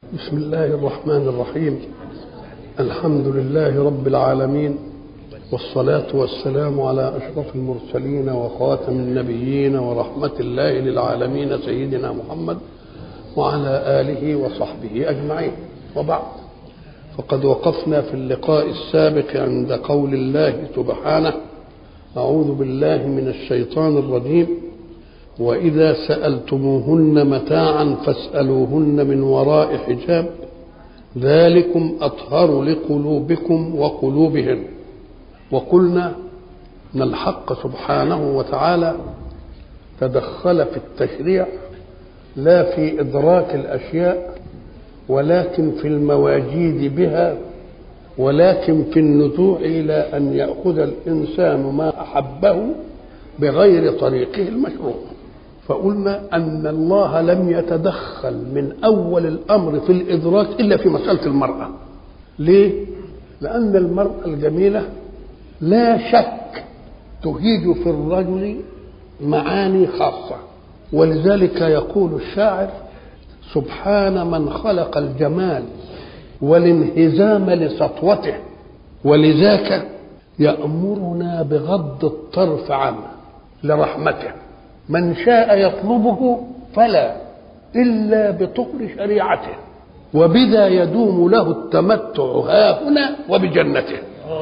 بسم الله الرحمن الرحيم الحمد لله رب العالمين والصلاة والسلام على أشرف المرسلين وخاتم النبيين ورحمة الله للعالمين سيدنا محمد وعلى آله وصحبه أجمعين وبعد فقد وقفنا في اللقاء السابق عند قول الله سبحانه أعوذ بالله من الشيطان الرجيم وإذا سألتموهن متاعا فاسألوهن من وراء حجاب ذلكم أطهر لقلوبكم وقلوبهن وقلنا أن الحق سبحانه وتعالى تدخل في التشريع لا في إدراك الأشياء ولكن في المواجيد بها ولكن في النزوع إلى أن يأخذ الإنسان ما أحبه بغير طريقه المشروع فقلنا أن الله لم يتدخل من أول الأمر في الإدراك إلا في مسألة المرأة ليه؟ لأن المرأة الجميلة لا شك تهيج في الرجل معاني خاصة ولذلك يقول الشاعر سبحان من خلق الجمال والانهزام لسطوته ولذاك يأمرنا بغض الطرف عنه لرحمته من شاء يطلبه فلا إلا بطهر شريعته وبذا يدوم له التمتع ها هنا وبجنته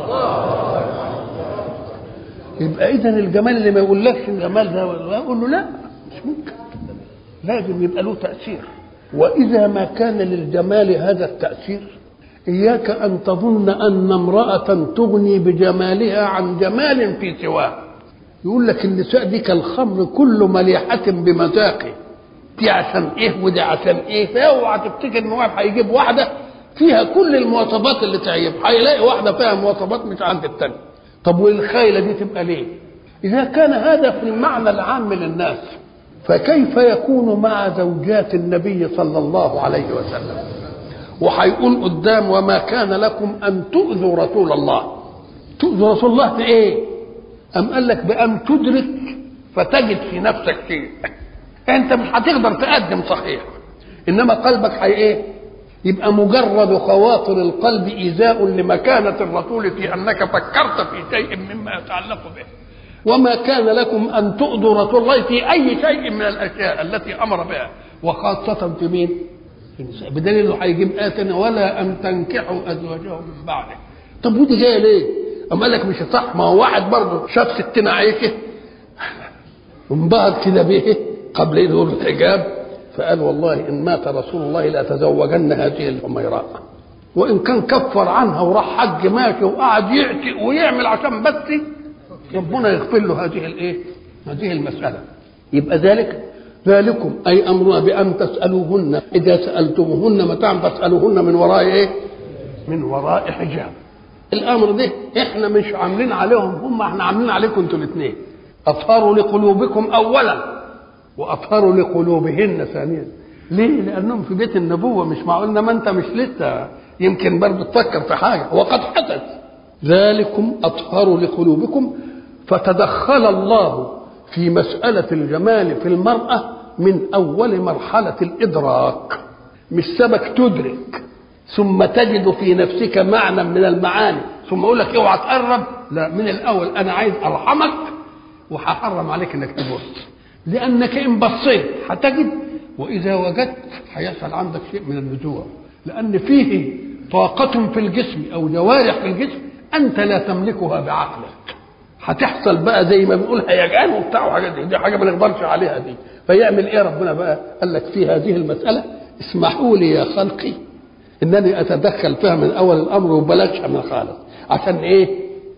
يبقى إذا الجمال اللي ما يقولكش الجمال ده أقول له لا مش ممكن لازم يبقى له تأثير وإذا ما كان للجمال هذا التأثير إياك أن تظن أن امرأة تغني بجمالها عن جمال في سواه يقول لك النساء دي كالخمر كل مليحة بمذاقه دي عشان ايه ودي عشان ايه فاوعى تفتكر ان واحد هيجيب واحده فيها كل المواصفات اللي تعجب هيلاقي واحده فيها مواصفات مش عند الثانيه طب والخيله دي تبقى ليه اذا كان هذا في المعنى العام للناس فكيف يكون مع زوجات النبي صلى الله عليه وسلم وهيقول قدام وما كان لكم ان تؤذوا رسول الله تؤذوا رسول الله في ايه أم قال لك بأن تدرك فتجد في نفسك شيء أنت مش هتقدر تقدم صحيح إنما قلبك هي إيه؟ يبقى مجرد خواطر القلب إيذاء لمكانة الرسول في أنك فكرت في شيء مما يتعلق به وما كان لكم أن تؤذوا رسول الله في أي شيء من الأشياء التي أمر بها وخاصة في مين؟ في النساء بدليل انه هيجيب آتنا ولا أن تنكحوا أزواجهم من بعده طب ودي جاية ليه؟ أما قال لك مش صح ما هو واحد برضه شاف ستنا عيكة انبهر كده به قبل يدور الحجاب فقال والله إن مات رسول الله لأتزوجن هذه الحميراء وإن كان كفر عنها وراح حج ماشي وقعد يعتق ويعمل عشان بس ربنا يغفر له هذه الايه؟ هذه المسألة يبقى ذلك ذلكم أي أمرنا بأن تسألوهن إذا سألتموهن متاعا فاسألوهن من وراء إيه؟ من وراء حجاب الامر ده احنا مش عاملين عليهم هم احنا عاملين عليكم انتوا الاثنين اطهروا لقلوبكم اولا واطهروا لقلوبهن ثانيا ليه لانهم في بيت النبوه مش معقول ما انت مش لسه يمكن برضه تفكر في حاجه وقد حدث ذلكم اطهر لقلوبكم فتدخل الله في مساله الجمال في المراه من اول مرحله الادراك مش سبك تدرك ثم تجد في نفسك معنى من المعاني ثم اقول لك اوعى تقرب لا من الاول انا عايز ارحمك وهحرم عليك انك تبص لانك ان بصيت هتجد واذا وجدت هيحصل عندك شيء من النزوع لان فيه طاقة في الجسم او جوارح في الجسم انت لا تملكها بعقلك هتحصل بقى زي ما بنقول هيجان وبتاع وحاجات دي دي حاجه ما نقدرش عليها دي فيعمل ايه ربنا بقى قال لك في هذه المساله اسمحوا لي يا خلقي انني اتدخل فيها من اول الامر وبلاش من خالص عشان ايه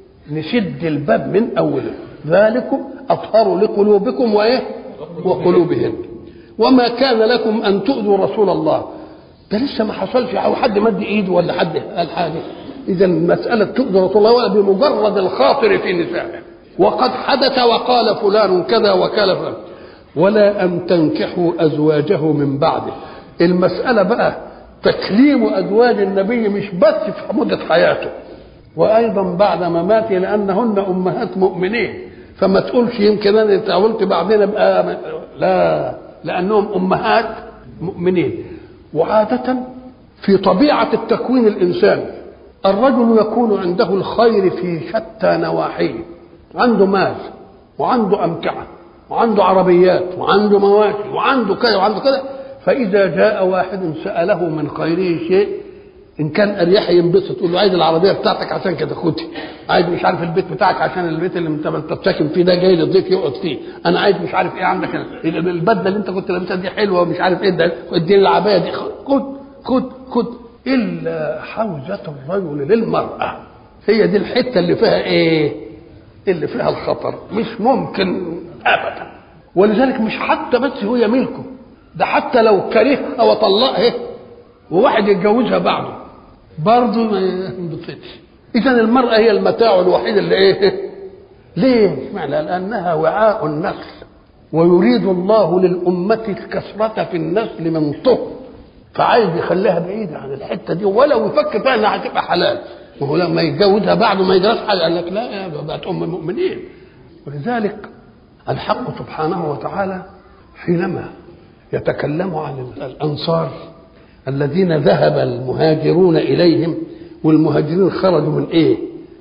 نشد الباب من اوله ذلكم اطهر لقلوبكم وايه وقلوبهم وما كان لكم ان تؤذوا رسول الله ده لسه ما حصلش او حد مد ايده ولا حد قال حاجه اذا مساله تؤذي رسول الله ولا بمجرد الخاطر في نسائه وقد حدث وقال فلان كذا وكال فلان ولا ان تنكحوا ازواجه من بعده المساله بقى تكليم ازواج النبي مش بس في مده حياته وايضا بعد مماته لانهن امهات مؤمنين فما تقولش يمكن انا تعولت بعدين ابقى لا لانهم امهات مؤمنين وعاده في طبيعة التكوين الإنساني الرجل يكون عنده الخير في شتى نواحيه عنده مال وعنده أمتعة وعنده عربيات وعنده مواشي وعنده كذا وعنده كذا فإذا جاء واحد سأله من خيره شيء إن كان أريح ينبسط تقول له عايز العربية بتاعتك عشان كده خدها عايز مش عارف البيت بتاعك عشان البيت اللي انت انت ساكن فيه ده جاي للضيف يقعد فيه انا عايز مش عارف ايه عندك البدله اللي انت كنت لابسها دي حلوه ومش عارف ايه ده اديني العبايه دي خد خد خد الا حوزه الرجل للمراه هي دي الحته اللي فيها ايه اللي فيها الخطر مش ممكن ابدا ولذلك مش حتى بس هي ملكه ده حتى لو كرهها وطلقها وواحد يتجوزها بعده برضه ما ينبسطش اذا المراه هي المتاع الوحيد اللي ايه ليه معنى لانها وعاء النسل ويريد الله للأمة الكثرة في النسل من طهر فعايز يخليها بعيدة عن الحتة دي ولو يفكر فيها انها هتبقى حلال وهو لما يتجوزها بعده ما يجراش حاجة قال لك لا يا بقت أم المؤمنين ولذلك الحق سبحانه وتعالى حينما يتكلم عن الأنصار الذين ذهب المهاجرون إليهم والمهاجرين خرجوا من إيه؟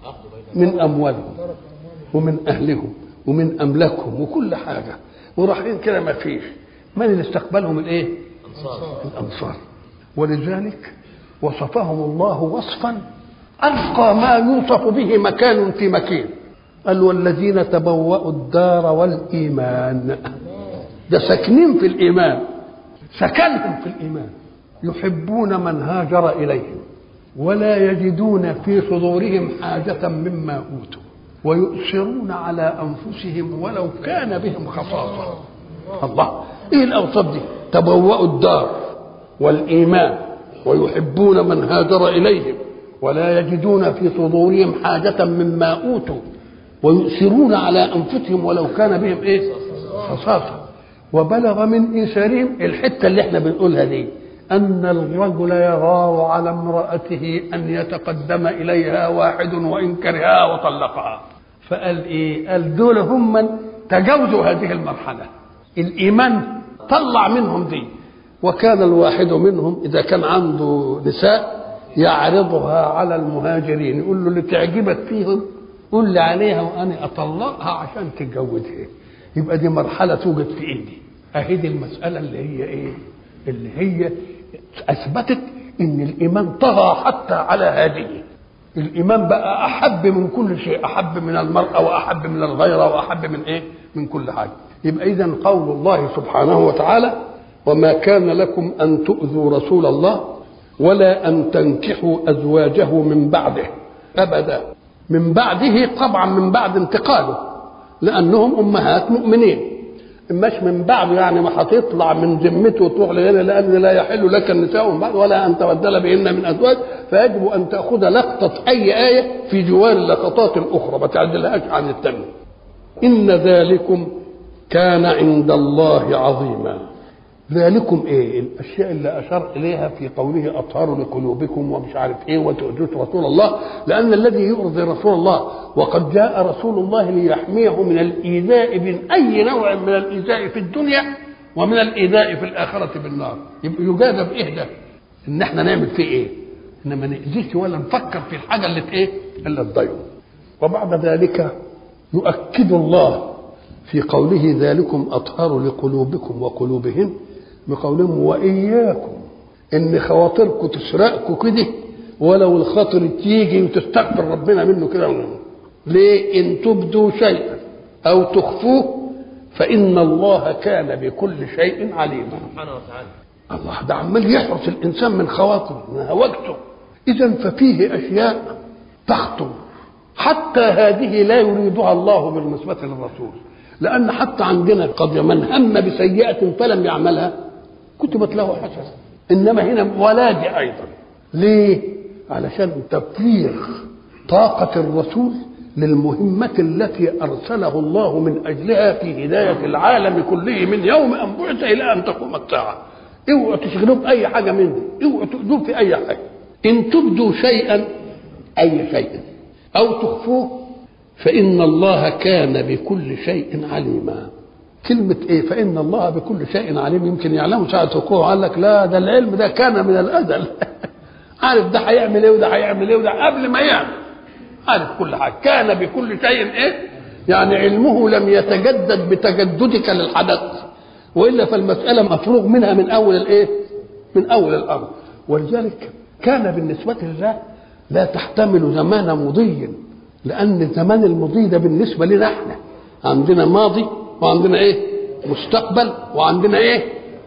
من أموالهم ومن أهلهم ومن أملاكهم وكل حاجة ورايحين كده ما فيش من اللي استقبلهم الإيه؟ الأنصار ولذلك وصفهم الله وصفا أرقى ما يوصف به مكان في مكين قال والذين تبوأوا الدار والإيمان ده ساكنين في الإيمان سكنهم في الإيمان يحبون من هاجر إليهم ولا يجدون في صدورهم حاجة مما أوتوا ويؤثرون على أنفسهم ولو كان بهم خصاصة الله إيه الأوصاف دي تبوأوا الدار والإيمان ويحبون من هاجر إليهم ولا يجدون في صدورهم حاجة مما أوتوا ويؤثرون على أنفسهم ولو كان بهم إيه خصاصة وبلغ من إيثارهم الحتة اللي احنا بنقولها دي أن الرجل يغار على امرأته أن يتقدم إليها واحد وإن كرهها وطلقها فقال إيه قال دول هم من تجاوزوا هذه المرحلة الإيمان طلع منهم دي وكان الواحد منهم إذا كان عنده نساء يعرضها على المهاجرين يقول له اللي تعجبك فيهم قول لي عليها وأنا أطلقها عشان تتجوزها يبقى دي مرحلة توجد في إيدي أهي دي المسألة اللي هي إيه اللي هي اثبتت ان الايمان طغى حتى على هذه الايمان بقى احب من كل شيء احب من المراه واحب من الغيره واحب من ايه من كل حاجه يبقى اذا قول الله سبحانه وتعالى وما كان لكم ان تؤذوا رسول الله ولا ان تنكحوا ازواجه من بعده ابدا من بعده طبعا من بعد انتقاله لانهم امهات مؤمنين مش من بعده يعني ما هتطلع من ذمته وتروح لغيره لان لا يحل لك النساء من بعد ولا ان تبدل بهن من ازواج فيجب ان تاخذ لقطه اي ايه في جوار اللقطات الاخرى ما تعدلهاش عن الثانيه ان ذلكم كان عند الله عظيما ذلكم ايه الاشياء اللي اشار اليها في قوله اطهروا لقلوبكم ومش عارف ايه وتؤذوا رسول الله لان الذي يؤذي رسول الله وقد جاء رسول الله ليحميه من الايذاء من اي نوع من الايذاء في الدنيا ومن الايذاء في الاخره بالنار يبقى يجازى بايه ده ان احنا نعمل فيه ايه ان ما ناذيش ولا نفكر في الحاجه اللي ايه اللي تضايقه وبعد ذلك يؤكد الله في قوله ذلكم اطهر لقلوبكم وقلوبهن بقولهم واياكم ان خواطركم تسرقكم كده ولو الخاطر تيجي وتستغفر ربنا منه كده ليه ان تبدوا شيئا او تخفوه فان الله كان بكل شيء عليما سبحانه وتعالى الله ده عمال يحرس الانسان من خواطره من هوجته اذا ففيه اشياء تخطر حتى هذه لا يريدها الله بالنسبه للرسول لان حتى عندنا قضيه من هم بسيئه فلم يعملها كتبت له حسنه انما هنا ولاده ايضا ليه علشان تفريغ طاقه الرسول للمهمة التي أرسله الله من أجلها في هداية العالم كله من يوم أن بعث إلى أن تقوم الساعة اوعوا تشغلوه بأي حاجة من دي اوعوا تؤذوه في أي حاجة إن تبدوا شيئا أي شيء أو تخفوه فإن الله كان بكل شيء عليما كلمة إيه فإن الله بكل شيء عليم يمكن يعلمه ساعة وقوعه قال لك لا ده العلم ده كان من الأزل عارف ده هيعمل ايه وده هيعمل ايه وده قبل ما يعمل عارف كل حاجه كان بكل شيء ايه يعني علمه لم يتجدد بتجددك للحدث والا فالمساله مفروغ منها من اول الايه من اول الامر ولذلك كان بالنسبه لله لا تحتمل زمان مضي لان الزمان المضي ده بالنسبه لنا احنا عندنا ماضي وعندنا ايه مستقبل وعندنا ايه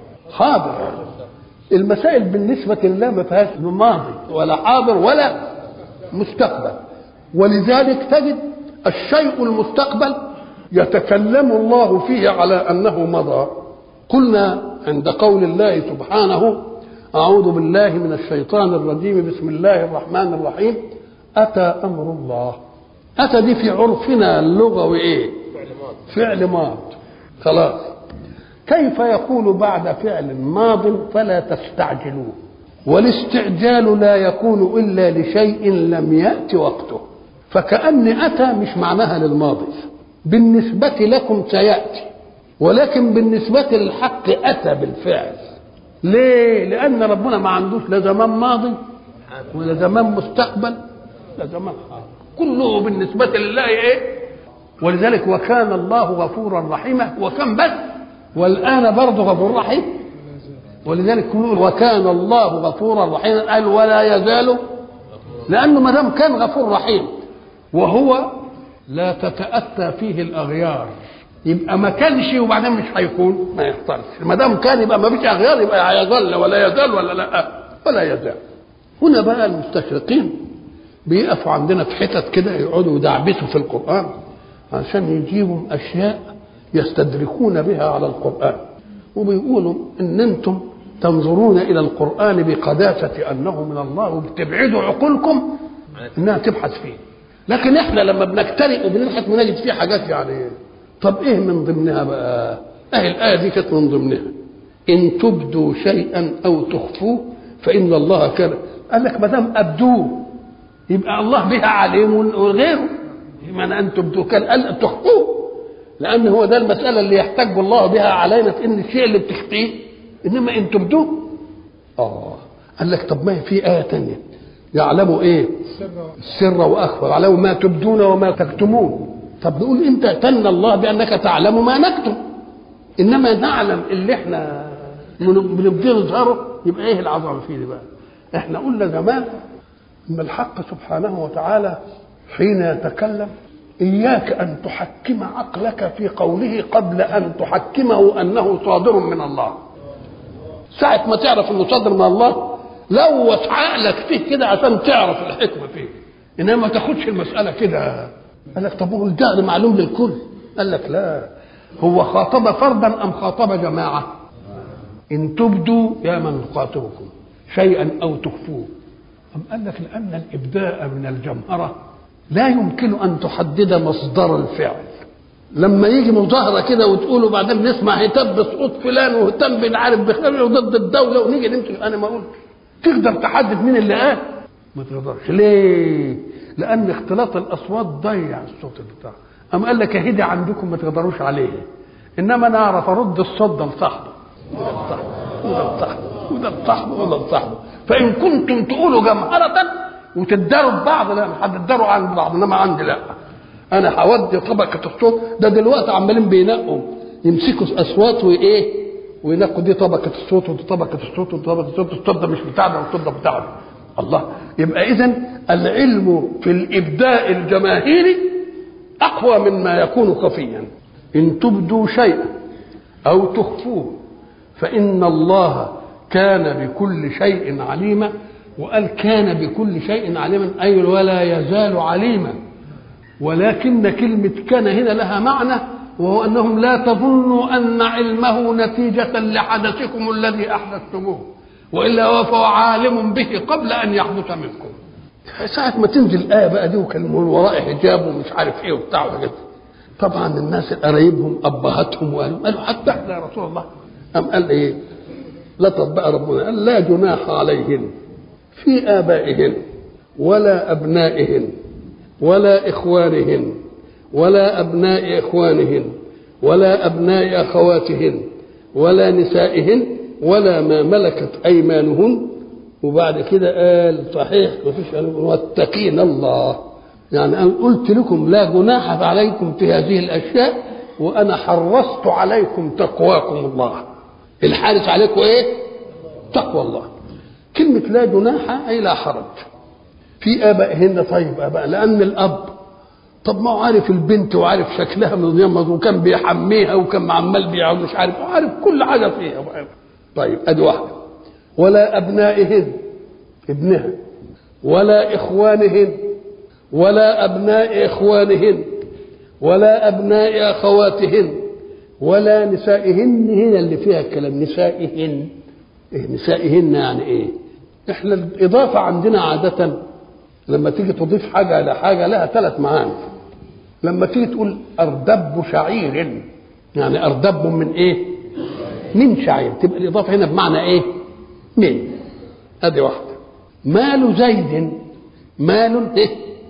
حاضر المسائل بالنسبة لله ما فيهاش ماضي ولا حاضر ولا مستقبل ولذلك تجد الشيء المستقبل يتكلم الله فيه على أنه مضى قلنا عند قول الله سبحانه أعوذ بالله من الشيطان الرجيم بسم الله الرحمن الرحيم أتى أمر الله أتى دي في عرفنا اللغوي إيه فعل ماض خلاص كيف يقول بعد فعل ماض فلا تستعجلوه والاستعجال لا يكون الا لشيء لم يات وقته فكأن اتى مش معناها للماضي بالنسبة لكم سياتي ولكن بالنسبة للحق اتى بالفعل ليه؟ لأن ربنا ما عندوش لا زمان ماضي ولا زمان مستقبل لا زمان حاضر كله بالنسبة لله ايه؟ ولذلك وكان الله غفورا رحيما وكان بس والآن برضه غفور رحيم ولذلك يقول وكان الله غفورا رحيما قال ولا يزال لأنه ما دام كان غفور رحيم وهو لا تتأتى فيه الأغيار يبقى ما كانش وبعدين مش هيكون ما يحصلش ما دام كان يبقى ما فيش أغيار يبقى هيظل ولا يزال ولا لا ولا يزال هنا بقى المستشرقين بيقفوا عندنا في حتت كده يقعدوا يدعبسوا في القرآن عشان يجيبوا أشياء يستدركون بها على القرآن وبيقولوا ان انتم تنظرون الى القرآن بقداسة انه من الله وبتبعدوا عقولكم انها تبحث فيه لكن احنا لما بنجترئ وبنبحث بنجد فيه حاجات يعني طب ايه من ضمنها بقى اهي الآية دي كانت من ضمنها ان تبدوا شيئا او تخفوه فان الله كان قال لك ما دام ابدوه يبقى الله بها عليم وغيره من ان تبدوا كان قال تخفوه لان هو ده المساله اللي يحتاج الله بها علينا في ان الشيء اللي بتخفيه انما ان تبدوه اه قال لك طب ما هي في ايه تانية يعلموا ايه السر واخفى يعلموا ما تبدون وما تكتمون طب نقول انت تن الله بانك تعلم ما نكتم انما نعلم اللي احنا بنبديه نظهره يبقى ايه العظمه فيه دي بقى احنا قلنا زمان ان الحق سبحانه وتعالى حين يتكلم إياك أن تحكم عقلك في قوله قبل أن تحكمه أنه صادر من الله ساعة ما تعرف أنه صادر من الله لوث عقلك فيه كده عشان تعرف الحكمة فيه إنما ما تاخدش المسألة كده قال لك طب هو ده معلوم للكل قال لك لا هو خاطب فردا أم خاطب جماعة إن تبدوا يا من خاطبكم شيئا أو تخفوه أم قال لك لأن الإبداء من الجمهرة لا يمكن ان تحدد مصدر الفعل لما يجي مظاهرة كده وتقولوا بعدين نسمع هتاب بسقوط فلان وهتام بن عارف بخير ضد الدولة ونيجي نمسك أنا ما قلت تقدر تحدد مين اللي قال ما تقدرش ليه؟ لأن اختلاط الأصوات ضيع الصوت بتاعه أم قال لك اهدي عندكم ما تقدروش عليه إنما أنا أعرف أرد الصوت ده لصاحبه وده لصاحبه وده لصاحبه وده لصاحبه فإن كنتم تقولوا جمهرة وتداروا ببعض لا مش هتداروا عن بعض انما عندي لا انا هودي طبقه الصوت ده دلوقتي عمالين بينقوا يمسكوا اصوات وايه وينقوا دي طبقه الصوت ودي طبقه الصوت ودي طبقه الصوت الصوت ده مش بتاعنا والصوت ده بتاعنا الله يبقى اذا العلم في الابداء الجماهيري اقوى مما يكون خفيا ان تبدوا شيئا او تخفوه فان الله كان بكل شيء عليما وقال كان بكل شيء عليما أي ولا يزال عليما ولكن كلمة كان هنا لها معنى وهو أنهم لا تظنوا أن علمه نتيجة لحدثكم الذي أحدثتموه وإلا هو فهو عالم به قبل أن يحدث منكم ساعة ما تنزل الآية بقى دي وكان من وراء حجاب ومش عارف إيه وبتاع وحاجات طبعا الناس قرايبهم أبهاتهم وقالوا قالوا حتى إحنا يا رسول الله أم قال إيه لطف بقى ربنا قال لا جناح عليهن في آبائهن ولا أبنائهن ولا إخوانهن ولا أبناء إخوانهن ولا أبناء أخواتهن ولا نسائهن ولا ما ملكت أيمانهن وبعد كده قال صحيح مفيش واتقين الله يعني أنا قلت لكم لا جناح عليكم في هذه الأشياء وأنا حرصت عليكم تقواكم الله الحارس عليكم إيه؟ تقوى الله كلمة لا جناح أي لا حرج في آبائهن طيب آباء لأن الأب طب ما هو عارف البنت وعارف شكلها من يوم وكان بيحميها وكان عمال بيقعد مش عارف وعارف كل حاجة فيها طيب أدي واحدة ولا أبنائهن ابنها ولا إخوانهن ولا أبناء إخوانهن ولا أبناء أخواتهن ولا نسائهن هنا اللي فيها الكلام نسائهن إيه نسائهن يعني إيه؟ إحنا الإضافة عندنا عادة لما تيجي تضيف حاجة على حاجة لها ثلاث معاني لما تيجي تقول أردب شعير يعني أردب من إيه؟ من شعير تبقى الإضافة هنا بمعنى إيه؟ من هذه واحدة مال زيد مال إيه؟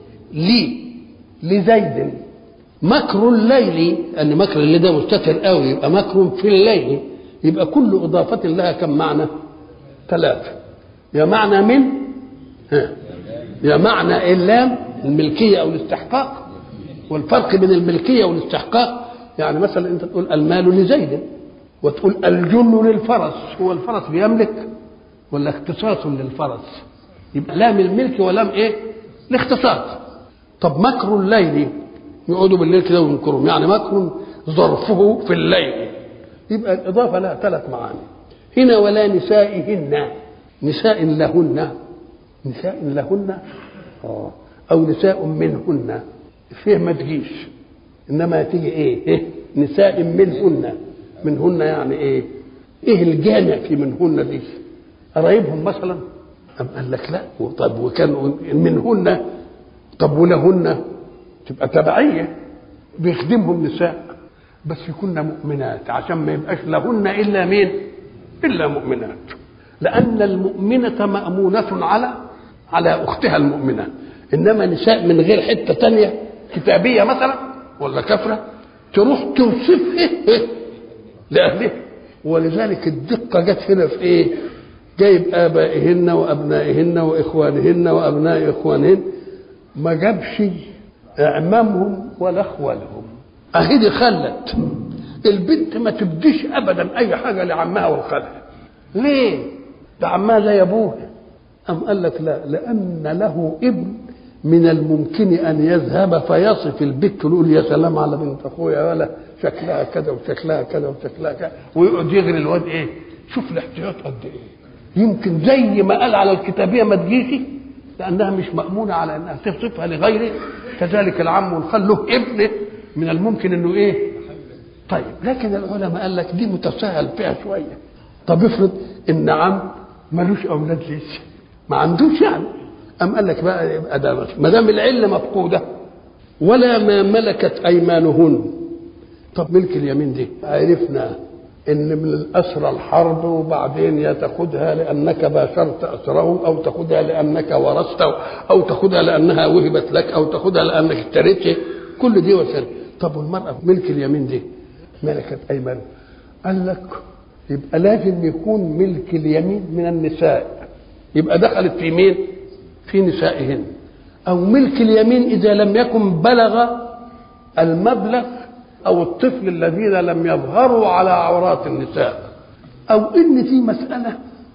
لي لزيد مكر الليل أن مكر الليل ده مستتر قوي يبقى مكر في الليل يبقى كل إضافة لها كم معنى؟ ثلاثة يا معنى من ها يا معنى اللام الملكية أو الاستحقاق والفرق بين الملكية والاستحقاق يعني مثلا أنت تقول المال لزيد وتقول الجن للفرس هو الفرس بيملك ولا اختصاص للفرس يبقى لام الملك ولام ايه الاختصاص طب مكر الليل يقعدوا بالليل كده وينكرهم يعني مكر ظرفه في الليل يبقى الإضافة لها ثلاث معاني هنا ولا نسائهن نساء لهن نساء لهن آه. أو نساء منهن فيه ما تجيش إنما تيجي إيه؟, إيه نساء منهن منهن يعني إيه إيه الجامع في منهن دي قرايبهم مثلا أم قال لك لا طب وكان منهن طب ولهن تبقى تبعية بيخدمهم نساء بس يكون مؤمنات عشان ما يبقاش لهن إلا مين إلا مؤمنات لأن المؤمنة مأمونة على على أختها المؤمنة إنما نساء من غير حتة تانية كتابية مثلا ولا كفرة تروح توصفه لأهلها ولذلك الدقة جت هنا في إيه؟ جايب آبائهن وأبنائهن وإخوانهن وأبناء إخوانهن ما جابش إعمامهم ولا أخوالهم أهي دي خلت البنت ما تبديش أبدا أي حاجة لعمها وخالها ليه؟ ده عمها زي أبوها أم قال لك لا لأن له ابن من الممكن أن يذهب فيصف البت ويقول يا سلام على بنت أخويا ولا شكلها كذا وشكلها كذا وشكلها كذا ويقعد يغري الواد إيه؟ شوف الاحتياط قد إيه؟ يمكن زي ما قال على الكتابية ما تجيش لأنها مش مأمونة على أنها تصفها لغيره كذلك العم والخال له ابن من الممكن أنه إيه؟ طيب لكن العلماء قال لك دي متساهل فيها شوية طب افرض إن عم ملوش أولاد لسه ما عندوش يعني أم قال لك بقى يبقى ده ما دام العلة مفقودة ولا ما ملكت أيمانهن طب ملك اليمين دي عرفنا ان من الاسرى الحرب وبعدين يا تاخذها لانك باشرت اسرهم او تاخذها لانك ورثت او تاخذها لانها وهبت لك او تاخذها لانك اشتريت كل دي وسائل طب والمراه في ملك اليمين دي ملكت ايمان قال لك يبقى لازم يكون ملك اليمين من النساء يبقى دخلت في مين في نسائهن او ملك اليمين اذا لم يكن بلغ المبلغ او الطفل الذين لم يظهروا على عورات النساء او ان في مساله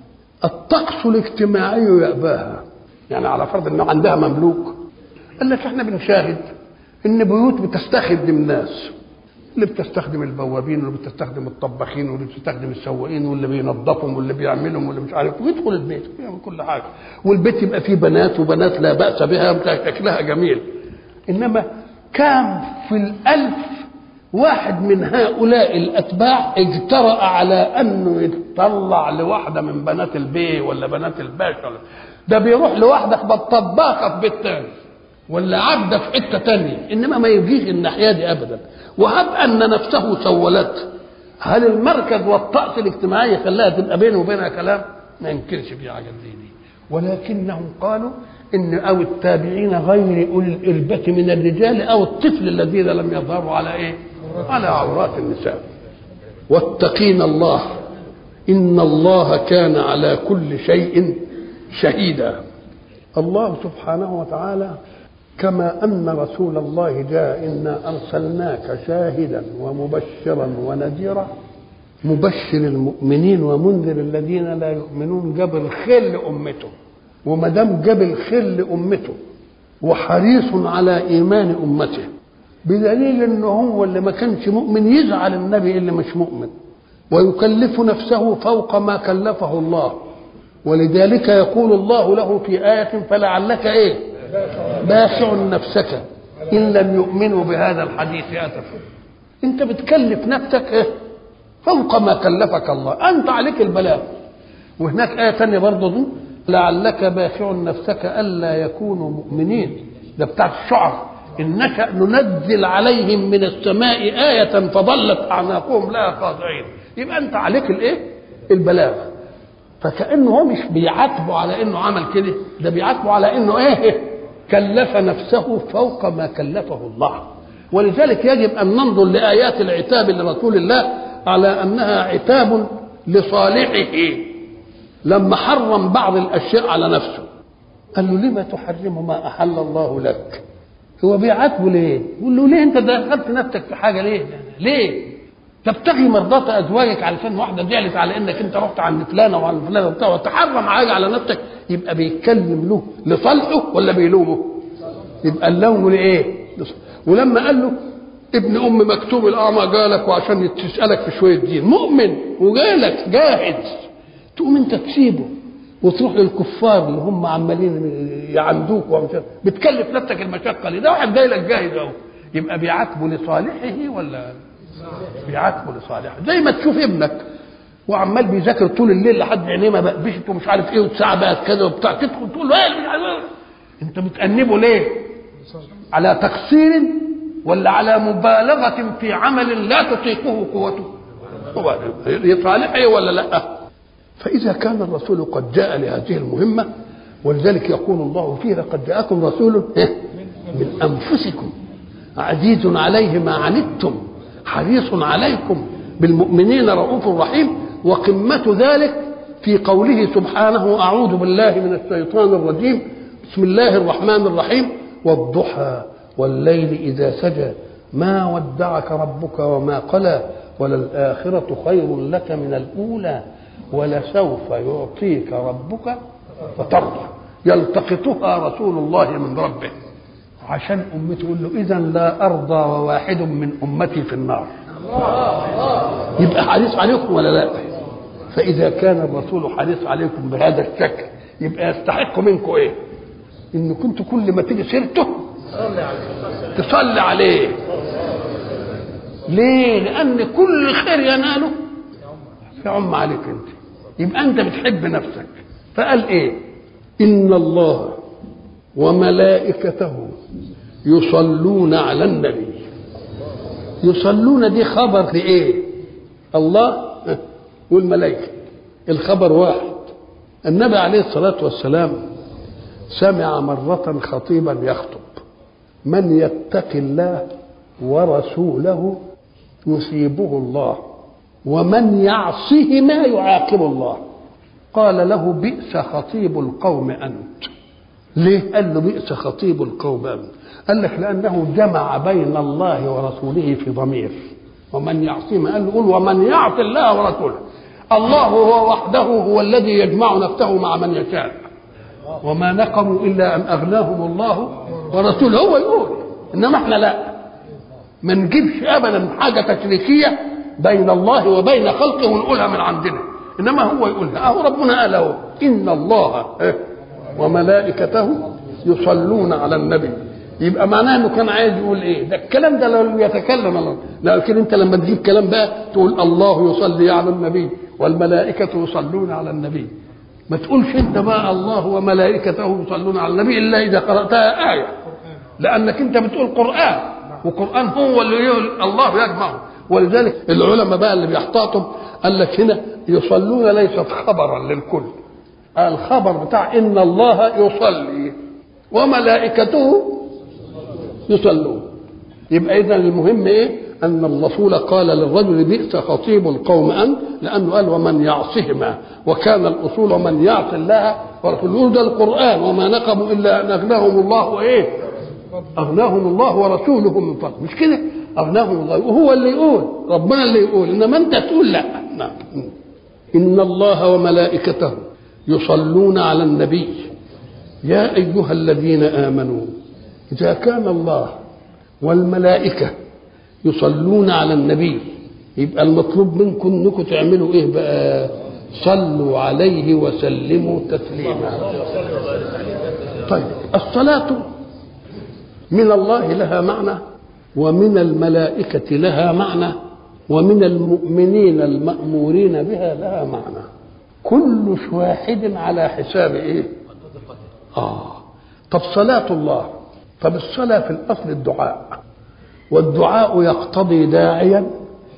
الطقس الاجتماعي يأباها يعني على فرض ان عندها مملوك قال لك احنا بنشاهد ان بيوت بتستخدم الناس اللي بتستخدم البوابين واللي بتستخدم الطباخين واللي بتستخدم السواقين واللي بينظفهم واللي بيعملهم واللي مش عارف ويدخل البيت ويعمل كل حاجه والبيت يبقى فيه بنات وبنات لا باس بها شكلها جميل انما كام في الالف واحد من هؤلاء الاتباع اجترأ على انه يتطلع لواحده من بنات البي ولا بنات الباشا ده بيروح لواحده طباخه في بيت تاني ولا عبده في حته تانية انما ما يجيش الناحيه دي ابدا وهب ان نفسه سولته هل المركز والطقس الاجتماعي خلاها تبقى بينه وبينها كلام ما ينكرش في حاجه زي دي ولكنهم قالوا ان او التابعين غير اولي الاربه من الرجال او الطفل الذين لم يظهروا على ايه على عورات النساء واتقين الله ان الله كان على كل شيء شهيدا الله سبحانه وتعالى كما أن رسول الله جاء إنا أرسلناك شاهدا ومبشرا ونذيرا مبشر المؤمنين ومنذر الذين لا يؤمنون جاب الخير لأمته وما دام جاب الخير لأمته وحريص على إيمان أمته بدليل انه هو اللي ما كانش مؤمن يزعل النبي اللي مش مؤمن ويكلف نفسه فوق ما كلفه الله ولذلك يقول الله له في آية فلعلك إيه باخع نفسك إن لم يؤمنوا بهذا الحديث أسفا أنت بتكلف نفسك إيه فوق ما كلفك الله أنت عليك البلاغ وهناك آية ثانية برضه دي لعلك باخع نفسك ألا يكونوا مؤمنين ده بتاعت الشعر إن نشأ ننزل عليهم من السماء آية فظلت أعناقهم لها خاضعين يبقى أنت عليك الإيه؟ البلاغ فكأنه هو مش بيعاتبه على إنه عمل كده ده بيعاتبه على إنه إيه؟ كلف نفسه فوق ما كلفه الله ولذلك يجب أن ننظر لآيات العتاب لرسول الله على أنها عتاب لصالحه لما حرم بعض الأشياء على نفسه قال له لما تحرم ما أحل الله لك هو بيعاتبه ليه؟ يقول له ليه انت دخلت نفسك في حاجه ليه؟ ليه؟ تبتغي مرضات ازواجك علشان واحده زعلت على انك انت رحت عند فلانه وعند فلانه وبتاع وتحرم حاجه على نفسك يبقى بيتكلم له لصالحه ولا بيلومه؟ يبقى اللوم لايه؟ ولما قال له ابن ام مكتوب الاعمى جالك وعشان تسالك في شويه دين مؤمن وجالك جاهز تقوم انت تسيبه وتروح للكفار اللي هم عمالين يعندوك ومش بتكلف نفسك المشقه ليه؟ ده واحد جاي لك جاهز اهو يبقى بيعاتبه لصالحه ولا بيعاتبه لصالحه زي ما تشوف ابنك وعمال بيذاكر طول الليل لحد عينيه ما بقبشت ومش عارف ايه والساعه بقت كذا وبتاع تدخل تقول له ايه مش عارف إيه؟ انت بتأنبه ليه؟ على تقصير ولا على مبالغة في عمل لا تطيقه قوته؟ هو لصالحه ولا لا؟ فإذا كان الرسول قد جاء لهذه المهمة ولذلك يقول الله فيه لقد جاءكم رسول من أنفسكم عزيز عليه ما عنتم حريص عليكم بالمؤمنين رؤوف رحيم وقمة ذلك في قوله سبحانه أعوذ بالله من الشيطان الرجيم بسم الله الرحمن الرحيم والضحى والليل إذا سجى ما ودعك ربك وما قلى وللآخرة خير لك من الأولى ولسوف يعطيك ربك فترضى يلتقطها رسول الله من ربه عشان امته تقول له اذا لا ارضى وواحد من امتي في النار يبقى حريص عليكم ولا لا فاذا كان الرسول حريص عليكم بهذا الشكل يبقى يستحق منكم ايه ان كنت كل ما تيجي سيرته تصلي عليه ليه لان كل خير يناله يعم عليك انت يبقى انت بتحب نفسك فقال ايه ان الله وملائكته يصلون على النبي يصلون دي خبر لايه الله والملائكه الخبر واحد النبي عليه الصلاه والسلام سمع مره خطيبا يخطب من يتق الله ورسوله يصيبه الله ومن يعصهما يعاقب الله قال له بئس خطيب القوم انت ليه قال له بئس خطيب القوم انت قال لك لانه جمع بين الله ورسوله في ضمير ومن يعصهما قال له قل ومن يعص الله ورسوله الله هو وحده هو الذي يجمع نفسه مع من يشاء وما نقموا الا ان اغناهم الله ورسوله هو يقول انما احنا لا ما نجيبش ابدا حاجه تشريكيه بين الله وبين خلقه ونقولها من عندنا انما هو يقولها اهو ربنا قال اهو ان الله وملائكته يصلون على النبي يبقى معناه انه كان عايز يقول ايه ده الكلام ده لو يتكلم الله لكن انت لما تجيب كلام بقى تقول الله يصلي على النبي والملائكه يصلون على النبي ما تقولش انت بقى الله وملائكته يصلون على النبي الا اذا قراتها ايه لانك انت بتقول قران وقران هو اللي يقول الله يجمعه ولذلك العلماء بقى اللي بيحتاطوا قال لك هنا يصلون ليست خبرا للكل الخبر بتاع ان الله يصلي وملائكته يصلون يبقى اذا المهم ايه أن الرسول قال للرجل بئس خطيب القوم أنت لأنه قال ومن يعصهما وكان الأصول ومن يعص الله ورسوله ده القرآن وما نقموا إلا أن أغناهم الله إيه أغناهم الله ورسوله من فضل مش كده أغناهم الله وهو اللي يقول ربنا اللي يقول إنما أنت تقول لا نعم إن الله وملائكته يصلون على النبي يا أيها الذين آمنوا إذا كان الله والملائكة يصلون على النبي يبقى المطلوب منكم انكم تعملوا ايه بقى صلوا عليه وسلموا تسليما طيب الصلاة من الله لها معنى ومن الملائكة لها معنى ومن المؤمنين المأمورين بها لها معنى كل واحد على حساب ايه اه طب صلاة الله طب الصلاة في الأصل الدعاء والدعاء يقتضي داعيا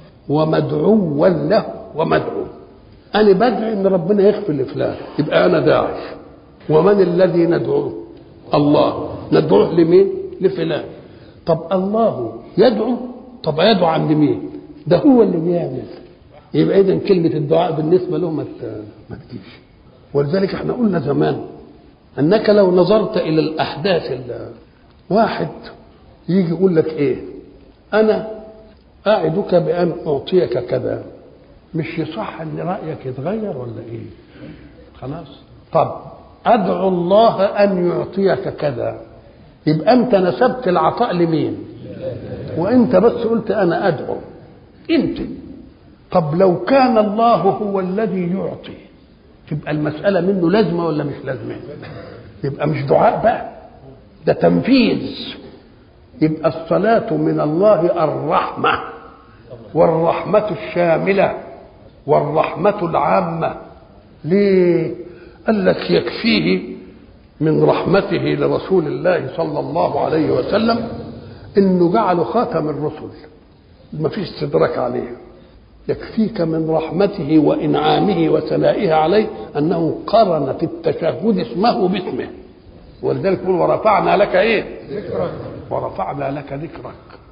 ومدعوا له ومدعو أنا بدعي إن ربنا يغفر لفلان يبقى أنا داعي ومن الذي ندعوه الله ندعوه لمين لفلان طب الله يدعو طب يدعو عند مين ده هو اللي بيعمل يبقى إذا كلمة الدعاء بالنسبة له ما تجيش ولذلك احنا قلنا زمان أنك لو نظرت إلى الأحداث واحد يجي يقول لك إيه أنا أعدك بأن أعطيك كذا مش يصح أن رأيك يتغير ولا إيه خلاص طب أدعو الله أن يعطيك كذا يبقى أنت نسبت العطاء لمين وأنت بس قلت أنا أدعو أنت طب لو كان الله هو الذي يعطي تبقى المسألة منه لازمة ولا مش لازمة يبقى مش دعاء بقى ده تنفيذ يبقى الصلاة من الله الرحمة والرحمة الشاملة والرحمة العامة ليه؟ قال لك يكفيه من رحمته لرسول الله صلى الله عليه وسلم انه جعله خاتم الرسل ما فيش استدراك عليه يكفيك من رحمته وانعامه وثنائه عليه انه قرن في التشهد اسمه باسمه ولذلك يقول ورفعنا لك ايه؟ ذكرك ورفعنا لك ذكرك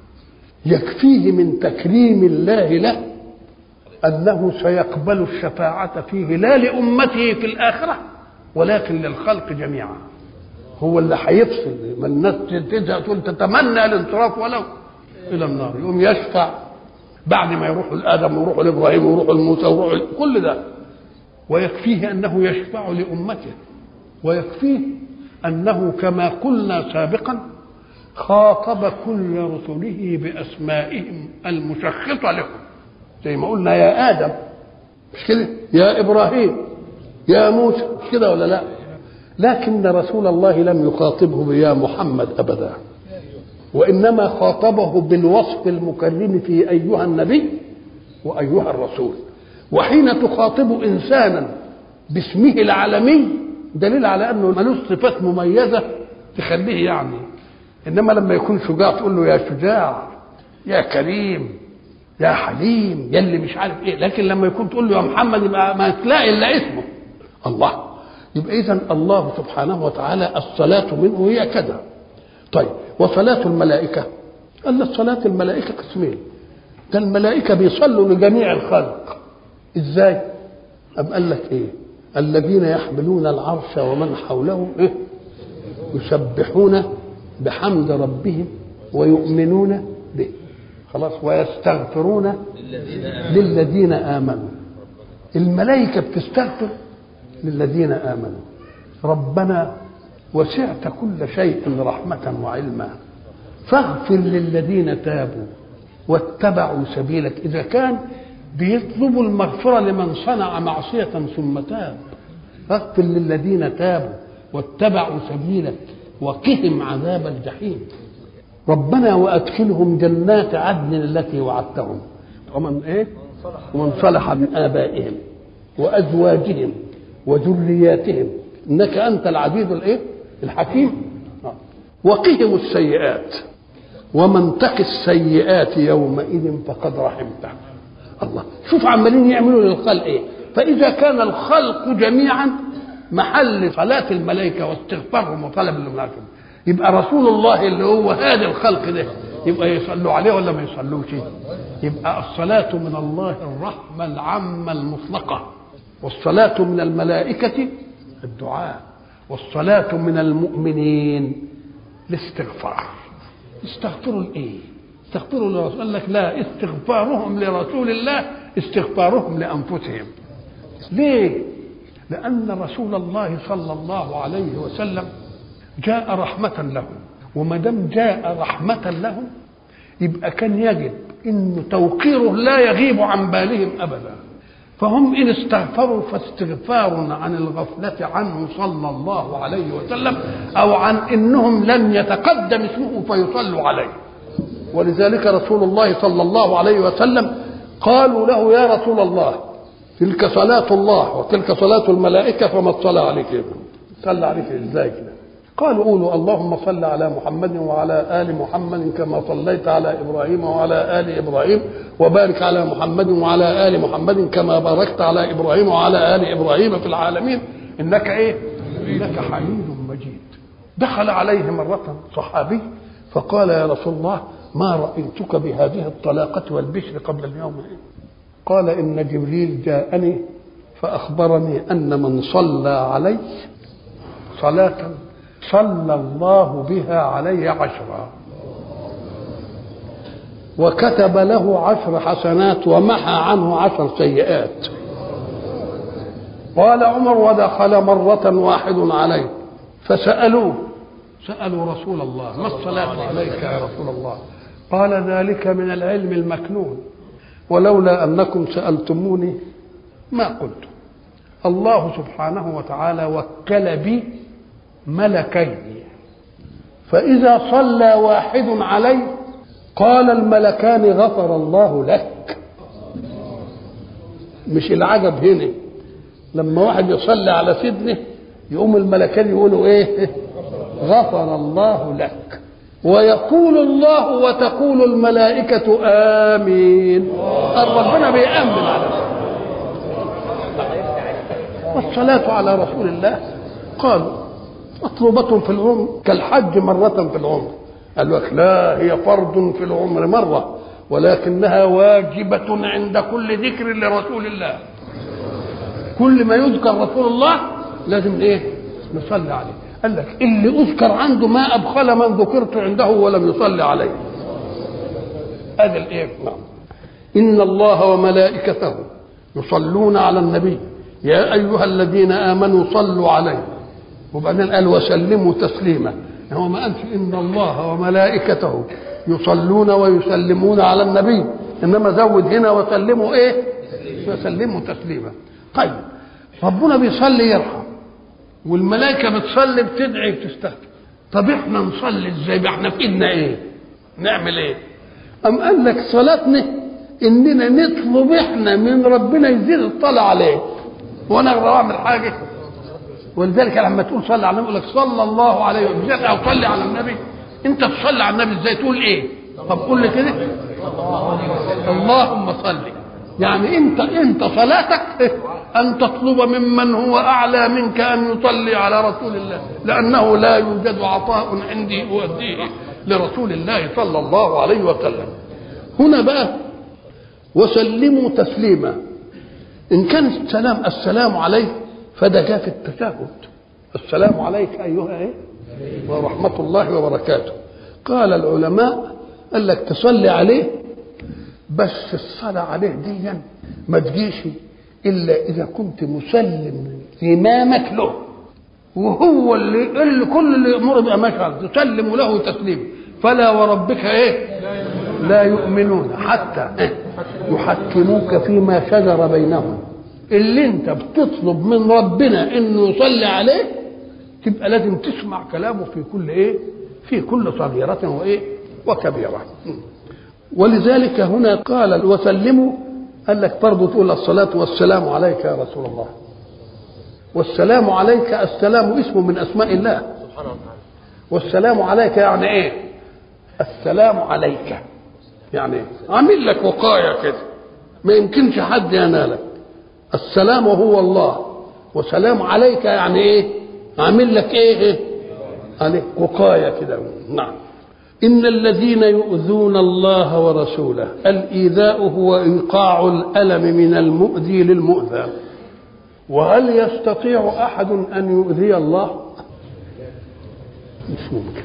يكفيه من تكريم الله له انه سيقبل الشفاعة فيه لا لأمته في الآخرة ولكن للخلق جميعا هو اللي هيفصل ما الناس تزهق تقول تتمنى الانصراف ولو الى النار يقوم يشفع بعد ما يروحوا لادم ويروحوا لابراهيم ويروحوا لموسى ويروحوا كل ده ويكفيه انه يشفع لامته ويكفيه انه كما قلنا سابقا خاطب كل رسله باسمائهم المشخصه لهم زي ما قلنا يا ادم مش كده يا ابراهيم يا موسى مش كده ولا لا لكن رسول الله لم يخاطبه بيا محمد ابدا وانما خاطبه بالوصف المكرم في ايها النبي وايها الرسول وحين تخاطب انسانا باسمه العالمي دليل على انه ملوش صفات مميزه تخليه يعني انما لما يكون شجاع تقول له يا شجاع يا كريم يا حليم يا اللي مش عارف ايه لكن لما يكون تقول له يا محمد يبقى ما تلاقي الا اسمه الله يبقى اذا الله سبحانه وتعالى الصلاه منه هي كذا طيب وصلاه الملائكه قال صلاه الملائكه قسمين ده الملائكه بيصلوا لجميع الخلق ازاي أم قال لك ايه الذين يحملون العرش ومن حوله إيه؟ يسبحون بحمد ربهم ويؤمنون به خلاص ويستغفرون للذين آمنوا الملائكة بتستغفر للذين آمنوا ربنا وسعت كل شيء رحمة وعلما فاغفر للذين تابوا واتبعوا سبيلك إذا كان بيطلبوا المغفرة لمن صنع معصية ثم تاب فاغفر للذين تابوا واتبعوا سبيلك وقهم عذاب الجحيم ربنا وادخلهم جنات عدن التي وعدتهم ومن ايه ومن صلح من ابائهم وازواجهم وذرياتهم انك انت العزيز الايه الحكيم وقهم السيئات ومن تق السيئات يومئذ فقد رحمته الله شوف عمالين يعملوا للخلق ايه فاذا كان الخلق جميعا محل صلاة الملائكة واستغفارهم وطلب الملائكة يبقى رسول الله اللي هو هذا الخلق ده يبقى يصلوا عليه ولا ما يصلوش يبقى الصلاة من الله الرحمة العامة المطلقة والصلاة من الملائكة الدعاء والصلاة من المؤمنين الاستغفار استغفروا الايه استغفروا لرسول قال لك لا استغفارهم لرسول الله استغفارهم لانفسهم ليه لان رسول الله صلى الله عليه وسلم جاء رحمه لهم وما دام جاء رحمه لهم يبقى كان يجب ان توقيره لا يغيب عن بالهم ابدا فهم ان استغفروا فاستغفار عن الغفله عنه صلى الله عليه وسلم او عن انهم لم يتقدم اسمه فيصلوا عليه ولذلك رسول الله صلى الله عليه وسلم قالوا له يا رسول الله تلك صلاة الله وتلك صلاة الملائكة فما الصلاة عليك صلى عليك ازاي كده قالوا قولوا اللهم صل على محمد وعلى ال محمد كما صليت على ابراهيم وعلى ال ابراهيم وبارك على محمد وعلى ال محمد كما باركت على ابراهيم وعلى ال ابراهيم في العالمين انك ايه؟ انك حميد مجيد. دخل عليه مره صحابي فقال يا رسول الله ما رايتك بهذه الطلاقه والبشر قبل اليوم قال ان جبريل جاءني فاخبرني ان من صلى علي صلاه صلى الله بها عليه عشرا وكتب له عشر حسنات ومحى عنه عشر سيئات قال عمر ودخل مرة واحد عليه فسألوه سألوا رسول الله ما الصلاة عليك يا رسول الله قال ذلك من العلم المكنون ولولا أنكم سألتموني ما قلت الله سبحانه وتعالى وكل بي ملكين فإذا صلى واحد عليه قال الملكان غفر الله لك مش العجب هنا لما واحد يصلي على سيدنا يقوم الملكان يقولوا ايه غفر الله لك ويقول الله وتقول الملائكة آمين ربنا بيأمن على والصلاة على رسول الله قالوا مطلوبة في العمر كالحج مرة في العمر قال لك لا هي فرض في العمر مرة ولكنها واجبة عند كل ذكر لرسول الله كل ما يذكر رسول الله لازم ايه نصلي عليه قال لك اللي اذكر عنده ما ابخل من ذكرت عنده ولم يصلي عليه هذا الايه نعم ان الله وملائكته يصلون على النبي يا ايها الذين امنوا صلوا عليه وبعدين قال وسلموا تسليما هو ما قالش ان الله وملائكته يصلون ويسلمون على النبي انما زود هنا وسلموا ايه وسلموا تسليما طيب ربنا بيصلي يرحم والملائكه بتصلي بتدعي وتستغفر طب احنا نصلي ازاي احنا في ايدنا ايه نعمل ايه ام قال لك صلاتنا اننا نطلب احنا من ربنا يزيد الطلع عليه وانا اقدر اعمل حاجه ولذلك لما تقول صلي على النبي يقول لك صلى الله عليه وسلم او صلي على النبي انت تصلي على النبي ازاي تقول ايه طب قول لي كده اللهم صل يعني انت انت صلاتك ان تطلب ممن هو اعلى منك ان يصلي على رسول الله لانه لا يوجد عطاء عندي اؤديه لرسول الله صلى الله عليه وسلم هنا بقى وسلموا تسليما ان كان السلام السلام عليه فده جاء في التشهد السلام عليك ايها ايه ورحمه الله وبركاته قال العلماء قال لك تصلي عليه بس الصلاه عليه دي ما تجيش الا اذا كنت مسلم امامك له وهو اللي, اللي كل اللي يامر بمشهد تسلم له تسليم فلا وربك ايه لا يؤمنون حتى إيه؟ يحكموك فيما شجر بينهم اللي انت بتطلب من ربنا انه يصلي عليه تبقى لازم تسمع كلامه في كل ايه في كل صغيرة وايه وكبيرة ولذلك هنا قال وسلموا قال لك برضه تقول الصلاة والسلام عليك يا رسول الله والسلام عليك السلام اسم من اسماء الله سبحانه وتعالى والسلام عليك يعني ايه السلام عليك يعني عامل لك وقايه كده ما يمكنش حد ينالك السلام هو الله وسلام عليك يعني ايه عامل لك ايه, إيه؟ عليك وقايه كده نعم إن الذين يؤذون الله ورسوله الإيذاء هو إيقاع الألم من المؤذي للمؤذى وهل يستطيع أحد أن يؤذي الله مش ممكن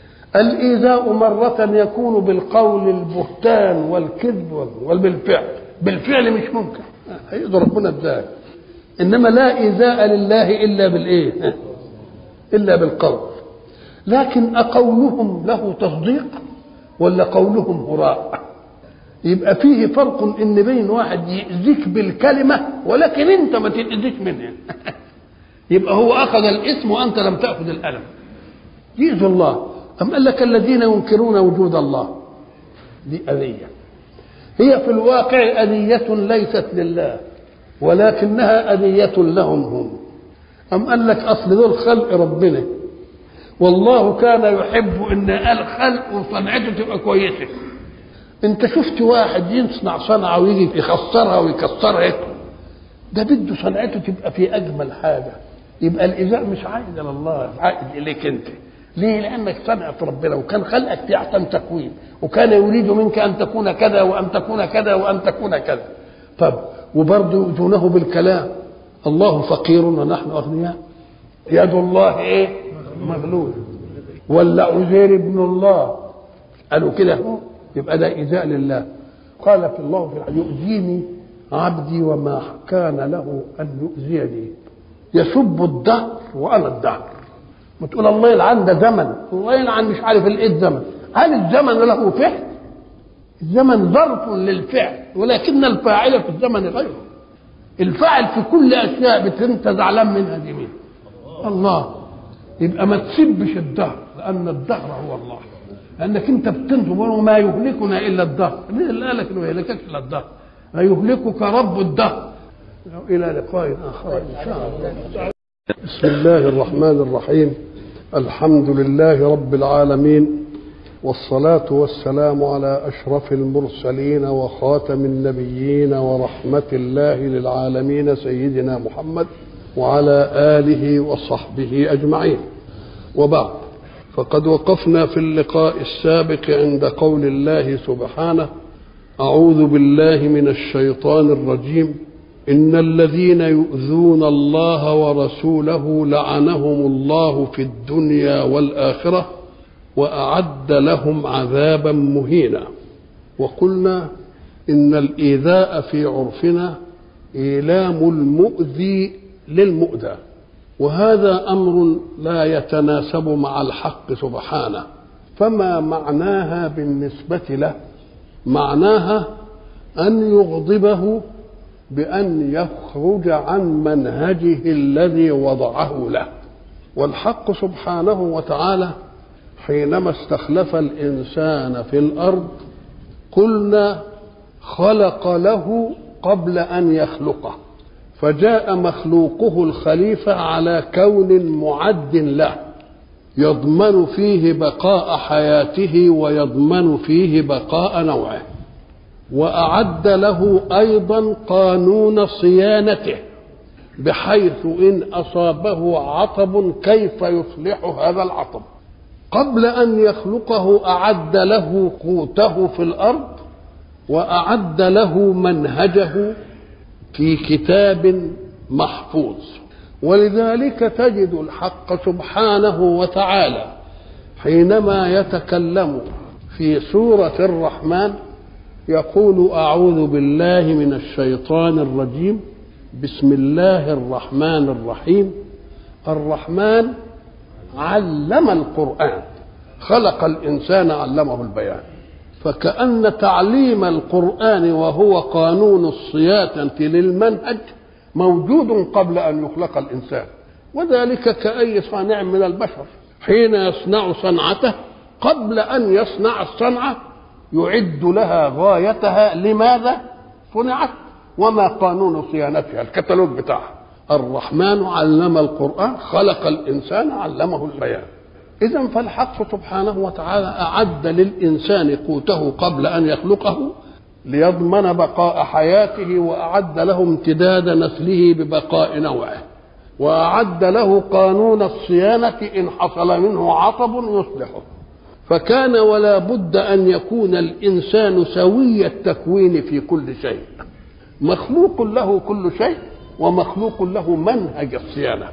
الإيذاء مرة يكون بالقول البهتان والكذب والبالفعل بالفعل مش ممكن هيقدر ربنا ازاي انما لا ايذاء لله الا بالايه الا بالقول لكن اقولهم له تصديق ولا قولهم هراء يبقى فيه فرق ان بين واحد يأذيك بالكلمة ولكن انت ما تأذيش منها يبقى هو اخذ الاسم وانت لم تأخذ الألم يأذوا الله أم قال لك الذين ينكرون وجود الله دي أذية هي في الواقع أذية ليست لله ولكنها أذية لهم هم أم قال لك أصل دول خلق ربنا والله كان يحب ان الخلق وصنعته تبقى كويسه انت شفت واحد يصنع صنعه ويجي يخسرها ويكسرها ده بده صنعته تبقى في اجمل حاجه يبقى الايذاء مش عائد الى الله عائد اليك انت ليه لانك صنعت ربنا وكان خلقك في احسن تكوين وكان يريد منك ان تكون كذا وان تكون كذا وان تكون كذا طب وبرضه يؤذونه بالكلام الله فقير ونحن اغنياء يد الله ايه مغلول ولا عزير ابن الله قالوا كده يبقى ده إيذاء لله قال في الله في الحديث يؤذيني عبدي وما كان له أن يؤذيني يسب الدهر وأنا الدهر وتقول الله يلعن ده زمن الله يلعن مش عارف الايه الزمن هل الزمن له فعل الزمن ظرف للفعل ولكن الفاعل في الزمن غيره الفاعل في كل اشياء انت زعلان منها دي مين الله يبقى ما تسبش الدهر لان الدهر هو الله لانك انت بتنظر ما يهلكنا الا الدهر مين اللي قالك انه يهلكك الا الدهر لا يهلكك رب الدهر الى لقاء اخر ان شاء الله بسم الله الرحمن الرحيم الحمد لله رب العالمين والصلاة والسلام على أشرف المرسلين وخاتم النبيين ورحمة الله للعالمين سيدنا محمد وعلى آله وصحبه أجمعين وبعد فقد وقفنا في اللقاء السابق عند قول الله سبحانه أعوذ بالله من الشيطان الرجيم إن الذين يؤذون الله ورسوله لعنهم الله في الدنيا والآخرة وأعد لهم عذابا مهينا وقلنا إن الإيذاء في عرفنا إيلام المؤذي للمؤذى وهذا امر لا يتناسب مع الحق سبحانه فما معناها بالنسبه له معناها ان يغضبه بان يخرج عن منهجه الذي وضعه له والحق سبحانه وتعالى حينما استخلف الانسان في الارض قلنا خلق له قبل ان يخلقه فجاء مخلوقه الخليفة على كون معد له يضمن فيه بقاء حياته ويضمن فيه بقاء نوعه وأعد له أيضا قانون صيانته بحيث إن أصابه عطب كيف يصلح هذا العطب قبل أن يخلقه أعد له قوته في الأرض وأعد له منهجه في كتاب محفوظ ولذلك تجد الحق سبحانه وتعالى حينما يتكلم في سورة الرحمن يقول أعوذ بالله من الشيطان الرجيم بسم الله الرحمن الرحيم الرحمن علم القرآن خلق الإنسان علمه البيان فكأن تعليم القرآن وهو قانون الصيانة للمنهج موجود قبل أن يخلق الإنسان وذلك كأي صانع من البشر حين يصنع صنعته قبل أن يصنع الصنعة يعد لها غايتها لماذا صنعت وما قانون صيانتها الكتالوج بتاعها الرحمن علم القرآن خلق الإنسان علمه البيان إذا فالحق سبحانه وتعالى أعد للإنسان قوته قبل أن يخلقه ليضمن بقاء حياته وأعد له امتداد نسله ببقاء نوعه وأعد له قانون الصيانة إن حصل منه عطب يصلحه فكان ولا بد أن يكون الإنسان سوي التكوين في كل شيء مخلوق له كل شيء ومخلوق له منهج الصيانة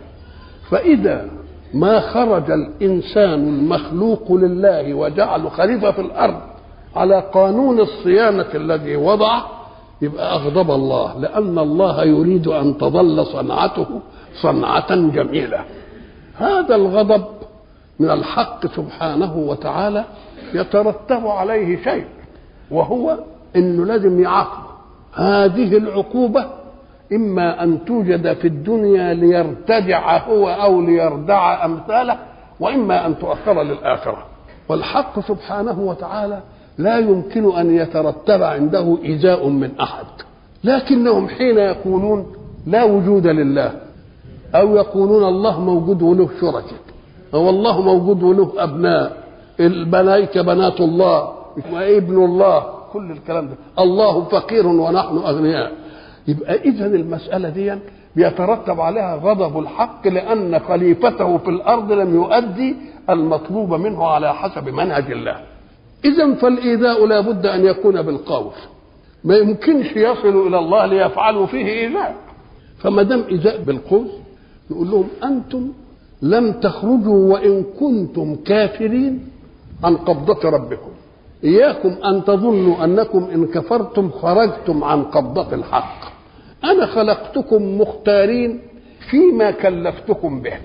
فإذا ما خرج الإنسان المخلوق لله وجعله خليفة في الأرض على قانون الصيانة الذي وضعه يبقى أغضب الله لأن الله يريد أن تظل صنعته صنعة جميلة هذا الغضب من الحق سبحانه وتعالى يترتب عليه شيء وهو انه لازم يعاقبه هذه العقوبه اما ان توجد في الدنيا ليرتدع هو او ليردع امثاله واما ان تؤخر للاخره والحق سبحانه وتعالى لا يمكن ان يترتب عنده ايذاء من احد لكنهم حين يقولون لا وجود لله او يقولون الله موجود وله شركاء هو الله موجود وله ابناء الملائكه بنات الله وابن الله كل الكلام ده الله فقير ونحن اغنياء يبقى اذا المساله دي بيترتب عليها غضب الحق لان خليفته في الارض لم يؤدي المطلوب منه على حسب منهج الله اذا فالايذاء لا بد ان يكون بالقول ما يمكنش يصلوا الى الله ليفعلوا فيه ايذاء فما دام ايذاء بالقول نقول لهم انتم لم تخرجوا وان كنتم كافرين عن قبضه ربكم اياكم ان تظنوا انكم ان كفرتم خرجتم عن قبضه الحق انا خلقتكم مختارين فيما كلفتكم به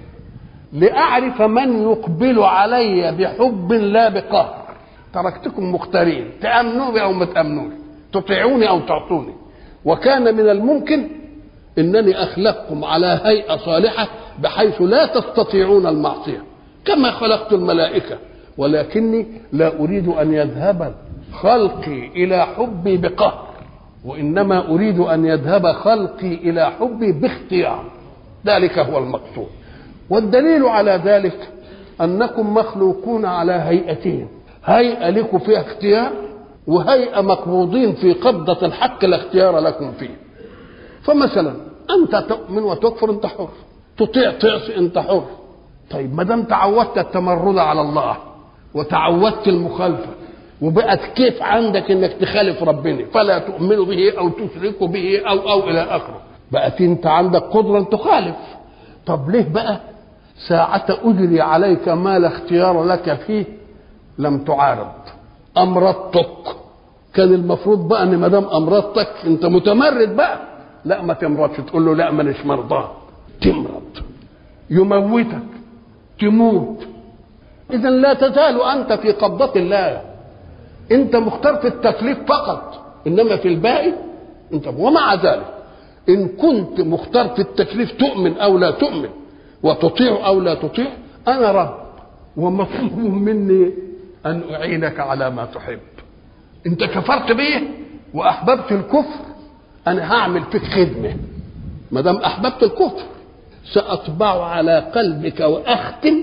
لاعرف من يقبل علي بحب لا بقهر تركتكم مختارين تامنوا بي او ما تامنوش تطيعوني او تعطوني وكان من الممكن انني اخلقكم على هيئه صالحه بحيث لا تستطيعون المعصيه كما خلقت الملائكه ولكني لا اريد ان يذهب خلقي الى حبي بقهر وانما اريد ان يذهب خلقي الى حبي باختيار ذلك هو المقصود والدليل على ذلك انكم مخلوقون على هيئتين هيئه لكم فيها اختيار وهيئه مقبوضين في قبضه الحق لا اختيار لكم فيه فمثلا انت تؤمن وتكفر انت حر تطيع تعصي انت حر طيب ما دام تعودت التمرد على الله وتعودت المخالفه وبقت كيف عندك انك تخالف ربنا فلا تؤمن به او تشرك به او او الى اخره بقت انت عندك قدره ان تخالف طب ليه بقى ساعة أجري عليك ما لا اختيار لك فيه لم تعارض أمرضتك كان المفروض بقى ان ما دام امرضتك انت متمرد بقى لا ما تمرضش تقول له لا مانيش مرضاه تمرض يموتك تموت اذا لا تزال انت في قبضه الله انت مختار في التكليف فقط انما في الباقي انت ومع ذلك ان كنت مختار في التكليف تؤمن او لا تؤمن وتطيع او لا تطيع انا رب ومطلوب مني ان اعينك على ما تحب انت كفرت بيه واحببت الكفر انا هعمل فيك خدمه ما دام احببت الكفر ساطبع على قلبك واختم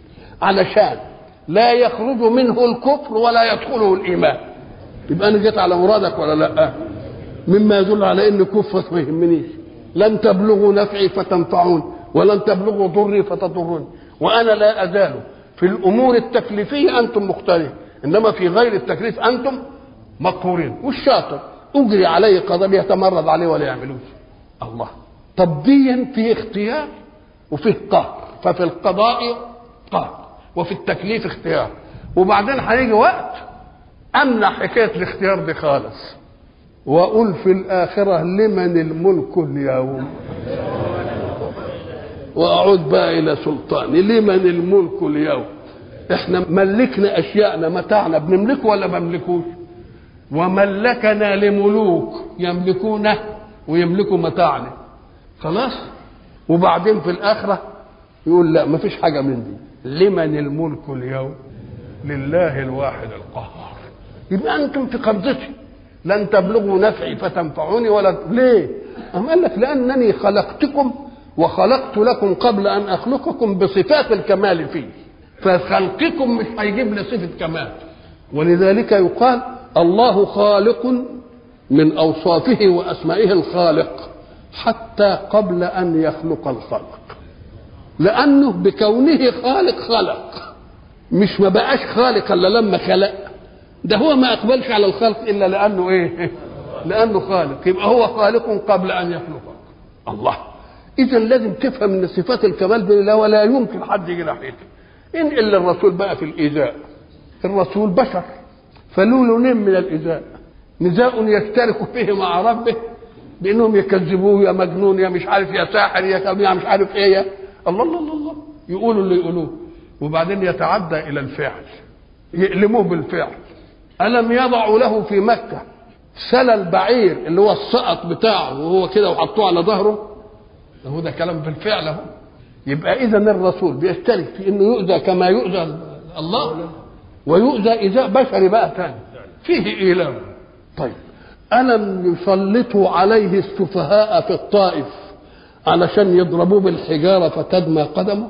علشان لا يخرج منه الكفر ولا يدخله الايمان يبقى انا جيت على مرادك ولا لا مما يدل على ان كفرك ما يهمنيش لن تبلغوا نفعي فتنفعون ولن تبلغوا ضري فتضرون وانا لا ازال في الامور التكليفيه انتم مختارين انما في غير التكليف انتم مقهورين والشاطر اجري عليه قضاء يتمرد عليه ولا يعملوش الله طب ديا في اختيار وفيه قهر ففي القضاء قهر وفي التكليف اختيار وبعدين هيجي وقت امنع حكايه الاختيار دي خالص واقول في الاخره لمن الملك اليوم واعود بقى الى سلطاني لمن الملك اليوم احنا ملكنا اشياءنا متاعنا بنملكه ولا ما بنملكوش وملكنا لملوك يملكونه ويملكوا متاعنا خلاص وبعدين في الاخره يقول لا ما فيش حاجه من دي لمن الملك اليوم لله الواحد القهار يبقى انتم في قبضتي لن تبلغوا نفعي فتنفعوني ولا ليه؟ أم قال لك لأنني خلقتكم وخلقت لكم قبل أن أخلقكم بصفات الكمال فيه فخلقكم مش هيجيب لي صفة كمال ولذلك يقال الله خالق من أوصافه وأسمائه الخالق حتى قبل أن يخلق الخلق لأنه بكونه خالق خلق مش ما بقاش خالق الا لما خلق ده هو ما اقبلش على الخلق الا لانه ايه لانه خالق يبقى هو خالق قبل ان يخلقك الله اذا لازم تفهم ان صفات الكمال بالله ولا يمكن حد يجي ناحيته انقل للرسول بقى في الايذاء الرسول بشر فله لونين من الايذاء نزاع يشترك فيه مع ربه بانهم يكذبوه يا مجنون يا مش عارف يا ساحر يا كم يا مش عارف ايه يا الله الله الله, الله. يقولوا اللي يقولوه وبعدين يتعدى الى الفعل يألموه بالفعل ألم يضعوا له في مكة سلى البعير اللي هو السقط بتاعه وهو كده وحطوه على ظهره هو ده كلام بالفعل اهو يبقى اذا الرسول بيشترك في انه يؤذى كما يؤذى الله ويؤذى ايذاء بشري بقى ثاني فيه ايلام طيب الم يسلطوا عليه السفهاء في الطائف علشان يضربوه بالحجاره فتدمى قدمه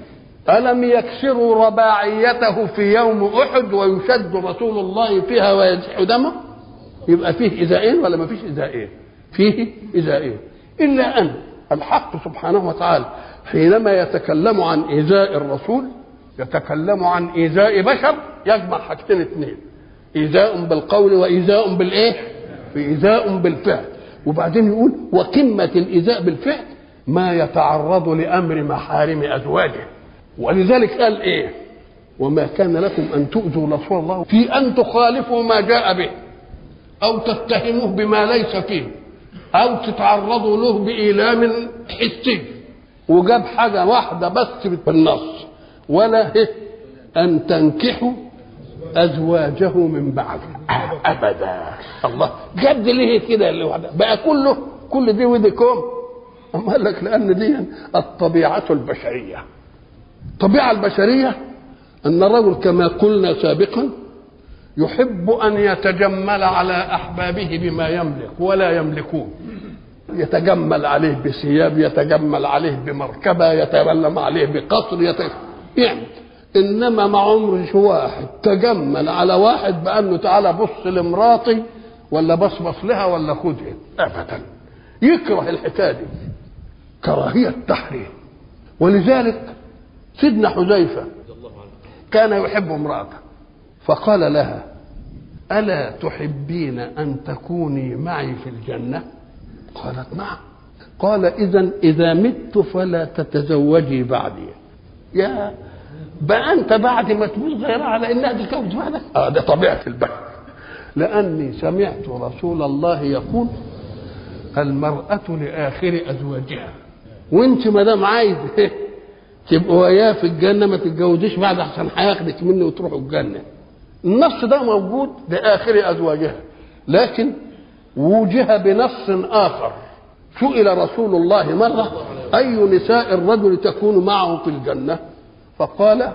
ألم يكسروا رباعيته في يوم أحد ويشد رسول الله فيها ويزح دمه يبقى فيه إذائين ولا ما فيش إذائين فيه إذائين إلا أن الحق سبحانه وتعالى حينما يتكلم عن إيذاء الرسول يتكلم عن إيذاء بشر يجمع حاجتين اثنين إيذاء بالقول وإيذاء بالإيه؟ إيذاء بالفعل وبعدين يقول وقمة الإيذاء بالفعل ما يتعرض لأمر محارم أزواجه ولذلك قال إيه؟ وما كان لكم أن تؤذوا رسول الله في أن تخالفوا ما جاء به أو تتهموه بما ليس فيه أو تتعرضوا له بإيلام حسي وجاب حاجة واحدة بس بالنص ولا هي أن تنكحوا أزواجه من بعد أبدا الله جاب دي ليه كده اللي واحدة بقى كله كل دي ودي كوم أما قال لك لأن دي الطبيعة البشرية الطبيعة البشرية أن الرجل كما قلنا سابقا يحب أن يتجمل على أحبابه بما يملك ولا يملكون يتجمل عليه بثياب يتجمل عليه بمركبة يتجمل عليه بقصر يت... يعني إنما ما عمرش واحد تجمل على واحد بأنه تعالى بص لمراتي ولا بصبص لها ولا خدها أبدا يكره الحكاية دي كراهية تحريم ولذلك سيدنا حذيفة كان يحب امرأته فقال لها ألا تحبين أن تكوني معي في الجنة قالت نعم قال إذا إذا مت فلا تتزوجي بعدي يا بقى أنت بعد ما تموت غيرها على إنها تتجوز بعدك آه ده طبيعة البشر لأني سمعت رسول الله يقول المرأة لآخر أزواجها وأنت ما دام عايز تبقوا وياه في الجنة ما تتجوزيش بعد أحسن هياخدك مني وتروحوا الجنة النص ده موجود لآخر أزواجها لكن وجه بنص آخر سئل رسول الله مرة أي نساء الرجل تكون معه في الجنة فقال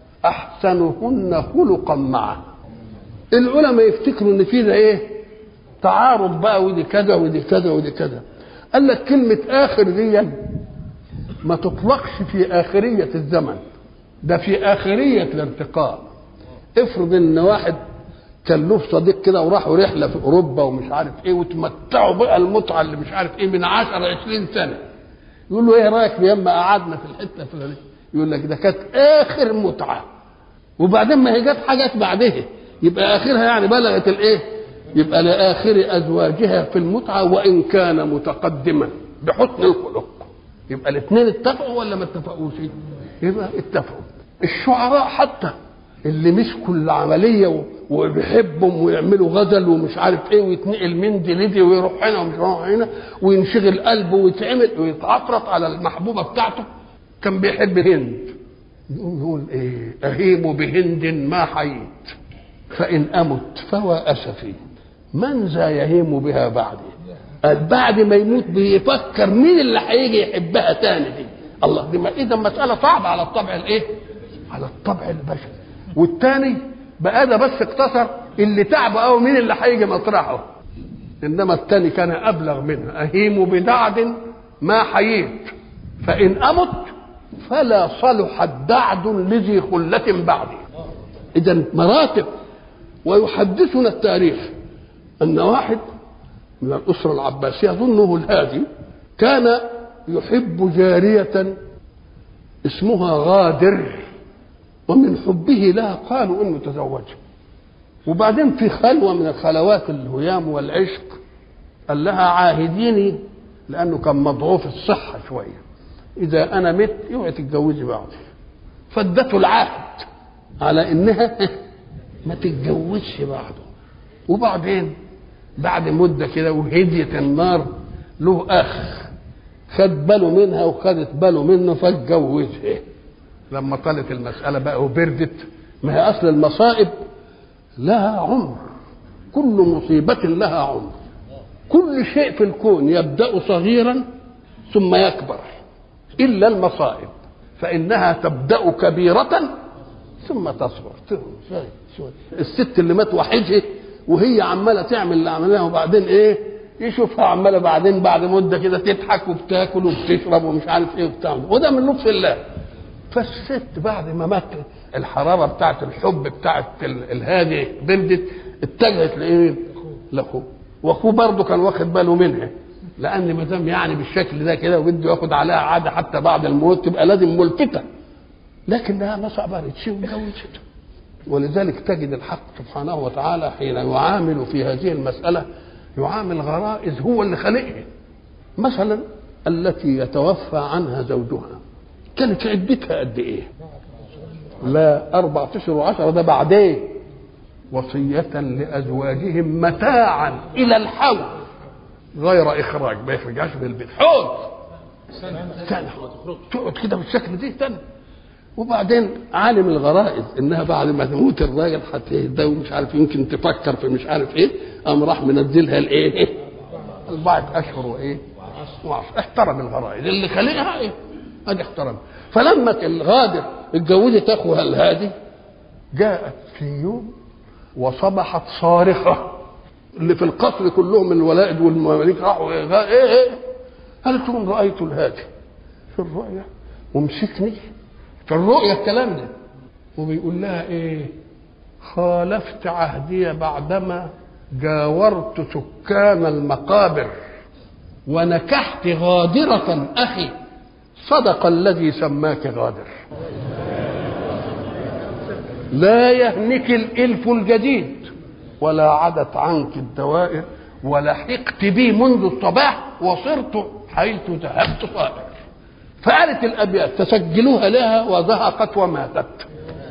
أحسنهن خلقا معه العلماء يفتكروا ان في ده ايه تعارض بقى ودي كذا ودي كذا ودي كذا قال لك كلمة آخر دي ما تطلقش في آخرية الزمن ده في آخرية الارتقاء افرض ان واحد كان له صديق كده وراحوا رحله في اوروبا ومش عارف ايه وتمتعوا بقى المتعه اللي مش عارف ايه من 10 20 سنه يقول له ايه رايك لما قعدنا في الحته الفلانيه يقول لك ده كانت اخر متعه وبعدين ما هي جت حاجات بعدها يبقى اخرها يعني بلغت الايه يبقى لاخر ازواجها في المتعه وان كان متقدما بحسن الخلق يبقى الاثنين اتفقوا ولا ما اتفقوش يبقى اتفقوا الشعراء حتى اللي مسكوا العمليه وبيحبهم ويعملوا غزل ومش عارف ايه ويتنقل من دي لدي ويروح هنا ومش يروح هنا وينشغل قلبه ويتعمل ويتعفرط على المحبوبه بتاعته كان بيحب هند يقوم يقول ايه اهيم بهند ما حييت فان امت فهو اسفي من ذا يهيم بها بعدي بعد ما يموت بيفكر مين اللي هيجي يحبها تاني دي الله دي اذا مساله صعبه على الطبع الايه على الطبع البشري والتاني بقى ده بس اقتصر اللي تعب قوي مين اللي هيجي مطرحه انما التاني كان ابلغ منها اهيم بدعد ما حييت فان امت فلا صلح الدعد لذي خلة بعدي اذا مراتب ويحدثنا التاريخ ان واحد من الاسره العباسيه اظنه الهادي كان يحب جاريه اسمها غادر ومن حبه لها قالوا انه تزوجها وبعدين في خلوه من الخلوات الهيام والعشق قال لها عاهديني لانه كان مضعوف الصحه شويه اذا انا مت اوعي تتجوزي بعضي فادته العهد على انها ما تتجوزش بعده وبعدين بعد مده كده وهديت النار له اخ خد باله منها وخدت باله منه فاتجوزها لما طالت المساله بقى وبردت ما هي اصل المصائب لها عمر كل مصيبه لها عمر كل شيء في الكون يبدا صغيرا ثم يكبر الا المصائب فانها تبدا كبيره ثم تصغر شوي شوي الست اللي مات وحيدها وهي عماله تعمل اللي عملناه وبعدين ايه يشوفها عماله بعدين بعد مده كده تضحك وبتاكل وبتشرب ومش عارف ايه وبتاع وده من لطف الله فالست بعد ما مات الحراره بتاعت الحب بتاعت الهادي بردت اتجهت لايه؟ لاخوه واخوه برضه كان واخد باله منها لان ما دام يعني بالشكل ده كده وبده ياخد عليها عاده حتى بعد الموت تبقى لازم ملفته لكنها ما صبرتش واتجوزت ولذلك تجد الحق سبحانه وتعالى حين يعامل في هذه المسألة يعامل غرائز هو اللي خلقها مثلا التي يتوفى عنها زوجها كانت عدتها قد ايه لا أربعة أشهر وعشرة ده بعدين وصية لأزواجهم متاعا إلى الحول غير إخراج ما يخرجهاش من البيت حوض سنة سنة تقعد كده بالشكل دي سنة وبعدين عالم الغرائز انها بعد ما تموت الراجل هتهدى ومش عارف يمكن تفكر في مش عارف ايه قام راح منزلها الايه؟ اربعه اشهر وايه؟ وعشر احترم الغرائز اللي خلقها ايه؟ ادي احترم فلما الغادر اتجوزت اخوها الهادي جاءت في يوم وصبحت صارخه اللي في القصر كلهم الولائد والمماليك راحوا ايه ايه, إيه؟ قالت لهم رايت الهادي في الرؤيا ومسكني في الرؤيا الكلام ده وبيقول لها ايه خالفت عهدي بعدما جاورت سكان المقابر ونكحت غادرة أخي صدق الذي سماك غادر لا يهنك الإلف الجديد ولا عدت عنك الدوائر ولحقت بي منذ الصباح وصرت حيث ذهبت صائر فقالت الابيات فسجلوها لها وزهقت وماتت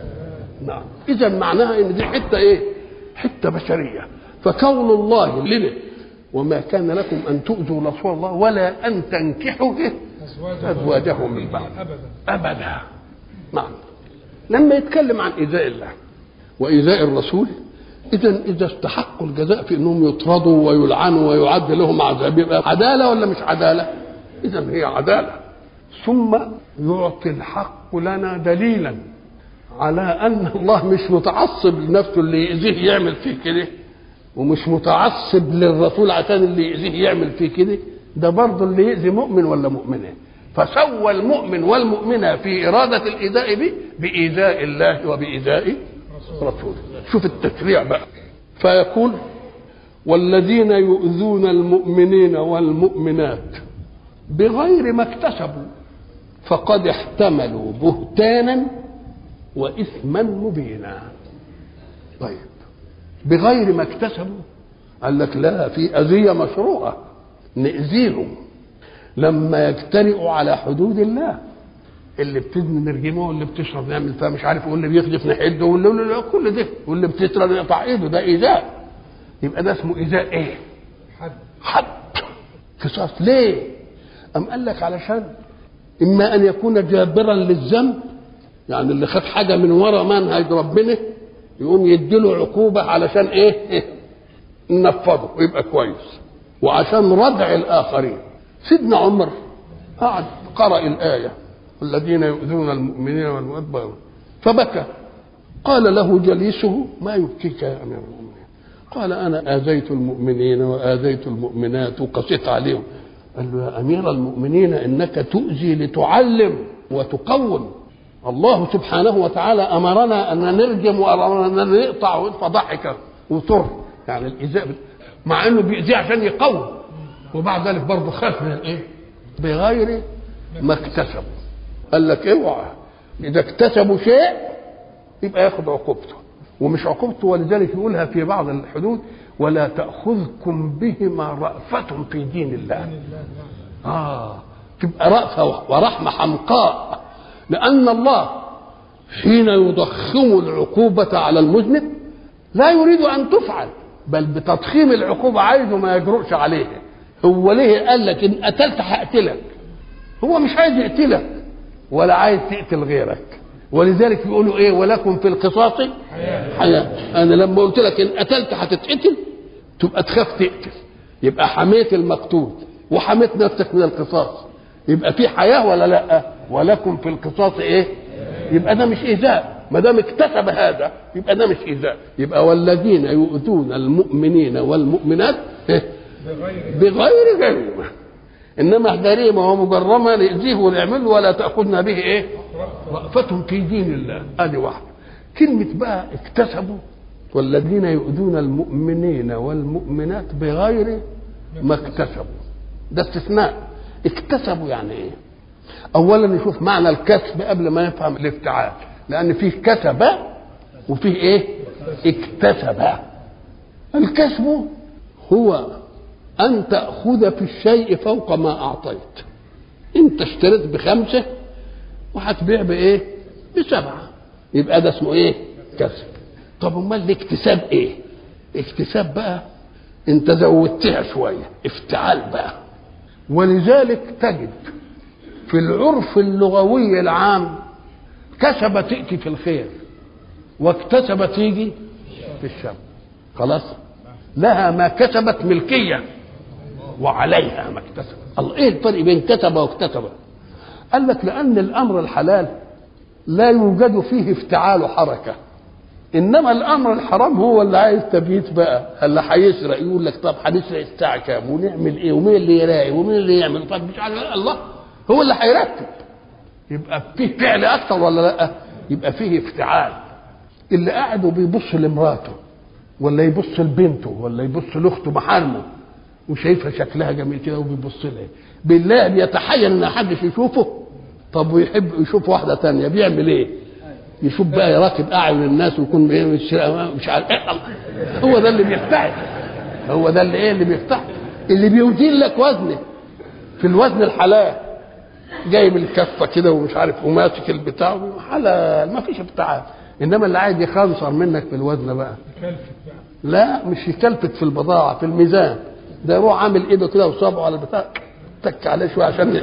نعم اذا معناها ان دي حته ايه حته بشريه فكون الله لنا وما كان لكم ان تؤذوا رسول الله ولا ان تنكحوا إيه؟ ازواجه من بعد ابدا ابدا نعم لما يتكلم عن ايذاء الله وايذاء الرسول اذا اذا استحقوا الجزاء في انهم يطردوا ويلعنوا ويعد لهم عذاب يبقى عداله ولا مش عداله؟ اذا هي عداله ثم يعطي الحق لنا دليلا على ان الله مش متعصب لنفسه اللي يأذيه يعمل فيه كده ومش متعصب للرسول عشان اللي يأذيه يعمل فيه كده ده برضه اللي يأذي مؤمن ولا مؤمنة فسوى المؤمن والمؤمنة في إرادة الإيذاء به بإيذاء الله وبإيذاء رسوله شوف التشريع بقى فيقول والذين يؤذون المؤمنين والمؤمنات بغير ما اكتسبوا فقد احتملوا بهتانا واثما مبينا طيب بغير ما اكتسبوا قال لك لا في اذيه مشروعه ناذيهم لما يجترئوا على حدود الله اللي بتزني نرجمه واللي بتشرب نعمل فيها مش عارف واللي بيخلف نحده واللي كل ده واللي بتسرق يقطع ايده ده ايذاء يبقى ده اسمه ايذاء ايه؟ حد حد قصاص ليه؟ أم قال لك علشان إما أن يكون جابرا للذنب يعني اللي خد حاجة من ورا منهج ربنا يقوم يديله عقوبة علشان إيه؟ ننفضه ويبقى كويس وعشان ردع الآخرين سيدنا عمر قعد قرأ الآية الذين يؤذون المؤمنين والمؤمنين فبكى قال له جليسه ما يبكيك يا أمير المؤمنين قال أنا آذيت المؤمنين وآذيت المؤمنات وقسيت عليهم قال له يا امير المؤمنين انك تؤذي لتعلم وتقوم الله سبحانه وتعالى امرنا ان نرجم وامرنا ان نقطع فضحك وطر يعني الايذاء مع انه بيأذيه عشان يقوم وبعد ذلك برضه خاف من الايه؟ بغير ما اكتسبوا قال لك اوعى اذا اكتسبوا شيء يبقى ياخد عقوبته ومش عقوبته ولذلك يقولها في بعض الحدود ولا تأخذكم بهما رأفة في دين الله آه تبقى رأفة ورحمة حمقاء لأن الله حين يضخم العقوبة على المذنب لا يريد أن تفعل بل بتضخيم العقوبة عايزه ما يجرؤش عليها هو ليه قال لك إن قتلت هقتلك هو مش عايز يقتلك ولا عايز تقتل غيرك ولذلك يقولوا ايه ولكم في القصاص حياة انا لما قلت لك ان قتلت هتتقتل تبقى تخاف تقتل يبقى حميت المقتول وحميت نفسك من القصاص يبقى في حياة ولا لا ولكم في القصاص ايه يبقى ده مش ايذاء ما دام اكتسب هذا يبقى ده مش ايذاء يبقى والذين يؤذون المؤمنين والمؤمنات بغير جريمه انما جريمه ومجرمه ناذيه ونعمله ولا تاخذنا به ايه؟ رأفة في دين الله ادي واحده كلمه بقى اكتسبوا والذين يؤذون المؤمنين والمؤمنات بغير ما اكتسبوا ده استثناء اكتسبوا يعني ايه؟ اولا نشوف معنى الكسب قبل ما نفهم الافتعال لان فيه كسب وفيه ايه؟ اكتسب الكسب هو أن تأخذ في الشيء فوق ما أعطيت أنت اشتريت بخمسة وهتبيع بإيه؟ بسبعة يبقى ده اسمه إيه؟ كسب طب أمال الاكتساب إيه؟ اكتساب بقى أنت زودتها شوية افتعال بقى ولذلك تجد في العرف اللغوي العام كسب تأتي في الخير واكتسب تيجي في الشر خلاص لها ما كسبت ملكيه وعليها ما اكتسب الله ايه الفرق بين كتب واكتسب قال لك لان الامر الحلال لا يوجد فيه افتعال حركه انما الامر الحرام هو اللي عايز تبييت بقى اللي هيسرق يقول لك طب هنسرق الساعه كام ونعمل ايه ومين اللي يراعي ومين اللي يعمل طب مش عارف الله هو اللي هيرتب يبقى فيه فعل اكثر ولا لا يبقى فيه افتعال اللي قاعد وبيبص لمراته ولا يبص لبنته ولا يبص لاخته محارمه وشايفها شكلها جميل كده وبيبص لها بالله بيتحين ان حدش يشوفه طب ويحب يشوف واحده تانية بيعمل ايه يشوف بقى يراقب اعين الناس ويكون مش مش عارف إيه هو ده اللي بيفتح هو ده اللي ايه اللي بيفتح اللي بيوزن لك وزنه في الوزن الحلال جايب الكفه كده ومش عارف وماسك البتاع حلال ما فيش افتعال انما اللي عايز يخنصر منك في الوزن بقى لا مش يكلفت في البضاعه في الميزان ده يروح عامل ايده كده وصابعه على البتاع تك عليه شويه عشان ي...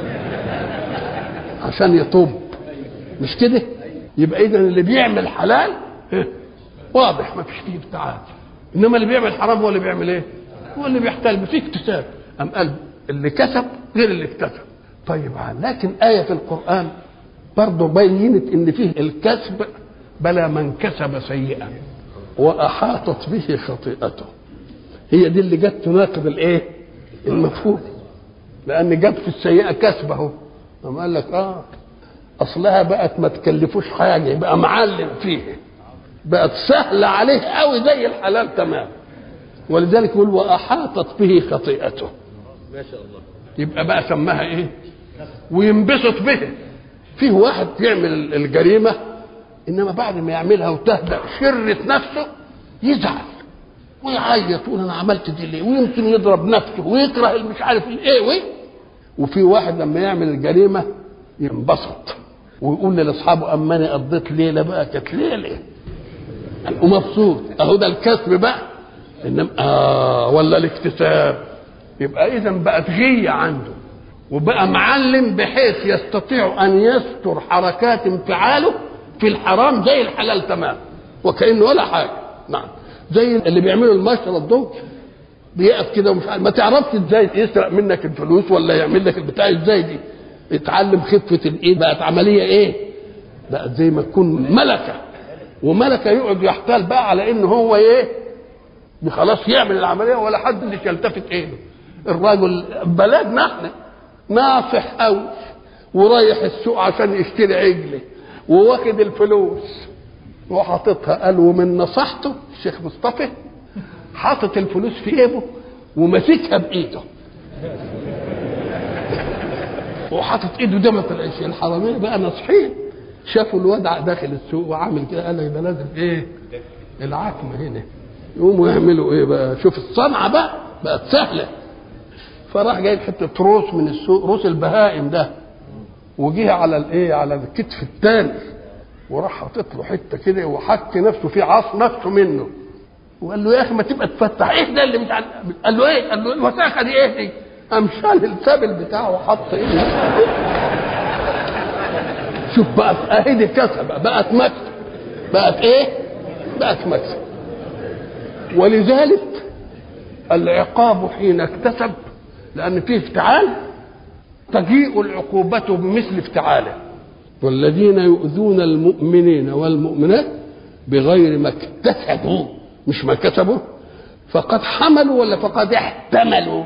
عشان يطب مش كده يبقى اذا اللي بيعمل حلال واضح ما فيش فيه ابتعاد انما اللي بيعمل حرام هو اللي بيعمل ايه هو اللي بيحتال فيه اكتساب ام قال اللي كسب غير اللي اكتسب طيب لكن آية في القرآن برضه بينت إن فيه الكسب بلى من كسب سيئا وأحاطت به خطيئته هي دي اللي جت تناقض الايه المفهوم لان جت في السيئه كسبه اهو قال لك اه اصلها بقت ما تكلفوش حاجه يبقى معلم فيه بقت سهله عليه قوي زي الحلال تمام ولذلك يقول واحاطت به خطيئته ما شاء الله يبقى بقى سماها ايه وينبسط به فيه واحد يعمل الجريمه انما بعد ما يعملها وتهدأ شرة نفسه يزعل ويعيط يقول انا عملت دي ليه ويمكن يضرب نفسه ويكره مش عارف الايه وايه وفي واحد لما يعمل الجريمه ينبسط ويقول لاصحابه اما انا قضيت ليله بقى كانت ليله ومبسوط اهو ده الكسب بقى انما اه ولا الاكتساب يبقى اذا بقت غيه عنده وبقى معلم بحيث يستطيع ان يستر حركات انفعاله في الحرام زي الحلال تمام وكانه ولا حاجه نعم زي اللي بيعملوا المشرط دول بيقف كده ومش عارف ما تعرفش ازاي يسرق منك الفلوس ولا يعمل لك البتاع ازاي دي اتعلم خفه الايد بقت عمليه ايه بقت زي ما تكون ملكه وملكه يقعد يحتال بقى على ان هو ايه خلاص يعمل العمليه ولا حد اللي يلتفت ايده الراجل بلدنا احنا ناصح قوي ورايح السوق عشان يشتري عجله وواخد الفلوس وحاططها قال ومن نصحته الشيخ مصطفى حاطط الفلوس في جيبه وماسكها بايده وحاطط ايده دمة العيش الحرامية بقى ناصحين شافوا الوضع داخل السوق وعامل كده قال لك ده لازم ايه العتمه هنا يقوموا يعملوا ايه بقى شوف الصنعه بقى بقت سهله فراح جايب حته روس من السوق روس البهائم ده وجه على الايه على الكتف الثاني وراح حاطط له حته كده وحك نفسه في عص نفسه منه وقال له يا اخي ما تبقى تفتح ايه ده اللي مش عن... قال له ايه؟ قال له الوساخه دي ايه دي؟ قام شال السبل بتاعه وحط ايه؟ شوف بقى اهي دي كسبه بقت مكسب بقت ايه؟ بقت مكسب ولذلك العقاب حين اكتسب لان فيه افتعال تجيء العقوبة بمثل افتعاله والذين يؤذون المؤمنين والمؤمنات بغير ما اكتسبوا مش ما كسبوا فقد حملوا ولا فقد احتملوا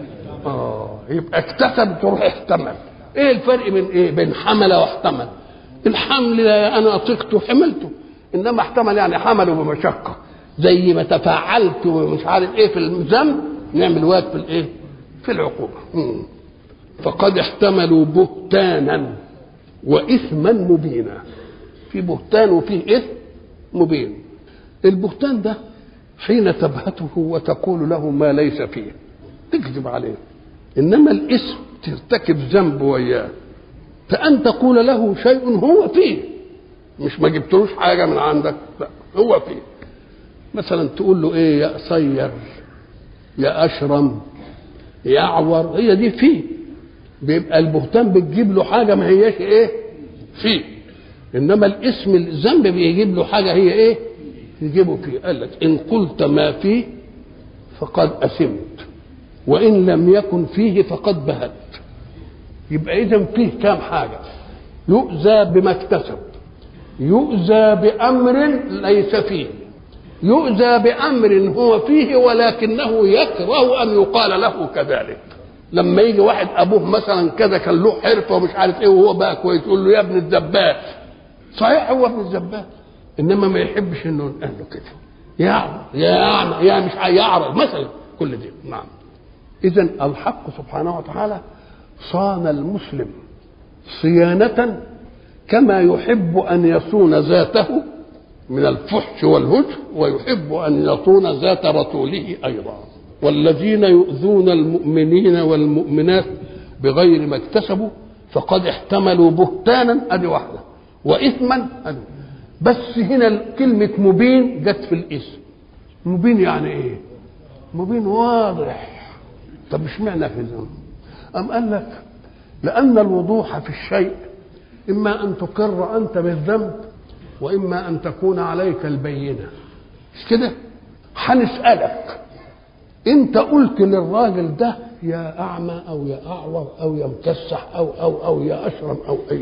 اه يبقى اكتسب تروح احتمل ايه الفرق بين ايه بين حمل واحتمل الحمل انا اطقته حملته انما احتمل يعني حمله بمشقه زي ما تفاعلت ومش عارف ايه في الذنب نعمل واجب في الايه في العقوبه مم. فقد احتملوا بهتانا واثما مبينا في بهتان وفيه اثم مبين البهتان ده حين تبهته وتقول له ما ليس فيه تكذب عليه انما الاسم ترتكب ذنب وياه فان تقول له شيء هو فيه مش ما جبتلوش حاجه من عندك لا هو فيه مثلا تقول له ايه يا قصير يا اشرم يا اعور هي دي فيه بيبقى البهتان بتجيب له حاجه ما هياش ايه فيه انما الاسم الذنب بيجيب له حاجه هي ايه يجيبه فيه قال لك ان قلت ما فيه فقد اثمت وان لم يكن فيه فقد بهت يبقى اذا فيه كام حاجه يؤذى بما اكتسب يؤذى بامر ليس فيه يؤذى بامر هو فيه ولكنه يكره ان يقال له كذلك لما يجي واحد ابوه مثلا كذا كان له حرفه ومش عارف ايه وهو بقى كويس يقول له يا ابن الزبال صحيح هو ابن الزبال انما ما يحبش انه ينقال له كده يا يا أعمى يا مش يعرض مثلا كل دي نعم اذا الحق سبحانه وتعالى صان المسلم صيانة كما يحب أن يصون ذاته من الفحش والهجر ويحب أن يصون ذات رسوله أيضا والذين يؤذون المؤمنين والمؤمنات بغير ما اكتسبوا فقد احتملوا بهتانا ادي واحده واثما ادي بس هنا كلمه مبين جت في الاسم مبين يعني ايه مبين واضح طب اشمعنى في الذنب ام قال لك لان الوضوح في الشيء اما ان تقر انت بالذنب واما ان تكون عليك البينه مش كده هنسالك انت قلت للراجل ده يا اعمى او يا اعور او يا مكسح او او او يا اشرم او اي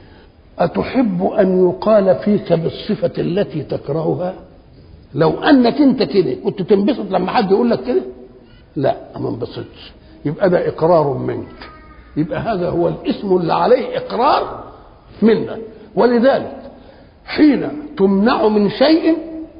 اتحب ان يقال فيك بالصفه التي تكرهها لو انك انت كده كنت تنبسط لما حد يقول لك كده لا ما انبسطش يبقى ده اقرار منك يبقى هذا هو الاسم اللي عليه اقرار منك ولذلك حين تمنع من شيء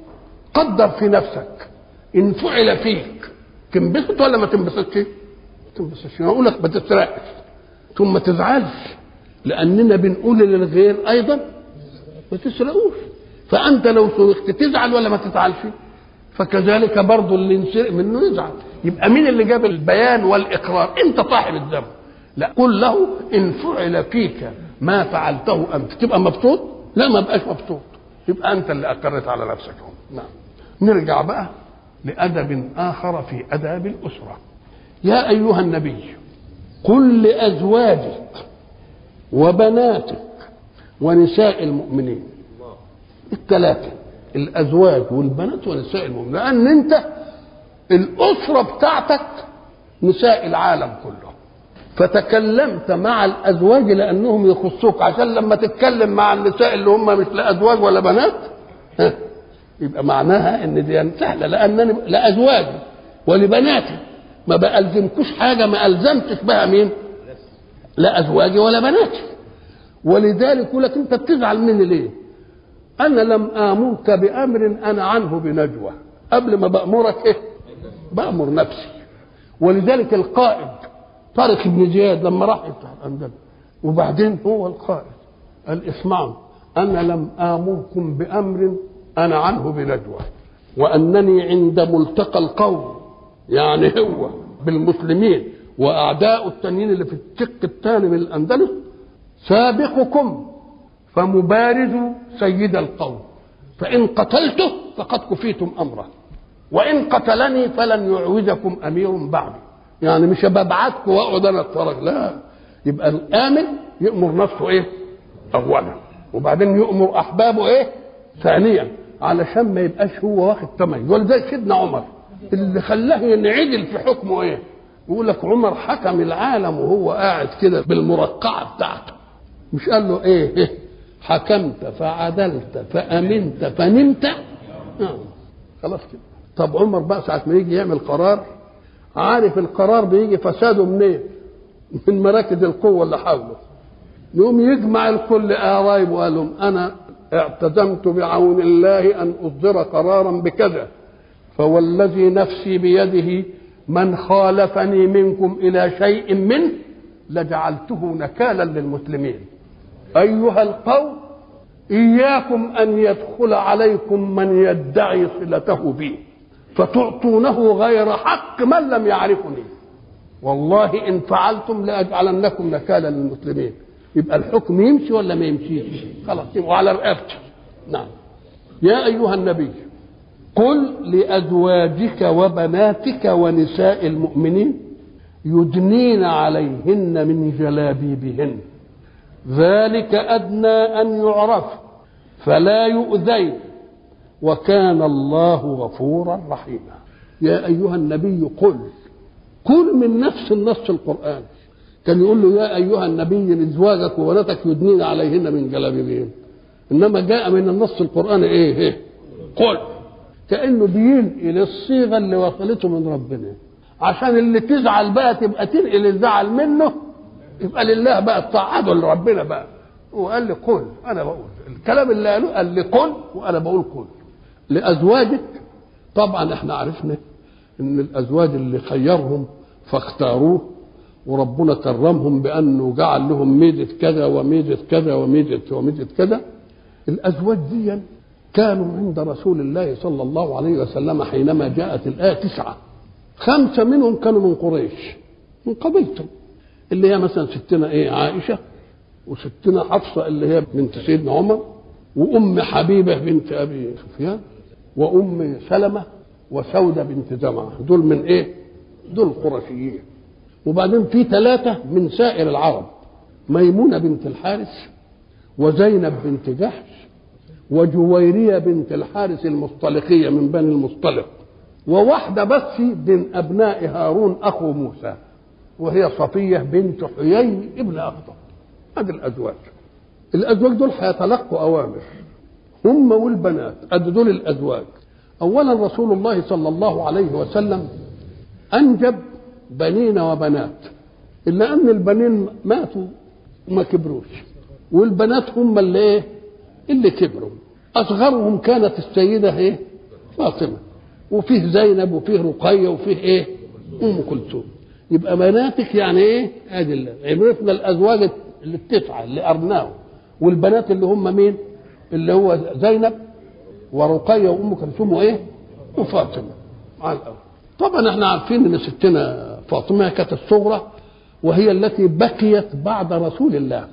قدر في نفسك ان فعل فيك تنبسط ولا ما تنبسطش؟ ما تنبسطش انا اقول لك ما تسرقش ثم ما تزعلش لاننا بنقول للغير ايضا ما تسرقوش فانت لو سرقت تزعل ولا ما تزعلش؟ فكذلك برضه اللي ينسرق منه يزعل يبقى مين اللي جاب البيان والاقرار؟ انت صاحب الذنب لا قل له ان فعل فيك ما فعلته انت تبقى مبسوط؟ لا ما بقاش مبسوط يبقى انت اللي اقرت على نفسك نعم نرجع بقى لأدب آخر في أداب الأسرة يا أيها النبي قل لأزواجك وبناتك ونساء المؤمنين الثلاثة الأزواج والبنات ونساء المؤمنين لأن أنت الأسرة بتاعتك نساء العالم كله فتكلمت مع الأزواج لأنهم يخصوك عشان لما تتكلم مع النساء اللي هم مش لا أزواج ولا بنات ها يبقى معناها ان دي سهله لانني لازواجي ولبناتي ما بألزمكوش حاجه ما الزمتش بها مين؟ لا ازواجي ولا بناتي ولذلك يقول لك انت بتزعل مني ليه؟ انا لم امرك بامر انا عنه بنجوى قبل ما بامرك ايه؟ بامر نفسي ولذلك القائد طارق بن زياد لما راح يفتح الاندلس وبعدين هو القائد قال اسمعوا أنا لم آمركم بأمر أنا عنه بندوة وأنني عند ملتقى القوم يعني هو بالمسلمين وأعداء التانيين اللي في الشق الثاني من الأندلس سابقكم فمبارزوا سيد القوم فإن قتلته فقد كفيتم أمره وإن قتلني فلن يعوزكم أمير بعدي يعني مش ببعتكم واقعد انا اتفرج لا يبقى الامن يامر نفسه ايه؟ اولا وبعدين يامر احبابه ايه؟ ثانيا علشان ما يبقاش هو واخد ثمن ولذلك سيدنا عمر اللي خلاه ينعدل في حكمه ايه؟ يقول لك عمر حكم العالم وهو قاعد كده بالمرقعه بتاعته مش قال له ايه, إيه؟ حكمت فعدلت فامنت فنمت آه. خلاص كده طب عمر بقى ساعه ما يجي يعمل قرار عارف القرار بيجي فساده منين؟ من مراكز القوه اللي حوله يقوم يجمع الكل قرايب وقال لهم انا اعتزمت بعون الله ان اصدر قرارا بكذا فوالذي نفسي بيده من خالفني منكم الى شيء منه لجعلته نكالا للمسلمين ايها القوم اياكم ان يدخل عليكم من يدعي صلته بي فتعطونه غير حق من لم يعرفني والله ان فعلتم لاجعلنكم نكالا للمسلمين يبقى الحكم يمشي ولا ما يمشيش خلاص يبقى على رقبتي نعم يا ايها النبي قل لازواجك وبناتك ونساء المؤمنين يدنين عليهن من جلابيبهن ذلك ادنى ان يعرف فلا يؤذين وكان الله غفورا رحيما يا ايها النبي قل قل من نفس النص القران كان يقول له يا ايها النبي لازواجك وبناتك يدنين عليهن من جلابيبهن انما جاء من النص القران ايه, إيه؟ قل كانه بينقل الصيغه اللي وصلته من ربنا عشان اللي تزعل بقى تبقى تنقل الزعل منه يبقى لله بقى الطاعه لربنا بقى وقال لي قل انا بقول الكلام اللي قاله قال لي قل وانا بقول قل لازواجك طبعا احنا عرفنا ان الازواج اللي خيرهم فاختاروه وربنا كرمهم بانه جعل لهم ميزه كذا وميزه كذا وميزه وميزه كذا الازواج دي كانوا عند رسول الله صلى الله عليه وسلم حينما جاءت الايه تسعه خمسه منهم كانوا من قريش من قبيلته اللي هي مثلا ستنا ايه عائشه وستنا حفصه اللي هي بنت سيدنا عمر وام حبيبه بنت ابي سفيان وام سلمه وسوده بنت زمعه دول من ايه؟ دول قرشيين وبعدين في ثلاثه من سائر العرب ميمونه بنت الحارث وزينب بنت جحش وجويريه بنت الحارث المصطلقيه من بني المصطلق وواحده بس من ابناء هارون اخو موسى وهي صفيه بنت حيي ابن اخطب هذه الازواج الازواج دول هيتلقوا اوامر هم والبنات ادي دول الازواج اولا رسول الله صلى الله عليه وسلم انجب بنين وبنات الا ان البنين ماتوا وما كبروش والبنات هم اللي ايه اللي كبروا اصغرهم كانت السيده ايه فاطمه وفيه زينب وفيه رقيه وفيه ايه ام كلثوم يبقى بناتك يعني ايه ادي عرفنا الازواج اللي التسعه اللي ارناه والبنات اللي هم مين اللي هو زينب ورقيه وام كلثوم وايه وفاطمه على الاول طبعا احنا عارفين ان ستنا فاطمه كانت الصغرى وهي التي بقيت بعد رسول الله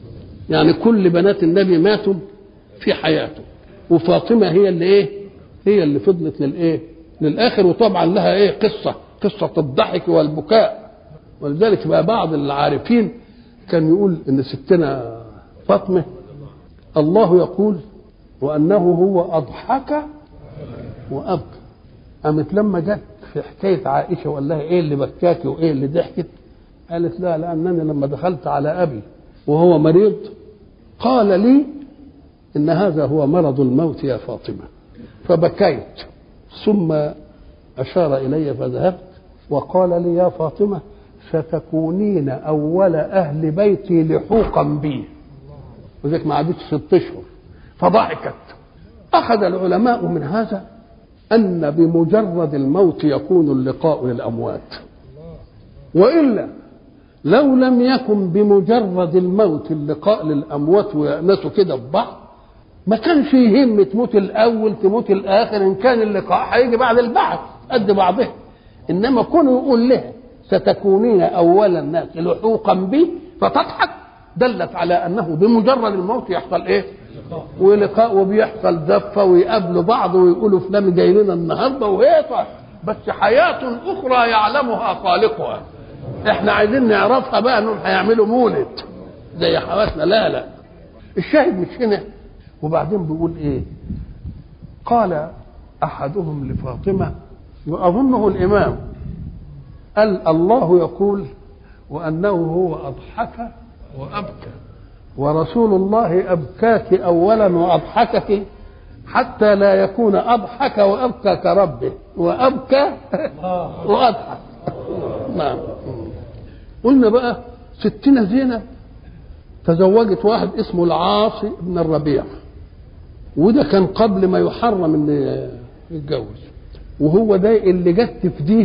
يعني كل بنات النبي ماتوا في حياته وفاطمه هي اللي ايه هي اللي فضلت للايه للاخر وطبعا لها ايه قصه قصه الضحك والبكاء ولذلك بقى بعض العارفين كان يقول ان ستنا فاطمه الله يقول وانه هو اضحك وابكى قامت لما جت في حكايه عائشه وقال لها ايه اللي بكاكي وايه اللي ضحكت قالت لا لانني لما دخلت على ابي وهو مريض قال لي ان هذا هو مرض الموت يا فاطمه فبكيت ثم اشار الي فذهبت وقال لي يا فاطمه ستكونين اول اهل بيتي لحوقا بي وذلك ما عادتش ست اشهر فضحكت اخذ العلماء من هذا ان بمجرد الموت يكون اللقاء للاموات والا لو لم يكن بمجرد الموت اللقاء للاموات ويأنسوا كده ببعض ما كانش يهم تموت الاول تموت الاخر ان كان اللقاء هيجي بعد البعث قد بعضها انما كونه يقول لها ستكونين اول الناس لحوقا بي فتضحك دلت على انه بمجرد الموت يحصل ايه؟ ولقاء وبيحصل زفه ويقابلوا بعض ويقولوا فلان جاي لنا النهارده وهيصة بس حياه اخرى يعلمها خالقها احنا عايزين نعرفها بقى انهم هيعملوا مولد زي حواسنا لا لا الشاهد مش هنا وبعدين بيقول ايه قال احدهم لفاطمه واظنه الامام قال الله يقول وانه هو اضحك وابكى ورسول الله ابكاك اولا واضحكك حتى لا يكون اضحك وابكى كربه وابكى واضحك نعم قلنا بقى ستنا زينب تزوجت واحد اسمه العاصي بن الربيع وده كان قبل ما يحرم ان يتجوز وهو ده اللي جت تفديه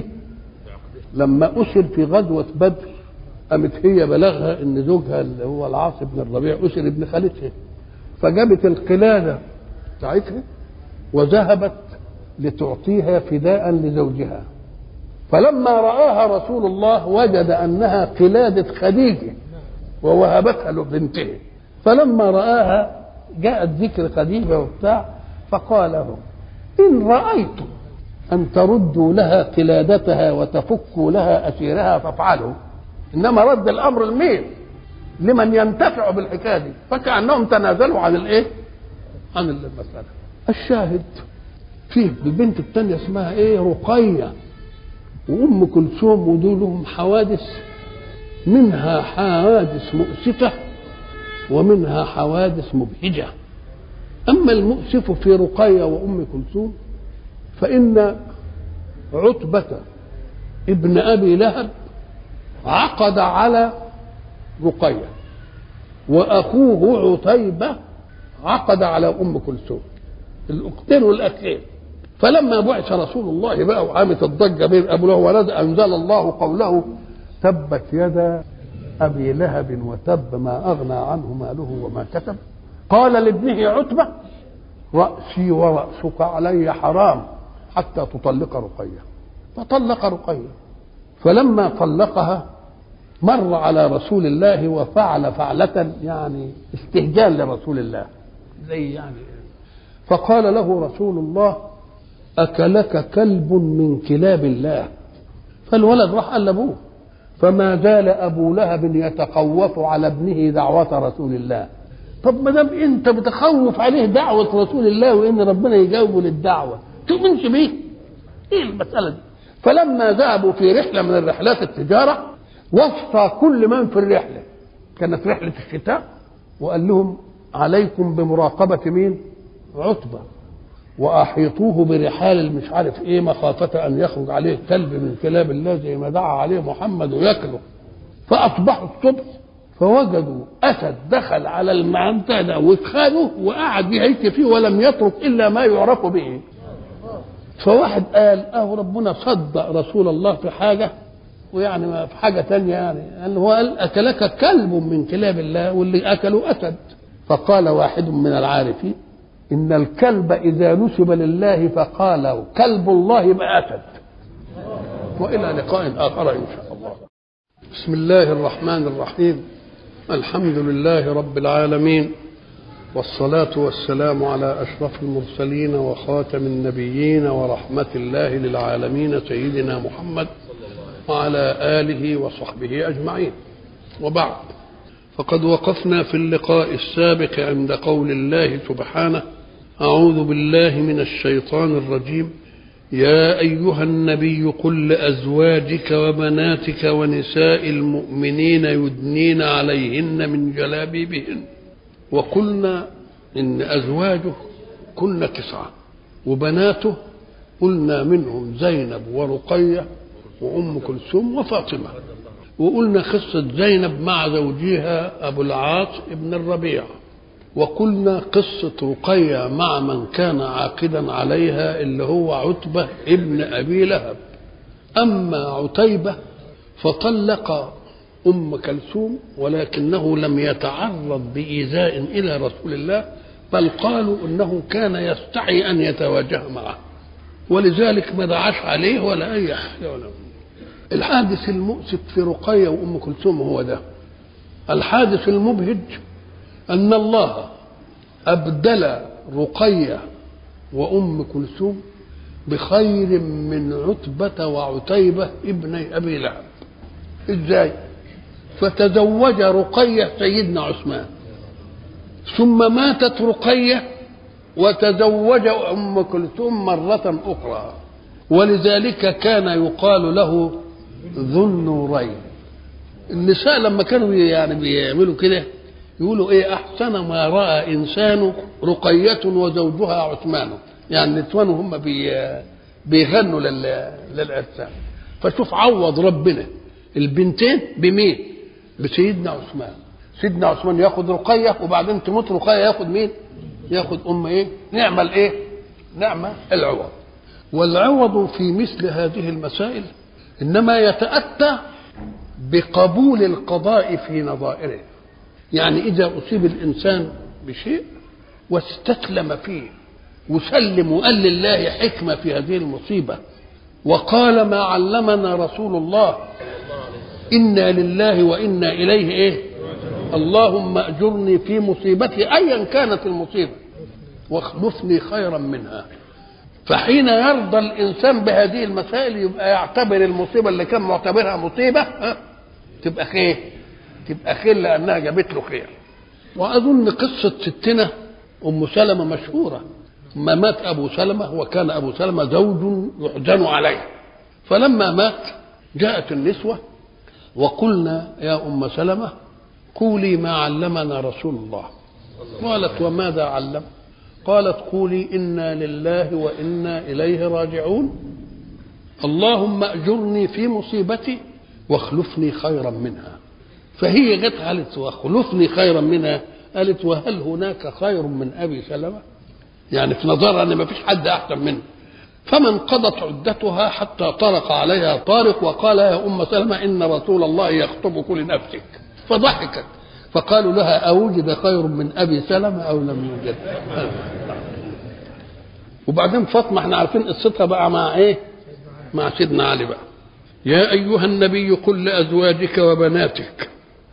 لما اسر في غزوه بدر قامت هي بلغها ان زوجها اللي هو العاص بن الربيع اسر ابن خالتها فجابت القلاده بتاعتها وذهبت لتعطيها فداء لزوجها فلما رآها رسول الله وجد أنها قلادة خديجة ووهبتها لبنته فلما رآها جاءت ذكر خديجة وبتاع فقال له إن رأيتم أن تردوا لها قلادتها وتفكوا لها أسيرها فافعلوا إنما رد الأمر لمين؟ لمن ينتفع بالحكاية دي فكأنهم تنازلوا عن الإيه؟ عن المسألة الشاهد فيه البنت الثانية اسمها إيه؟ رقية وأم كلثوم ودول لهم حوادث منها حوادث مؤسفة ومنها حوادث مبهجة أما المؤسف في رقية وأم كلثوم فإن عتبة ابن أبي لهب عقد على رقية وأخوه عتيبة عقد على أم كلثوم الأختين والأخين فلما بعث رسول الله بقى وعامت الضجة بين أبو له ولد أنزل الله قوله تبت يدا أبي لهب وتب ما أغنى عنه ماله وما كسب قال لابنه عتبة رأسي ورأسك علي حرام حتى تطلق رقية فطلق رقية فلما طلقها مر على رسول الله وفعل فعلة يعني استهجان لرسول الله زي يعني فقال له رسول الله أكلك كلب من كلاب الله فالولد راح قال لأبوه فما زال أبو لهب يتخوف على ابنه دعوة رسول الله طب ما دام أنت بتخوف عليه دعوة رسول الله وإن ربنا يجاوبه للدعوة تؤمنش بيه إيه المسألة دي فلما ذهبوا في رحلة من الرحلات التجارة وصى كل من في الرحلة كانت رحلة الشتاء وقال لهم عليكم بمراقبة مين عتبة واحيطوه برحال مش عارف ايه مخافه ان يخرج عليه كلب من كلاب الله زي ما دعا عليه محمد وياكله فاصبحوا الصبح فوجدوا اسد دخل على المنطقه ده وخده وقعد يهيك فيه ولم يترك الا ما يعرف به فواحد قال اه ربنا صدق رسول الله في حاجه ويعني في حاجه تانية يعني ان هو قال اكلك كلب من كلاب الله واللي اكله اسد فقال واحد من العارفين إن الكلب إذا نسب لله فقال كلب الله يبقى أسد وإلى لقاء آخر إن شاء الله بسم الله الرحمن الرحيم الحمد لله رب العالمين والصلاة والسلام على أشرف المرسلين وخاتم النبيين ورحمة الله للعالمين سيدنا محمد وعلى آله وصحبه أجمعين وبعد فقد وقفنا في اللقاء السابق عند قول الله سبحانه أعوذ بالله من الشيطان الرجيم يا أيها النبي قل لأزواجك وبناتك ونساء المؤمنين يدنين عليهن من جلابيبهن وقلنا إن أزواجه كن تسعة وبناته قلنا منهم زينب ورقية وأم كلثوم وفاطمة وقلنا قصة زينب مع زوجها أبو العاص ابن الربيع وقلنا قصة رقية مع من كان عاقدا عليها اللي هو عتبة ابن أبي لهب أما عتيبة فطلق أم كلثوم ولكنه لم يتعرض بإيذاء إلى رسول الله بل قالوا انه كان يستحي ان يتواجه معه ولذلك ما دعاش عليه ولا اي حاجه ولا الحادث المؤسف في رقيه وام كلثوم هو ده الحادث المبهج ان الله ابدل رقيه وام كلثوم بخير من عتبه وعتيبه ابني ابي لهب ازاي فتزوج رقيه سيدنا عثمان ثم ماتت رقيه وتزوج ام كلثوم مره اخرى ولذلك كان يقال له ذو النورين النساء لما كانوا يعني بيعملوا كده يقولوا ايه احسن ما راى انسان رقيه وزوجها عثمان يعني النسوان هم بي بيغنوا لل للعرسان فشوف عوض ربنا البنتين بمين بسيدنا عثمان سيدنا عثمان ياخد رقيه وبعدين تموت رقيه ياخد مين ياخد ام ايه نعمل ايه نعمه العوض والعوض في مثل هذه المسائل انما يتاتى بقبول القضاء في نظائره يعني اذا اصيب الانسان بشيء واستسلم فيه وسلم وقال لله حكمه في هذه المصيبه وقال ما علمنا رسول الله انا لله وانا اليه ايه اللهم اجرني في مصيبتي ايا كانت المصيبه واخلفني خيرا منها فحين يرضى الانسان بهذه المسائل يبقى يعتبر المصيبه اللي كان معتبرها مصيبه ها تبقى خير تبقى خير لانها جابت له خير واظن قصه ستنا ام سلمه مشهوره ما مات ابو سلمه وكان ابو سلمه زوج يحزن عليه فلما مات جاءت النسوه وقلنا يا ام سلمه قولي ما علمنا رسول الله قالت وماذا علم قالت قولي انا لله وانا اليه راجعون اللهم اجرني في مصيبتي واخلفني خيرا منها فهي جت قالت واخلفني خيرا منها قالت وهل هناك خير من ابي سلمه يعني في نظرها ان ما فيش حد احسن منه فما انقضت عدتها حتى طرق عليها طارق وقال يا ام سلمه ان رسول الله يخطبك لنفسك فضحكت فقالوا لها أوجد خير من أبي سلمة أو لم يوجد وبعدين فاطمة احنا عارفين قصتها بقى مع ايه مع سيدنا علي بقى يا أيها النبي قل لأزواجك وبناتك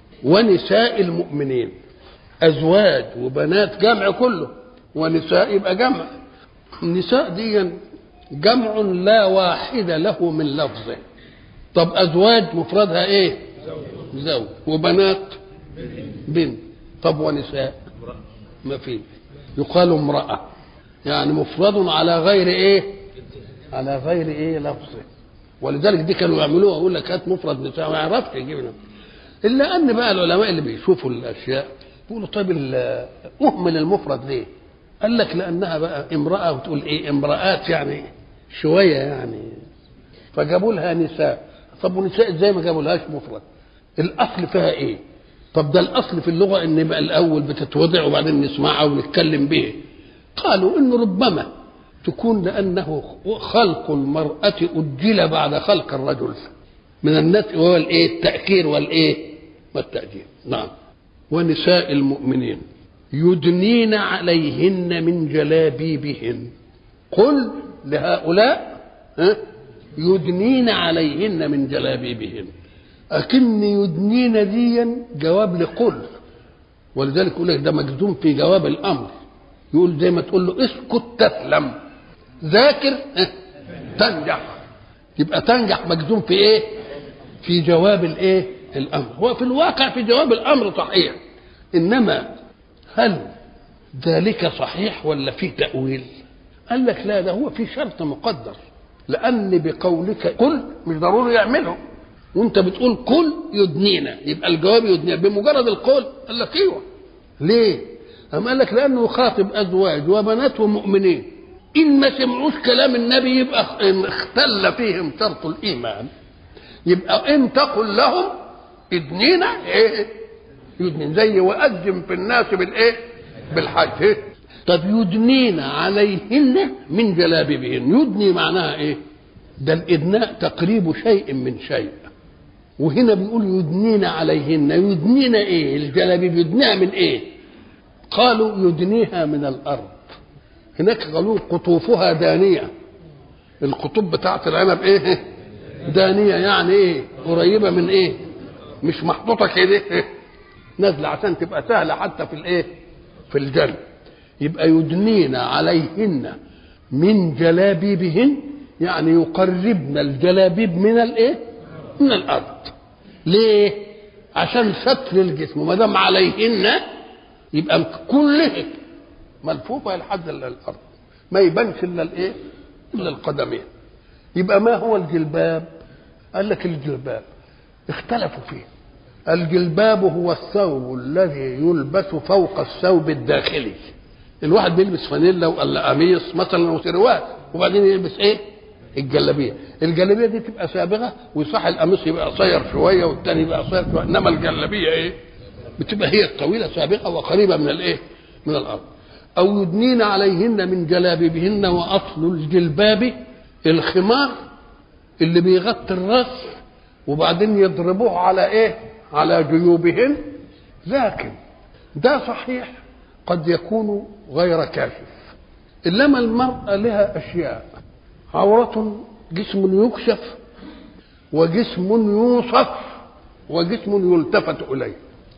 ونساء المؤمنين أزواج وبنات جمع كله ونساء يبقى جمع النساء دي جمع لا واحد له من لفظه طب أزواج مفردها ايه زوج وبنات بنت طب ونساء ما في يقال امرأة يعني مفرد على غير ايه على غير ايه لفظه ولذلك دي كانوا يعملوها يقول لك هات مفرد نساء ما يعرفش يجيب الا ان بقى العلماء اللي بيشوفوا الاشياء يقولوا طيب اهمل المفرد ليه؟ قال لك لانها بقى امراه وتقول ايه امراه يعني شويه يعني فجابوا لها نساء طب ونساء ازاي ما جابوا لهاش مفرد؟ الاصل فيها ايه؟ طب ده الاصل في اللغه ان يبقى الاول بتتوضع وبعدين نسمعها ونتكلم به قالوا انه ربما تكون لانه خلق المراه اجل بعد خلق الرجل من الناس وهو الايه التاخير والايه والتاجيل نعم ونساء المؤمنين يدنين عليهن من جلابيبهن قل لهؤلاء ها يدنين عليهن من جلابيبهن أكن يدنين ديا جواب لقل ولذلك يقول لك ده مجزوم في جواب الأمر يقول زي ما تقول له اسكت تسلم ذاكر تنجح يبقى تنجح مجزوم في ايه؟ في جواب الايه؟ الامر هو في الواقع في جواب الامر صحيح انما هل ذلك صحيح ولا في تاويل؟ قال لك لا ده هو في شرط مقدر لان بقولك قل مش ضروري يعمله وانت بتقول قل يدنينا يبقى الجواب يدنينا بمجرد القول قال لك ايوه ليه؟ أم قال لك لانه يخاطب ازواج وبنات ومؤمنين ان ما سمعوش كلام النبي يبقى اختل فيهم شرط الايمان يبقى ان تقل لهم ادنينا ايه يدنين زي واذن في الناس بالايه بالحج إيه؟ طب يدنين عليهن من جلابيبهن يدني معناها ايه ده الادناء تقريب شيء من شيء وهنا بيقول يدنين عليهن يدنين ايه الجلابيب يدنيها من ايه قالوا يدنيها من الارض هناك قالوا قطوفها دانيه القطوب بتاعت العنب ايه دانيه يعني ايه قريبه من ايه مش محطوطه كده نازله عشان تبقى سهله حتى في الايه في الجنة يبقى يدنين عليهن من جلابيبهن يعني يقربن الجلابيب من الايه من الارض ليه عشان ستر الجسم وما دام عليهن يبقى كلها ملفوفه لحد الارض ما يبانش الا الايه الا القدمين يبقى ما هو الجلباب قال لك الجلباب اختلفوا فيه الجلباب هو الثوب الذي يلبس فوق الثوب الداخلي الواحد بيلبس فانيلا ولا قميص مثلا وسروال وبعدين يلبس ايه الجلابيه الجلابيه دي تبقى سابغه ويصح القميص يبقى قصير شويه والتاني يبقى قصير شويه انما الجلابيه ايه بتبقى هي الطويله سابقه وقريبه من الايه من الارض او يدنين عليهن من جلابيبهن واصل الجلباب الخمار اللي بيغطي الراس وبعدين يضربوه على ايه على جيوبهن لكن ده صحيح قد يكون غير كاشف انما المراه لها اشياء عوره جسم يكشف وجسم يوصف وجسم يلتفت اليه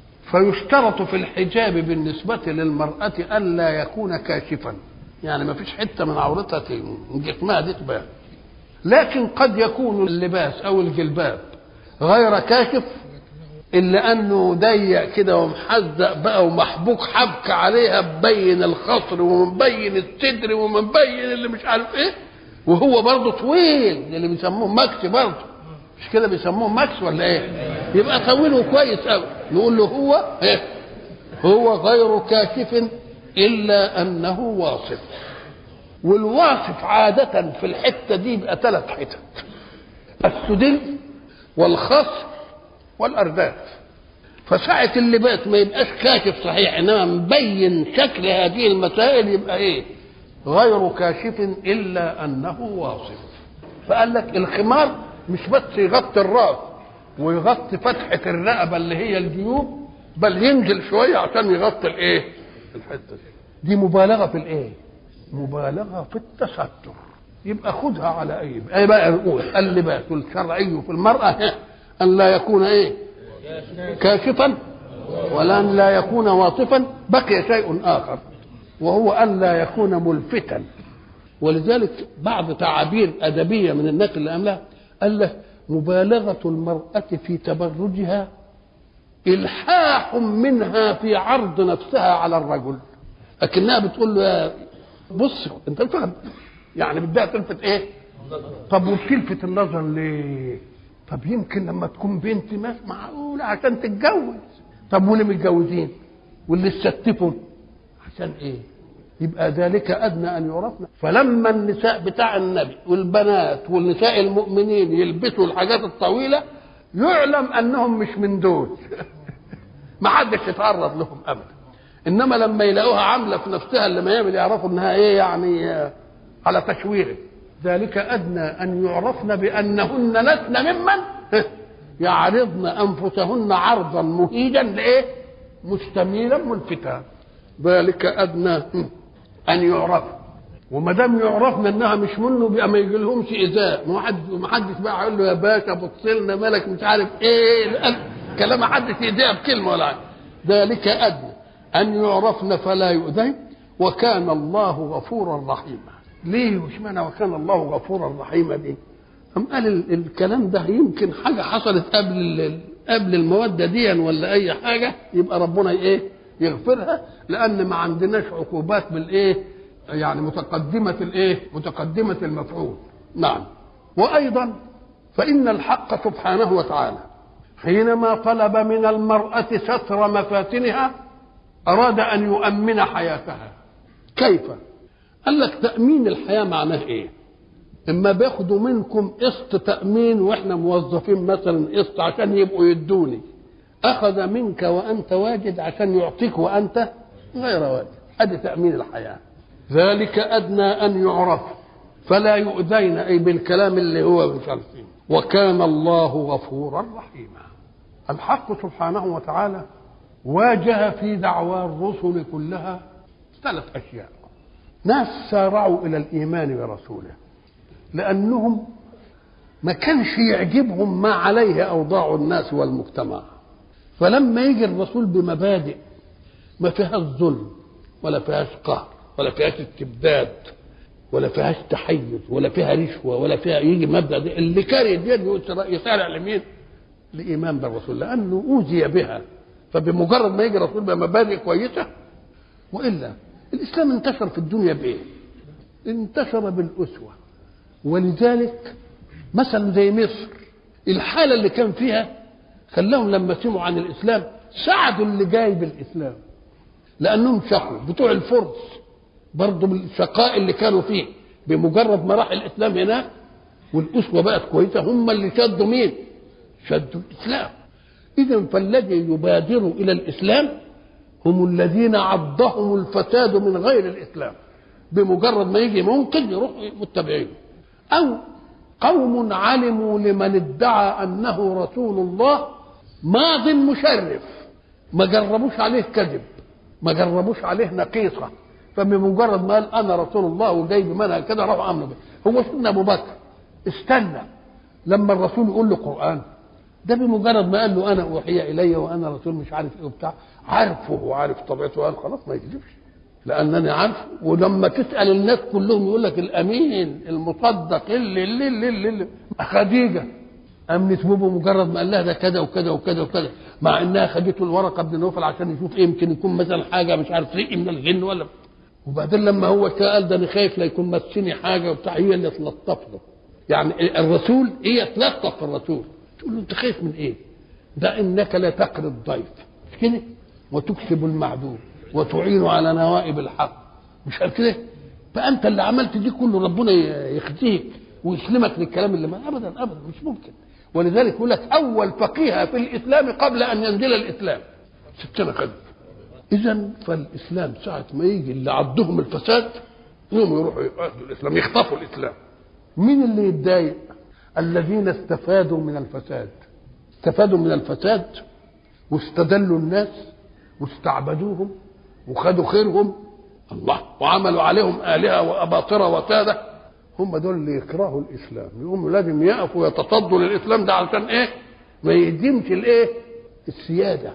فيشترط في الحجاب بالنسبة للمرأة ألا يكون كاشفا يعني ما فيش حتة من عورتها من جسمها دي تبان لكن قد يكون اللباس أو الجلباب غير كاشف إلا أنه ضيق كده ومحزق بقى ومحبوك حبك عليها مبين الخصر ومبين الصدر ومبين اللي مش عارف إيه وهو برضه طويل اللي بيسموه مكس برضه مش كده بيسموه ماكس ولا ايه يبقى طويله كويس قوي نقول له هو ايه هو غير كاشف الا انه واصف والواصف عادة في الحتة دي يبقى ثلاث حتت السدل والخصر والأرداف فساعة اللباس ما يبقاش كاشف صحيح انما مبين شكل هذه المسائل يبقى ايه غير كاشف الا انه واصف فقال لك الخمار مش بس يغطي الراس ويغطي فتحة الرقبة اللي هي الجيوب بل ينزل شوية عشان يغطي الايه؟ الحتة دي. دي مبالغة في الايه؟ مبالغة في التستر يبقى خدها على اي اي بقى نقول اللباس الشرعي في المرأة ان لا يكون ايه؟ كاشفا ولا ان لا يكون واصفا بقي شيء اخر وهو ان لا يكون ملفتا ولذلك بعض تعابير ادبيه من الناس اللي عملها قال له مبالغة المرأة في تبرجها إلحاح منها في عرض نفسها على الرجل لكنها بتقول له يا بص انت بتفهم يعني بدها تلفت ايه طب وبتلفت النظر ليه طب يمكن لما تكون بنت ما معقولة عشان تتجوز طب واللي متجوزين واللي استتفوا عشان ايه يبقى ذلك ادنى ان يعرفنا فلما النساء بتاع النبي والبنات والنساء المؤمنين يلبسوا الحاجات الطويله يعلم انهم مش من دول ما حدش يتعرض لهم ابدا انما لما يلاقوها عامله في نفسها اللي ما يعمل يعرفوا انها ايه يعني على تشويره ذلك ادنى ان يعرفن بانهن لسن ممن يعرضن انفسهن عرضا مهيجا لايه مستميلا ملفتا ذلك ادنى ان يعرف وما دام يعرفنا انها مش منه بقى ما يجي لهمش ايذاء ما حد ما حدش بقى يقول له يا باشا بص لنا مالك مش عارف ايه كلام ما حدش يديها بكلمه ولا حاجه ذلك ادنى ان يعرفن فلا يؤذين وكان الله غفورا رحيما ليه وش معنى وكان الله غفورا رحيما دي أم قال ال- الكلام ده يمكن حاجة حصلت قبل ال- قبل المودة دي ولا أي حاجة يبقى ربنا إيه يغفرها لأن ما عندناش عقوبات بالإيه يعني متقدمة الإيه متقدمة المفعول نعم وأيضا فإن الحق سبحانه وتعالى حينما طلب من المرأة ستر مفاتنها أراد أن يؤمن حياتها كيف؟ قال لك تأمين الحياة معناه إيه؟ اما بياخدوا منكم قسط تامين واحنا موظفين مثلا قسط عشان يبقوا يدوني اخذ منك وانت واجد عشان يعطيك وانت غير واجد ادي تامين الحياه ذلك ادنى ان يعرف فلا يؤذين اي بالكلام اللي هو مش عارفين وكان الله غفورا رحيما الحق سبحانه وتعالى واجه في دعوى الرسل كلها ثلاث أشياء ناس سارعوا إلى الإيمان برسوله لأنهم ما كانش يعجبهم ما عليه أوضاع الناس والمجتمع فلما يجي الرسول بمبادئ ما فيهاش ظلم ولا فيهاش قهر ولا فيهاش استبداد ولا فيهاش تحيز ولا فيها رشوه ولا فيها يجي مبدا دي اللي كان يدين يسارع لمين؟ لايمان بالرسول لانه اوذي بها فبمجرد ما يجي الرسول بمبادئ كويسه والا الاسلام انتشر في الدنيا بايه؟ انتشر بالاسوه ولذلك مثلا زي مصر الحاله اللي كان فيها خلاهم لما سمعوا عن الاسلام ساعدوا اللي جاي بالاسلام لانهم شقوا بتوع الفرس برضه بالشقاء اللي كانوا فيه بمجرد ما راح الاسلام هناك والاسوه بقت كويسه هم اللي شدوا مين؟ شدوا الاسلام اذا فالذي يبادر الى الاسلام هم الذين عضهم الفساد من غير الاسلام بمجرد ما يجي ممكن يروح متبعين او قوم علموا لمن ادعى انه رسول الله ماض مشرف ما جربوش عليه كذب ما جربوش عليه نقيصه فبمجرد ما قال انا رسول الله وجاي بمنهج كده راحوا امنوا به هو سيدنا ابو بكر استنى لما الرسول يقول له قران ده بمجرد ما قال له انا اوحي الي وانا رسول مش عارف ايه وبتاع عارفه وعارف طبيعته قال خلاص ما يكذبش لانني عارفه ولما تسال الناس كلهم يقول لك الامين المصدق اللي اللي اللي, اللي, اللي. خديجه امنت به مجرد ما قال لها ده كذا وكذا وكذا وكذا مع انها خدته الورقه بن نوفل عشان يشوف ايه يمكن يكون مثلا حاجه مش عارف ريق من الجن ولا وبعدين لما هو قال ده انا خايف لا يكون مسني حاجه وبتاع هي اللي تلطف له يعني الرسول هي تلطف الرسول تقول له انت خايف من ايه؟ ده انك لا تقري الضيف مش كده؟ وتكسب المعدوم وتعين على نوائب الحق مش عارف كده؟ فانت اللي عملت دي كله ربنا يخزيك ويسلمك للكلام اللي ما ابدا ابدا مش ممكن ولذلك يقول لك اول فقيه في الاسلام قبل ان ينزل الاسلام ستنا خلف اذا فالاسلام ساعه ما يجي اللي عضهم الفساد يوم يروحوا ياخذوا الاسلام يخطفوا الاسلام مين اللي يتضايق الذين استفادوا من الفساد استفادوا من الفساد واستدلوا الناس واستعبدوهم وخدوا خيرهم الله وعملوا عليهم آلهة وأباطرة وسادة هم دول اللي يكرهوا الإسلام يقوموا لازم يقفوا يتصدوا للإسلام ده علشان إيه ما يهدمش الإيه السيادة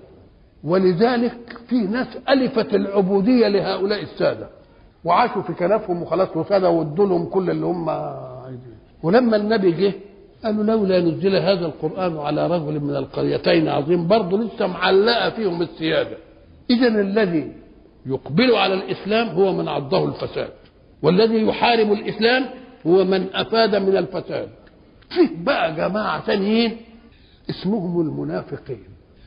ولذلك في ناس ألفت العبودية لهؤلاء السادة وعاشوا في كنفهم وخلاص وسادة وادوا لهم كل اللي هم عايزين ولما النبي جه قالوا لولا نزل هذا القرآن على رجل من القريتين عظيم برضه لسه معلقة فيهم السيادة إذا الذي يقبل على الإسلام هو من عضه الفساد والذي يحارب الإسلام هو من أفاد من الفساد فيه بقى جماعة تانيين اسمهم المنافقين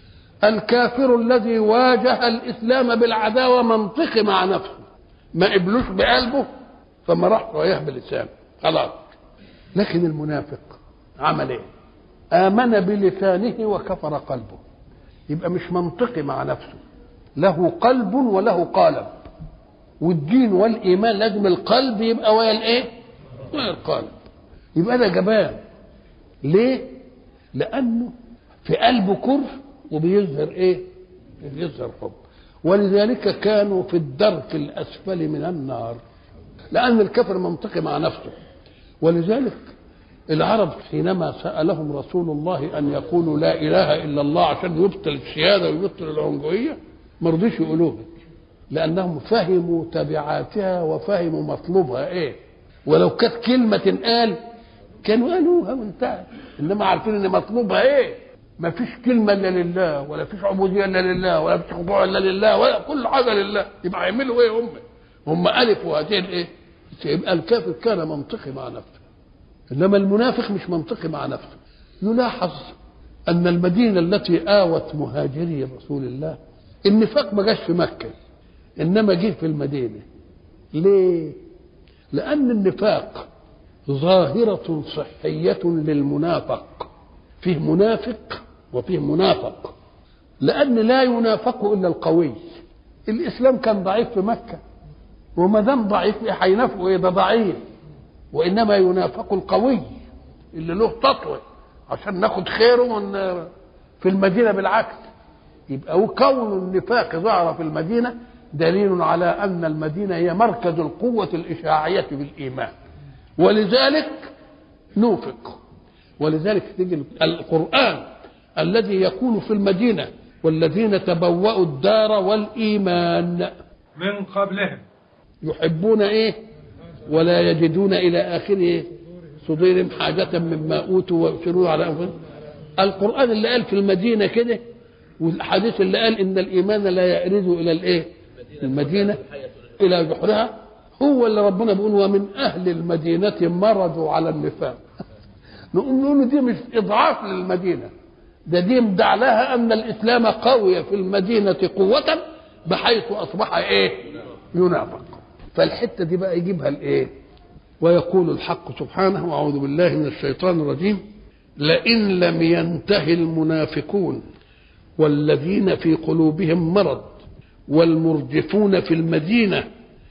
الكافر الذي واجه الإسلام بالعداوة منطقي مع نفسه ما قبلوش بقلبه فما راح رايح بلسانه خلاص لكن المنافق عمل ايه آمن بلسانه وكفر قلبه يبقى مش منطقي مع نفسه له قلب وله قالب والدين والايمان لازم القلب يبقى ويا الايه ويا القالب يبقى ده جبان ليه لانه في قلبه كره وبيظهر ايه بيظهر حب ولذلك كانوا في الدرك الاسفل من النار لان الكفر منطقي مع نفسه ولذلك العرب حينما سالهم رسول الله ان يقولوا لا اله الا الله عشان يبطل السياده ويبطل العنجويه ما رضيش يقولوها لانهم فهموا تبعاتها وفهموا مطلوبها ايه ولو كانت كلمه تنقال كانوا قالوها وانتهت انما عارفين ان مطلوبها ايه ما فيش كلمه الا لله ولا فيش عبوديه الا لله ولا فيش خضوع الا لله ولا كل حاجه لله يبقى يعملوا ايه هم هم الفوا هذه الايه يبقى الكافر كان منطقي مع نفسه انما المنافق مش منطقي مع نفسه يلاحظ ان المدينه التي اوت مهاجري رسول الله النفاق ما جاش في مكه انما جه في المدينه ليه لان النفاق ظاهره صحيه للمنافق فيه منافق وفيه منافق لان لا ينافق الا القوي الاسلام كان ضعيف في مكه وما دام ضعيف هينافقوا ايه ده ضعيف وانما ينافق القوي اللي له تطوي عشان ناخد خيره من في المدينه بالعكس يبقى كون النفاق ظهر في المدينة دليل على أن المدينة هي مركز القوة الإشاعية بالإيمان ولذلك نوفق ولذلك تجي القرآن الذي يكون في المدينة والذين تبوأوا الدار والإيمان من قبلهم يحبون إيه ولا يجدون إلى آخره صدورهم حاجة مما أوتوا ويؤثرون على أنفسهم القرآن اللي قال في المدينة كده والحديث اللي قال إن الإيمان لا يأرد إلى الإيه المدينة إلى جحرها هو اللي ربنا بيقول ومن أهل المدينة مرضوا على النفاق نقول له دي مش إضعاف للمدينة ده دي مدع لها أن الإسلام قوي في المدينة قوة بحيث أصبح إيه ينافق فالحتة دي بقى يجيبها الإيه ويقول الحق سبحانه وأعوذ بالله من الشيطان الرجيم لئن لم ينته المنافقون والذين في قلوبهم مرض والمرجفون في المدينة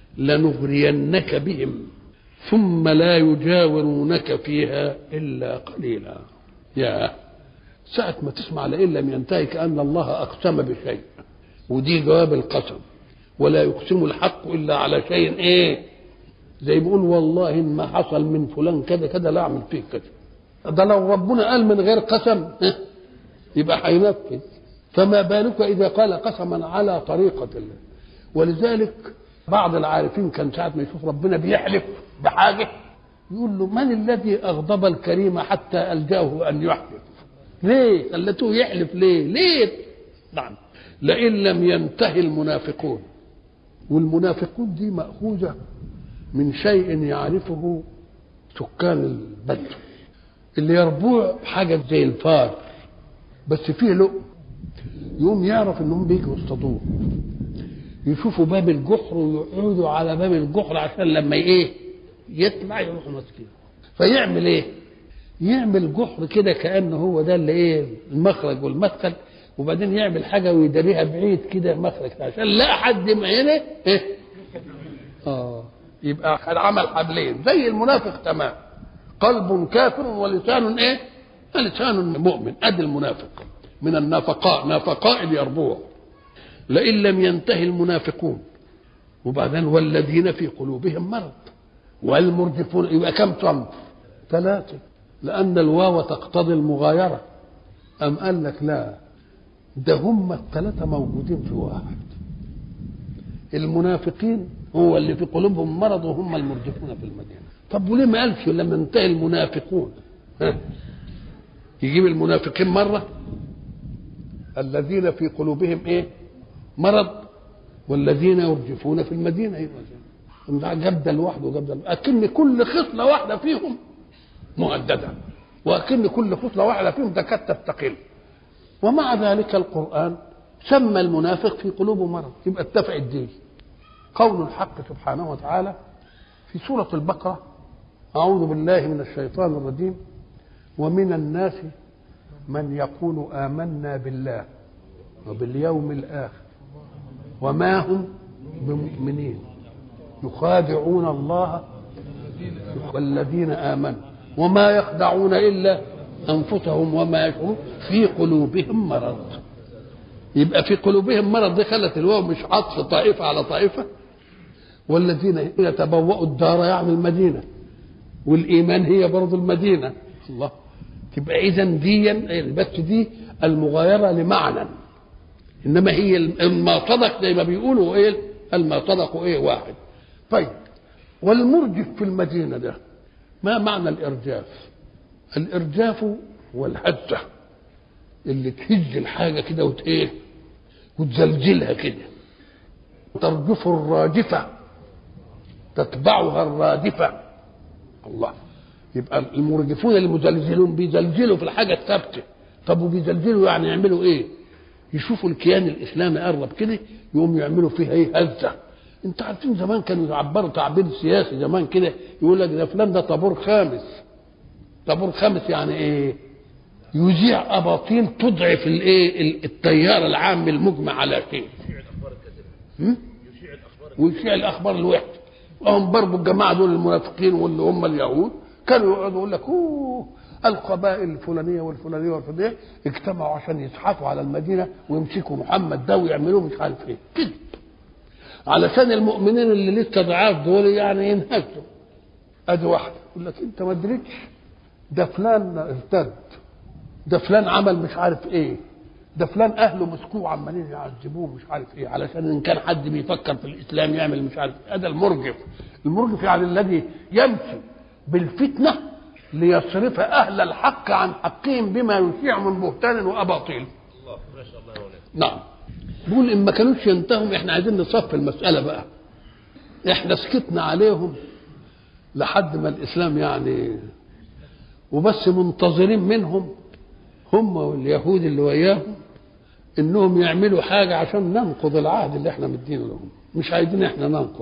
لنغرينك بهم ثم لا يجاورونك فيها إلا قليلا يا ساعة ما تسمع لئن لم ينتهي كأن الله أقسم بشيء ودي جواب القسم ولا يقسم الحق إلا على شيء إيه زي بيقول والله إن ما حصل من فلان كذا كذا لا أعمل فيه كذا ده لو ربنا قال من غير قسم يبقى هينفذ فما بالك إذا قال قسما على طريقة الله ولذلك بعض العارفين كان ساعة ما يشوف ربنا بيحلف بحاجة يقول له من الذي أغضب الكريم حتى ألجأه أن يحلف ليه خلته يحلف ليه ليه نعم لئن لم ينتهي المنافقون والمنافقون دي مأخوذة من شيء يعرفه سكان البدو اللي يربوع حاجة زي الفار بس فيه لقم يقوم يعرف انهم بيجوا يصطادوه يشوفوا باب الجحر ويقعدوا على باب الجحر عشان لما ايه يطلع يروحوا ماسكينه فيعمل ايه يعمل جحر كده كانه هو ده اللي ايه المخرج والمدخل وبعدين يعمل حاجه ويداريها بعيد كده مخرج عشان لا حد ما هنا ايه اه يبقى عمل حبلين زي المنافق تمام قلب كافر ولسان ايه لسان مؤمن ادي المنافق من النفقاء نفقاء اليربوع لئن لم ينتهي المنافقون وبعدين والذين في قلوبهم مرض والمرجفون يبقى كم صنف ثلاثة لأن الواو تقتضي المغايرة أم قال لك لا ده هم الثلاثة موجودين في واحد المنافقين هو اللي في قلوبهم مرض وهم المرجفون في المدينة طب وليه ما قالش لما انتهي المنافقون ها يجيب المنافقين مرة الذين في قلوبهم ايه مرض والذين يرجفون في المدينة يبقى جاب ده لوحده وجاب ده أكن كل خصلة واحدة فيهم مؤددة وأكن كل خصلة واحدة فيهم تكاد تستقل ومع ذلك القرآن سمى المنافق في قلوبه مرض يبقى اتفق الدين قول الحق سبحانه وتعالى في سورة البقرة أعوذ بالله من الشيطان الرجيم ومن الناس من يقول آمنا بالله وباليوم الآخر وما هم بمؤمنين يخادعون الله والذين آمنوا وما يخدعون إلا أنفسهم وما يشعرون في قلوبهم مرض يبقى في قلوبهم مرض دي خلت الواو مش عطف طائفة على طائفة والذين يتبوأوا الدار يعني المدينة والإيمان هي برضو المدينة الله تبقى إذا دي بس دي المغايرة لمعنى إنما هي ما صدق زي ما بيقولوا إيه ما صدقوا إيه واحد طيب والمرجف في المدينة ده ما معنى الإرجاف الإرجاف والهزة اللي تهز الحاجة كده وت إيه وتزلزلها كده ترجف الراجفة تتبعها الرادفة الله يبقى المرجفون المزلزلون بيزلزلوا في الحاجة الثابتة طب وبيزلزلوا يعني يعملوا ايه يشوفوا الكيان الاسلامي قرب كده يقوم يعملوا فيها ايه هزه انت عارفين زمان كانوا يعبروا تعبير سياسي زمان كده يقول لك ده فلان ده طابور خامس طابور خامس يعني ايه يذيع اباطيل تضعف الايه التيار العام المجمع على شيء ويشيع الاخبار الوحده وهم برضه الجماعه دول المنافقين واللي هم اليهود كانوا يقعدوا يقول لك اوه القبائل الفلانيه والفلانيه والفلانيه اجتمعوا عشان يزحفوا على المدينه ويمسكوا محمد ده ويعملوه مش عارف ايه كذب علشان المؤمنين اللي لسه ضعاف دول يعني ينهزوا ادي واحده يقول لك انت ما ادريتش ده فلان ارتد ده فلان عمل مش عارف ايه ده فلان اهله مسكوه عمالين يعذبوه مش عارف ايه علشان ان كان حد بيفكر في الاسلام يعمل مش عارف هذا المرجف المرجف يعني الذي يمشي بالفتنه ليصرف اهل الحق عن حقهم بما يشيع من بهتان واباطيل الله ما شاء الله يا مولانا نعم بيقول ان ما كانوش ينتهوا احنا عايزين نصفي المساله بقى احنا سكتنا عليهم لحد ما الاسلام يعني وبس منتظرين منهم هم واليهود اللي وياهم انهم يعملوا حاجه عشان ننقض العهد اللي احنا مدينه لهم مش عايزين احنا ننقض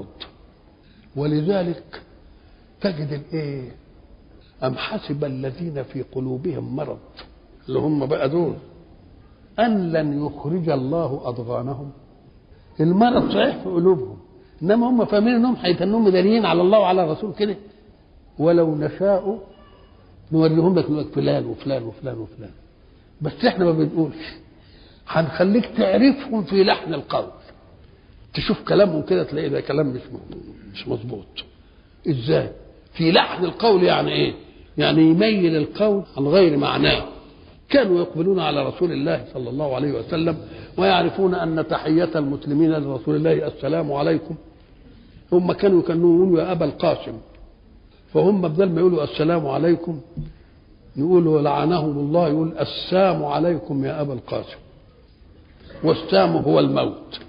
ولذلك تجد الايه ام حسب الذين في قلوبهم مرض اللي هم بقى دول ان لن يخرج الله اضغانهم المرض صحيح في قلوبهم انما هم فاهمين انهم هيتنهم داريين على الله وعلى الرسول كده ولو نشاء نوريهم لك نقول لك فلان وفلان وفلان وفلان بس احنا ما بنقولش هنخليك تعرفهم في لحن القول تشوف كلامهم كده تلاقي ده كلام مش مش مظبوط ازاي في لحن القول يعني ايه يعني يميل القول عن غير معناه كانوا يقبلون على رسول الله صلى الله عليه وسلم ويعرفون ان تحيه المسلمين لرسول الله السلام عليكم هم كانوا كانوا يقولوا يا ابا القاسم فهم بدل ما يقولوا السلام عليكم يقولوا لعنهم الله يقول السام عليكم يا ابا القاسم والسام هو الموت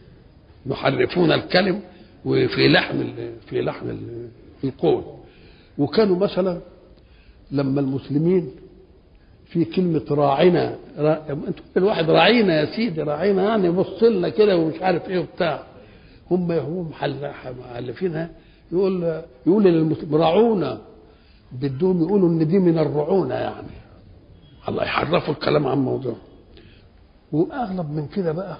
يحرفون الكلم وفي لحن في لحن القول وكانوا مثلا لما المسلمين في كلمة راعنا را... انتوا الواحد راعينا يا سيدي راعينا يعني بص لنا كده ومش عارف ايه وبتاع هم هم محلفينها يقول يقول للمسلمين راعونا بدهم يقولوا ان دي من الرعونه يعني الله يحرفوا الكلام عن موضوع واغلب من كده بقى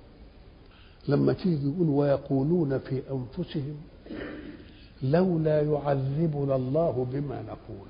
لما تيجي يقول ويقولون في انفسهم لولا يعذبنا الله بما نقول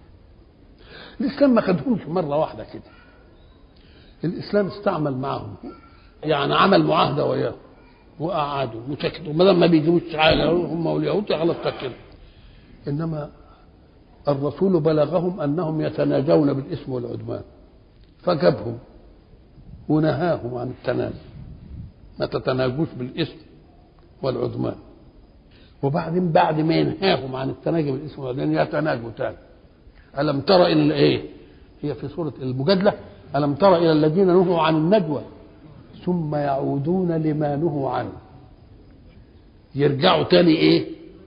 الاسلام ما خدهمش مره واحده كده الاسلام استعمل معهم يعني عمل معاهده وياهم وقعدوا وسكتوا ما دام ما بيجيبوش حاجه هم واليهود خلاص سكتوا انما الرسول بلغهم انهم يتناجون بالاثم والعدوان فجابهم ونهاهم عن التنازل ما تتناجوش بالاثم والعدوان وبعدين بعد ما ينهاهم عن التناجي بالاثم والعدوان يتناجوا تاني الم تر الى ايه هي في سوره المجادله الم تر الى الذين نهوا عن النجوى ثم يعودون لما نهوا عنه يرجعوا تاني ايه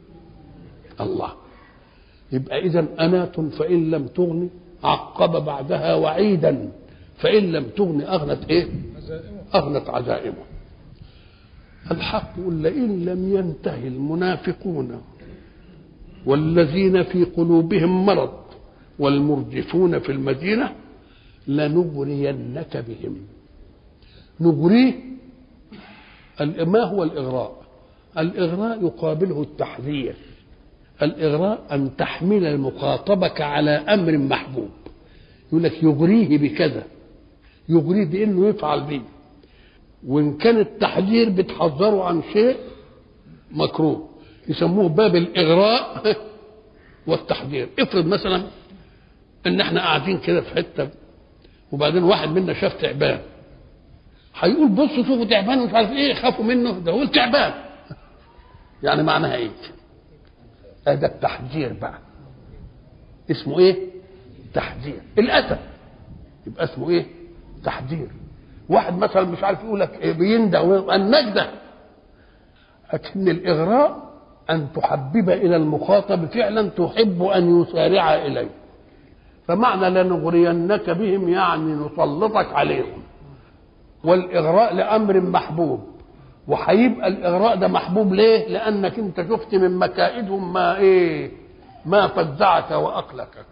الله يبقى اذا انات فان لم تغني عقب بعدها وعيدا فان لم تغني اغنت ايه اغنت عزائمه الحق يقول لئن لم ينتهي المنافقون والذين في قلوبهم مرض والمرجفون في المدينه لنغرينك بهم نغريه ما هو الإغراء الإغراء يقابله التحذير الإغراء أن تحمل المخاطبك على أمر محبوب يقول لك يغريه بكذا يغريه بأنه يفعل به وإن كان التحذير بتحذره عن شيء مكروه يسموه باب الإغراء والتحذير افرض مثلا ان احنا قاعدين كده في حته وبعدين واحد منا شاف تعبان هيقول بصوا شوفوا تعبان ومش عارف ايه خافوا منه ده هو التعبان يعني معناها ايه هذا التحذير بقى اسمه ايه تحذير الاسد يبقى اسمه ايه تحذير واحد مثلا مش عارف يقول لك إيه بيندى النجدة لكن الاغراء ان تحبب الى المخاطب فعلا تحب ان يسارع اليه فمعنى لنغرينك بهم يعني نسلطك عليهم والاغراء لامر محبوب وهيبقى الاغراء ده محبوب ليه لانك انت شفت من مكائدهم ما ايه ما فزعك واقلك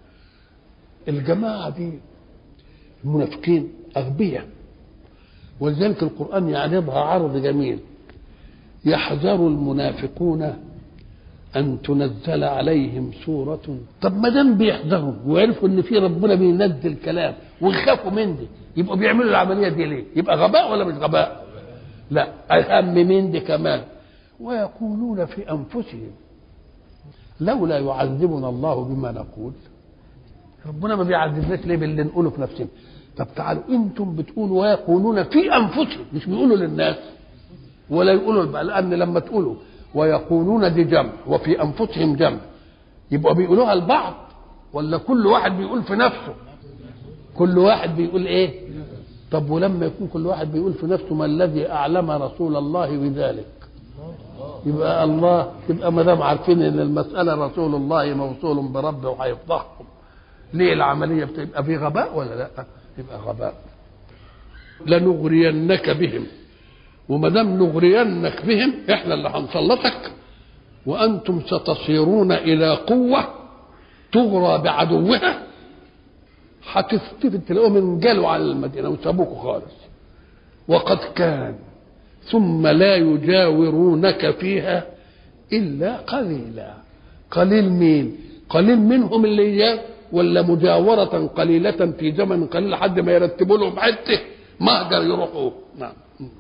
الجماعه دي المنافقين اغبياء ولذلك القران يعرضها عرض جميل يحذر المنافقون أن تنزل عليهم سورة طب ما دام بيحذروا وعرفوا إن في ربنا بينزل كلام ويخافوا من دي يبقوا بيعملوا العملية دي ليه؟ يبقى غباء ولا مش غباء؟ لا أهم من دي كمان ويقولون في أنفسهم لولا يعذبنا الله بما نقول ربنا ما بيعذبناش ليه باللي نقوله في نفسنا طب تعالوا انتم بتقولوا ويقولون في انفسهم مش بيقولوا للناس ولا يقولوا بقى لان لما تقولوا ويقولون دي جمع وفي انفسهم جمع يبقى بيقولوها البعض ولا كل واحد بيقول في نفسه كل واحد بيقول ايه طب ولما يكون كل واحد بيقول في نفسه ما الذي اعلم رسول الله بذلك يبقى الله يبقى ما دام عارفين ان المساله رسول الله موصول بربه وهيفضحهم ليه العمليه بتبقى في غباء ولا لا يبقى غباء لنغرينك بهم وما دام نغرينك بهم احنا اللي هنسلطك وانتم ستصيرون الى قوه تغرى بعدوها هتفتفت تلاقوهم انجلوا على المدينه وسابوكوا خالص وقد كان ثم لا يجاورونك فيها الا قليلا قليل مين قليل منهم اللي جاء ولا مجاورة قليلة في زمن قليل لحد ما يرتبوا لهم حته مهجر يروحوا نعم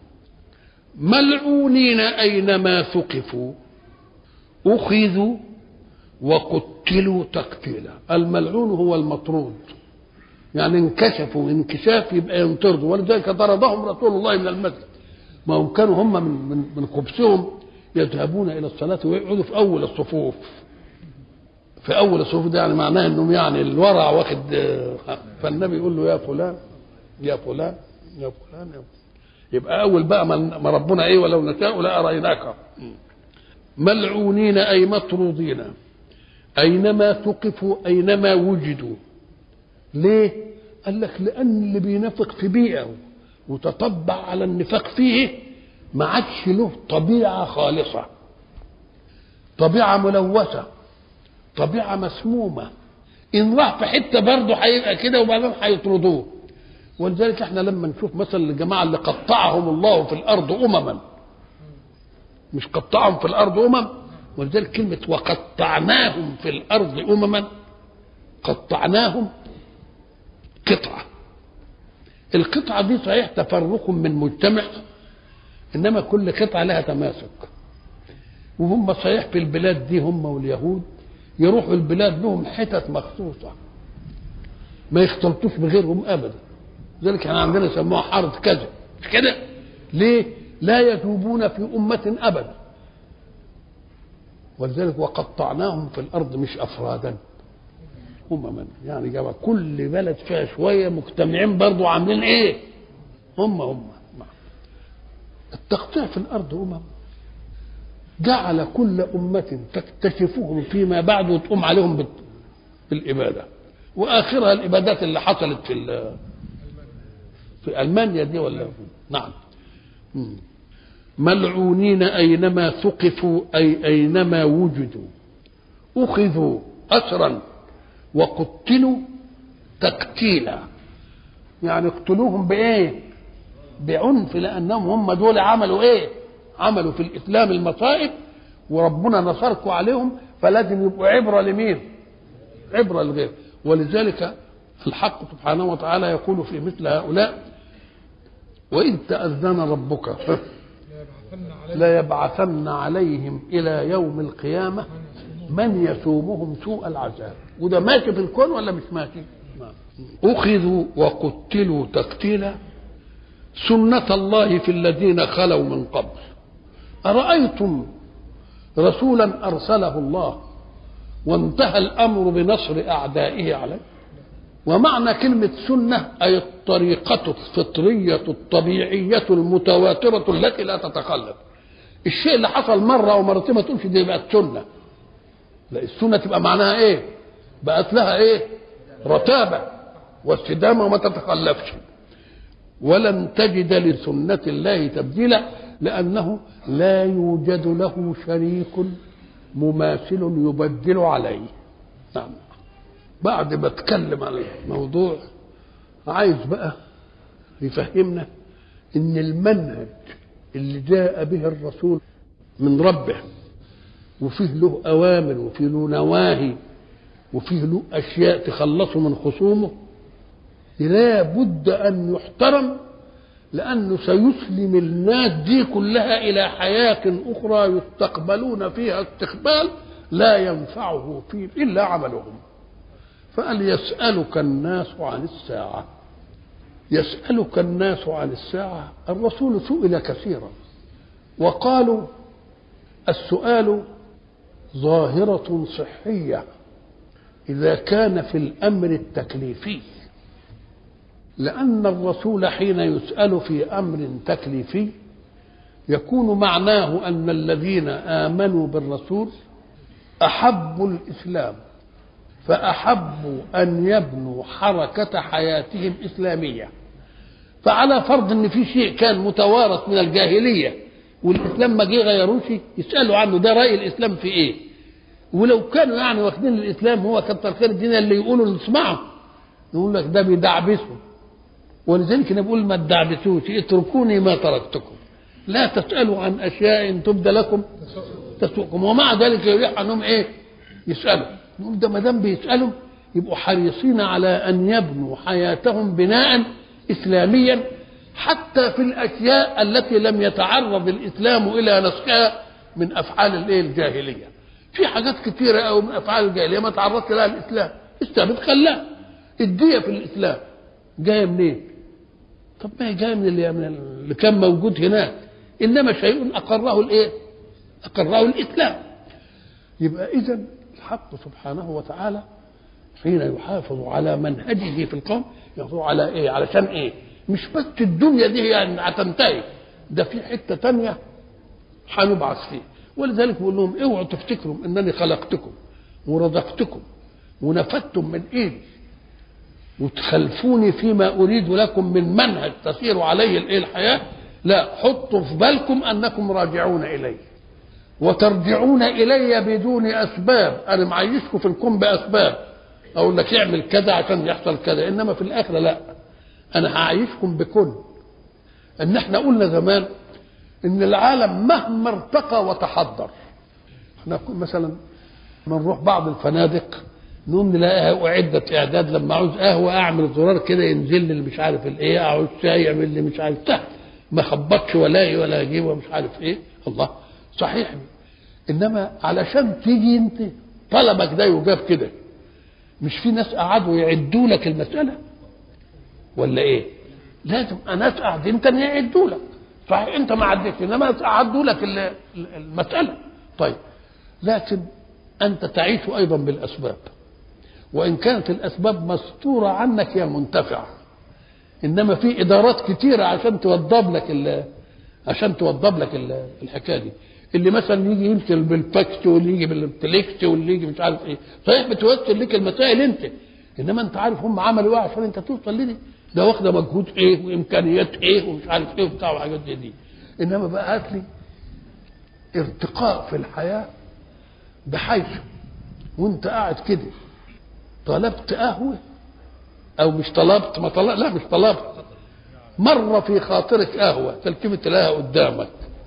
ملعونين أينما ثقفوا أخذوا وقتلوا تقتيلا الملعون هو المطرود يعني انكشفوا انكشاف يبقى ينطردوا ولذلك طردهم رسول الله من المسجد ما هم كانوا هم من من, من خبثهم يذهبون الى الصلاه ويقعدوا في اول الصفوف في اول الصفوف ده يعني معناه انهم يعني الورع واخد فالنبي يقول له يا فلان يا فلان يا فلان يا فلان يبقى اول بقى ما ربنا ايه ولو نشاء لاريناك ملعونين اي مطرودين اينما ثقفوا اينما وجدوا ليه قال لك لان اللي بينافق في بيئه وتطبع على النفاق فيه ما عادش له طبيعه خالصه طبيعه ملوثه طبيعه مسمومه ان راح في حته برضه هيبقى كده وبعدين هيطردوه ولذلك احنا لما نشوف مثلا الجماعه اللي قطعهم الله في الارض امما مش قطعهم في الارض امم ولذلك كلمه وقطعناهم في الارض امما قطعناهم قطعه القطعه دي صحيح تفرق من مجتمع انما كل قطعه لها تماسك وهم صحيح في البلاد دي هم واليهود يروحوا البلاد لهم حتت مخصوصه ما يختلطوش بغيرهم ابدا ذلك احنا عندنا سموها حاره كذا مش كده ليه لا يذوبون في أمة أبدا ولذلك وقطعناهم في الأرض مش أفرادا أمما يعني جاب كل بلد فيها شوية مجتمعين برضو عاملين إيه هم هم التقطيع في الأرض أمم جعل كل أمة تكتشفهم فيما بعد وتقوم عليهم بالإبادة وآخرها الإبادات اللي حصلت في في ألمانيا دي ولا نعم ملعونين أينما ثقفوا أي أينما وجدوا أخذوا أسرا وقتلوا تقتيلا يعني اقتلوهم بإيه بعنف لأنهم هم دول عملوا إيه عملوا في الإسلام المصائب وربنا نصركم عليهم فلازم يبقوا عبرة لمين عبرة لغير ولذلك الحق سبحانه وتعالى يقول في مثل هؤلاء وإذ تأذن ربك لا يبعثن عليهم إلى يوم القيامة من يسومهم سوء العذاب وده ماشي في الكون ولا مش ماشي أخذوا وقتلوا تقتيلا سنة الله في الذين خلوا من قبل أرأيتم رسولا أرسله الله وانتهى الأمر بنصر أعدائه عليه ومعنى كلمة سنة أي الطريقة الفطرية الطبيعية المتواترة التي لا تتخلف الشيء اللي حصل مرة ومرتين ما تقولش دي بقت سنة لا السنة تبقى معناها ايه بقت لها ايه رتابة واستدامة وما تتخلفش ولن تجد لسنة الله تبديلا لأنه لا يوجد له شريك مماثل يبدل عليه نعم بعد ما اتكلم عن الموضوع عايز بقى يفهمنا ان المنهج اللي جاء به الرسول من ربه وفيه له أوامر وفيه له نواهي وفيه له أشياء تخلصه من خصومه لا بد أن يحترم لأنه سيسلم الناس دي كلها إلى حياة أخرى يستقبلون فيها استقبال لا ينفعه فيه إلا عملهم فقال يسألك الناس عن الساعة يسألك الناس عن الساعة الرسول سئل كثيرا وقالوا السؤال ظاهرة صحية إذا كان في الأمر التكليفي لأن الرسول حين يسأل في أمر تكليفي يكون معناه أن الذين آمنوا بالرسول أحبوا الإسلام فأحبوا أن يبنوا حركة حياتهم إسلامية فعلى فرض أن في شيء كان متوارث من الجاهلية والإسلام ما جه غيروش يسألوا عنه ده رأي الإسلام في إيه ولو كانوا يعني واخدين الإسلام هو كتر خير الدين اللي يقولوا نسمعه يقول لك ده بيدعبسوا ولذلك انا بقول ما تدعبسوش اتركوني ما تركتكم لا تسألوا عن أشياء تبدى لكم تسوءكم ومع ذلك يريح عنهم إيه يسألوا نقول ده ما دام بيسألوا يبقوا حريصين على أن يبنوا حياتهم بناء إسلاميا حتى في الأشياء التي لم يتعرض الإسلام إلى نسخها من أفعال الإيه الجاهلية في حاجات كثيرة أو من أفعال الجاهلية ما تعرضت لها الإسلام الثابت خلاها الدية في الإسلام جاية منين؟ طب ما هي جاية من اللي, من اللي كان موجود هناك إنما شيء أقره الإيه؟ أقره الإسلام يبقى إذا الحق سبحانه وتعالى حين يحافظ على منهجه في القوم يحافظ على إيه؟ علشان إيه؟ مش بس الدنيا دي يعني هتنتهي ده في حتة تانية هنبعث فيه ولذلك بقول لهم اوعوا تفتكروا انني خلقتكم ورزقتكم ونفدتم من ايدي وتخلفوني فيما اريد لكم من منهج تسير عليه الايه الحياه لا حطوا في بالكم انكم راجعون الي وترجعون الي بدون اسباب انا معيشكم في الكون باسباب اقول لك اعمل كذا عشان يحصل كذا انما في الاخره لا انا هعيشكم بكل ان احنا قلنا زمان ان العالم مهما ارتقى وتحضر احنا مثلا بنروح بعض الفنادق نقوم نلاقيها اعدت اعداد لما عاوز قهوه اعمل زرار كده ينزل لي اللي مش عارف الايه عاوز شاي يعمل لي مش عارف سهل ما خبطش ولا ولا اجيب ومش عارف ايه الله صحيح انما علشان تيجي انت طلبك ده يجاب كده مش في ناس قعدوا يعدوا لك المساله ولا ايه لازم ناس قاعدين كان يعدوا لك صحيح انت ما عدتش انما عدوا لك المساله طيب لكن انت تعيش ايضا بالاسباب وان كانت الاسباب مستوره عنك هي منتفعه انما في ادارات كتيره عشان توضب لك عشان توضب لك الحكايه دي اللي مثلا يجي يمشي بالفاكس واللي يجي بالتليكس واللي يجي مش عارف ايه صحيح بتوصل لك المسائل انت انما انت عارف هم عملوا ايه عشان انت توصل لدي ده واخده مجهود ايه وامكانيات ايه ومش عارف ايه وبتاع وحاجات دي, دي انما بقى هات لي ارتقاء في الحياه بحيث وانت قاعد كده طلبت قهوه او مش طلبت ما طلب لا مش طلبت مره في خاطرك قهوه تلتفت تلاقيها قدامك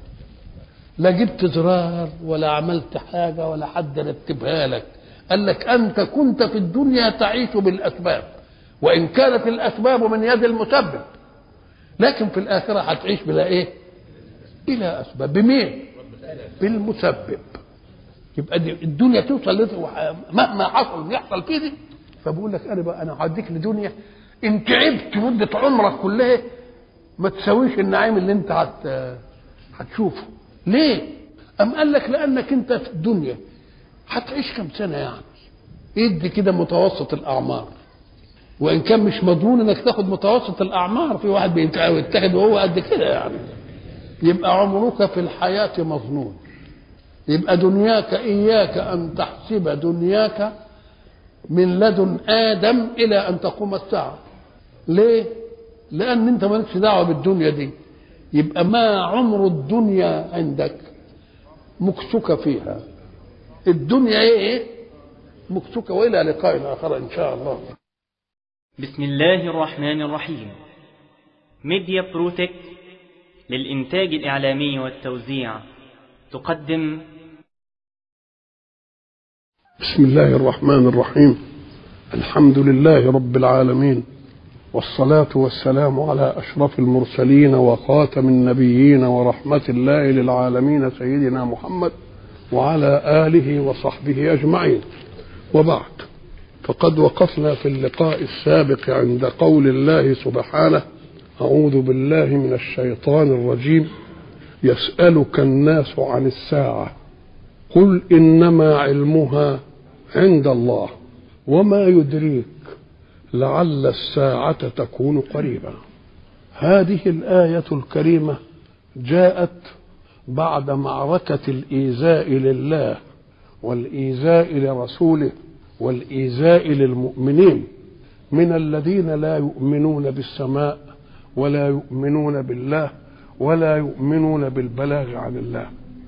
لا جبت زرار ولا عملت حاجه ولا حد رتبها لك قال لك انت كنت في الدنيا تعيش بالاسباب وان كانت الاسباب من يد المسبب لكن في الاخره هتعيش بلا ايه بلا اسباب بمين بالمسبب يبقى دي الدنيا توصل مهما حصل يحصل فيه دي فبقول لك انا بقى انا هديك لدنيا ان تعبت مده عمرك كلها ما تساويش النعيم اللي انت هت هتشوفه ليه ام قال لك لانك انت في الدنيا هتعيش كم سنه يعني ادي كده متوسط الاعمار وان كان مش مضمون انك تاخد متوسط الاعمار في واحد بيتاخد وهو قد كده يعني يبقى عمرك في الحياه مظنون يبقى دنياك اياك ان تحسب دنياك من لدن ادم الى ان تقوم الساعه ليه لان انت مالكش دعوه بالدنيا دي يبقى ما عمر الدنيا عندك مكسك فيها الدنيا ايه مكسك والى لقاء اخر ان شاء الله بسم الله الرحمن الرحيم ميديا بروتك للإنتاج الإعلامي والتوزيع تقدم بسم الله الرحمن الرحيم الحمد لله رب العالمين والصلاة والسلام على أشرف المرسلين وخاتم النبيين ورحمة الله للعالمين سيدنا محمد وعلى آله وصحبه أجمعين وبعد فقد وقفنا في اللقاء السابق عند قول الله سبحانه أعوذ بالله من الشيطان الرجيم يسألك الناس عن الساعة قل إنما علمها عند الله وما يدريك لعل الساعة تكون قريبا هذه الآية الكريمة جاءت بعد معركة الإيذاء لله والإيذاء لرسوله والإيذاء للمؤمنين من الذين لا يؤمنون بالسماء ولا يؤمنون بالله ولا يؤمنون بالبلاغ عن الله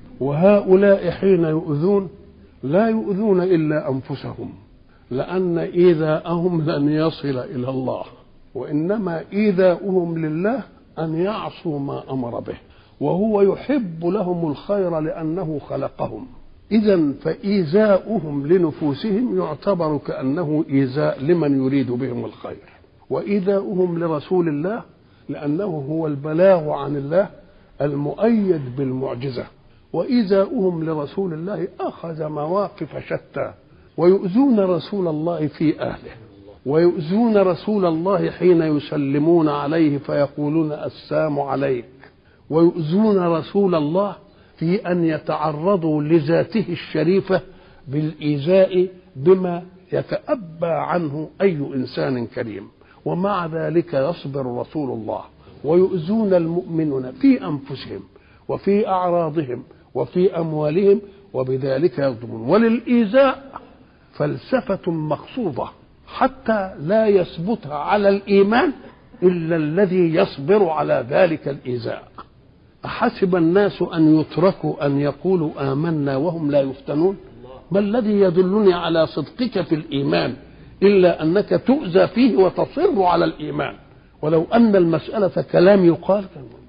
وهؤلاء حين يؤذون لا يؤذون إلا أنفسهم لأن إيذاءهم لن يصل إلى الله وإنما إيذاؤهم لله أن يعصوا ما أمر به وهو يحب لهم الخير لأنه خلقهم إذا فإيذاؤهم لنفوسهم يعتبر كأنه إيذاء لمن يريد بهم الخير وإيذاؤهم لرسول الله لأنه هو البلاغ عن الله المؤيد بالمعجزة وإيذاؤهم لرسول الله أخذ مواقف شتى ويؤذون رسول الله في أهله ويؤذون رسول الله حين يسلمون عليه فيقولون السلام عليك ويؤذون رسول الله في أن يتعرضوا لذاته الشريفة بالإيذاء بما يتأبى عنه أي إنسان كريم ومع ذلك يصبر رسول الله ويؤذون المؤمنون في أنفسهم وفي أعراضهم وفي أموالهم وبذلك يظلمون وللإيذاء فلسفة مقصودة حتى لا يثبت على الإيمان إلا الذي يصبر على ذلك الإيذاء أحسب الناس أن يتركوا أن يقولوا آمنا وهم لا يفتنون ما الذي يدلني على صدقك في الإيمان إلا أنك تؤذى فيه وتصر على الإيمان ولو أن المسألة كلام يقال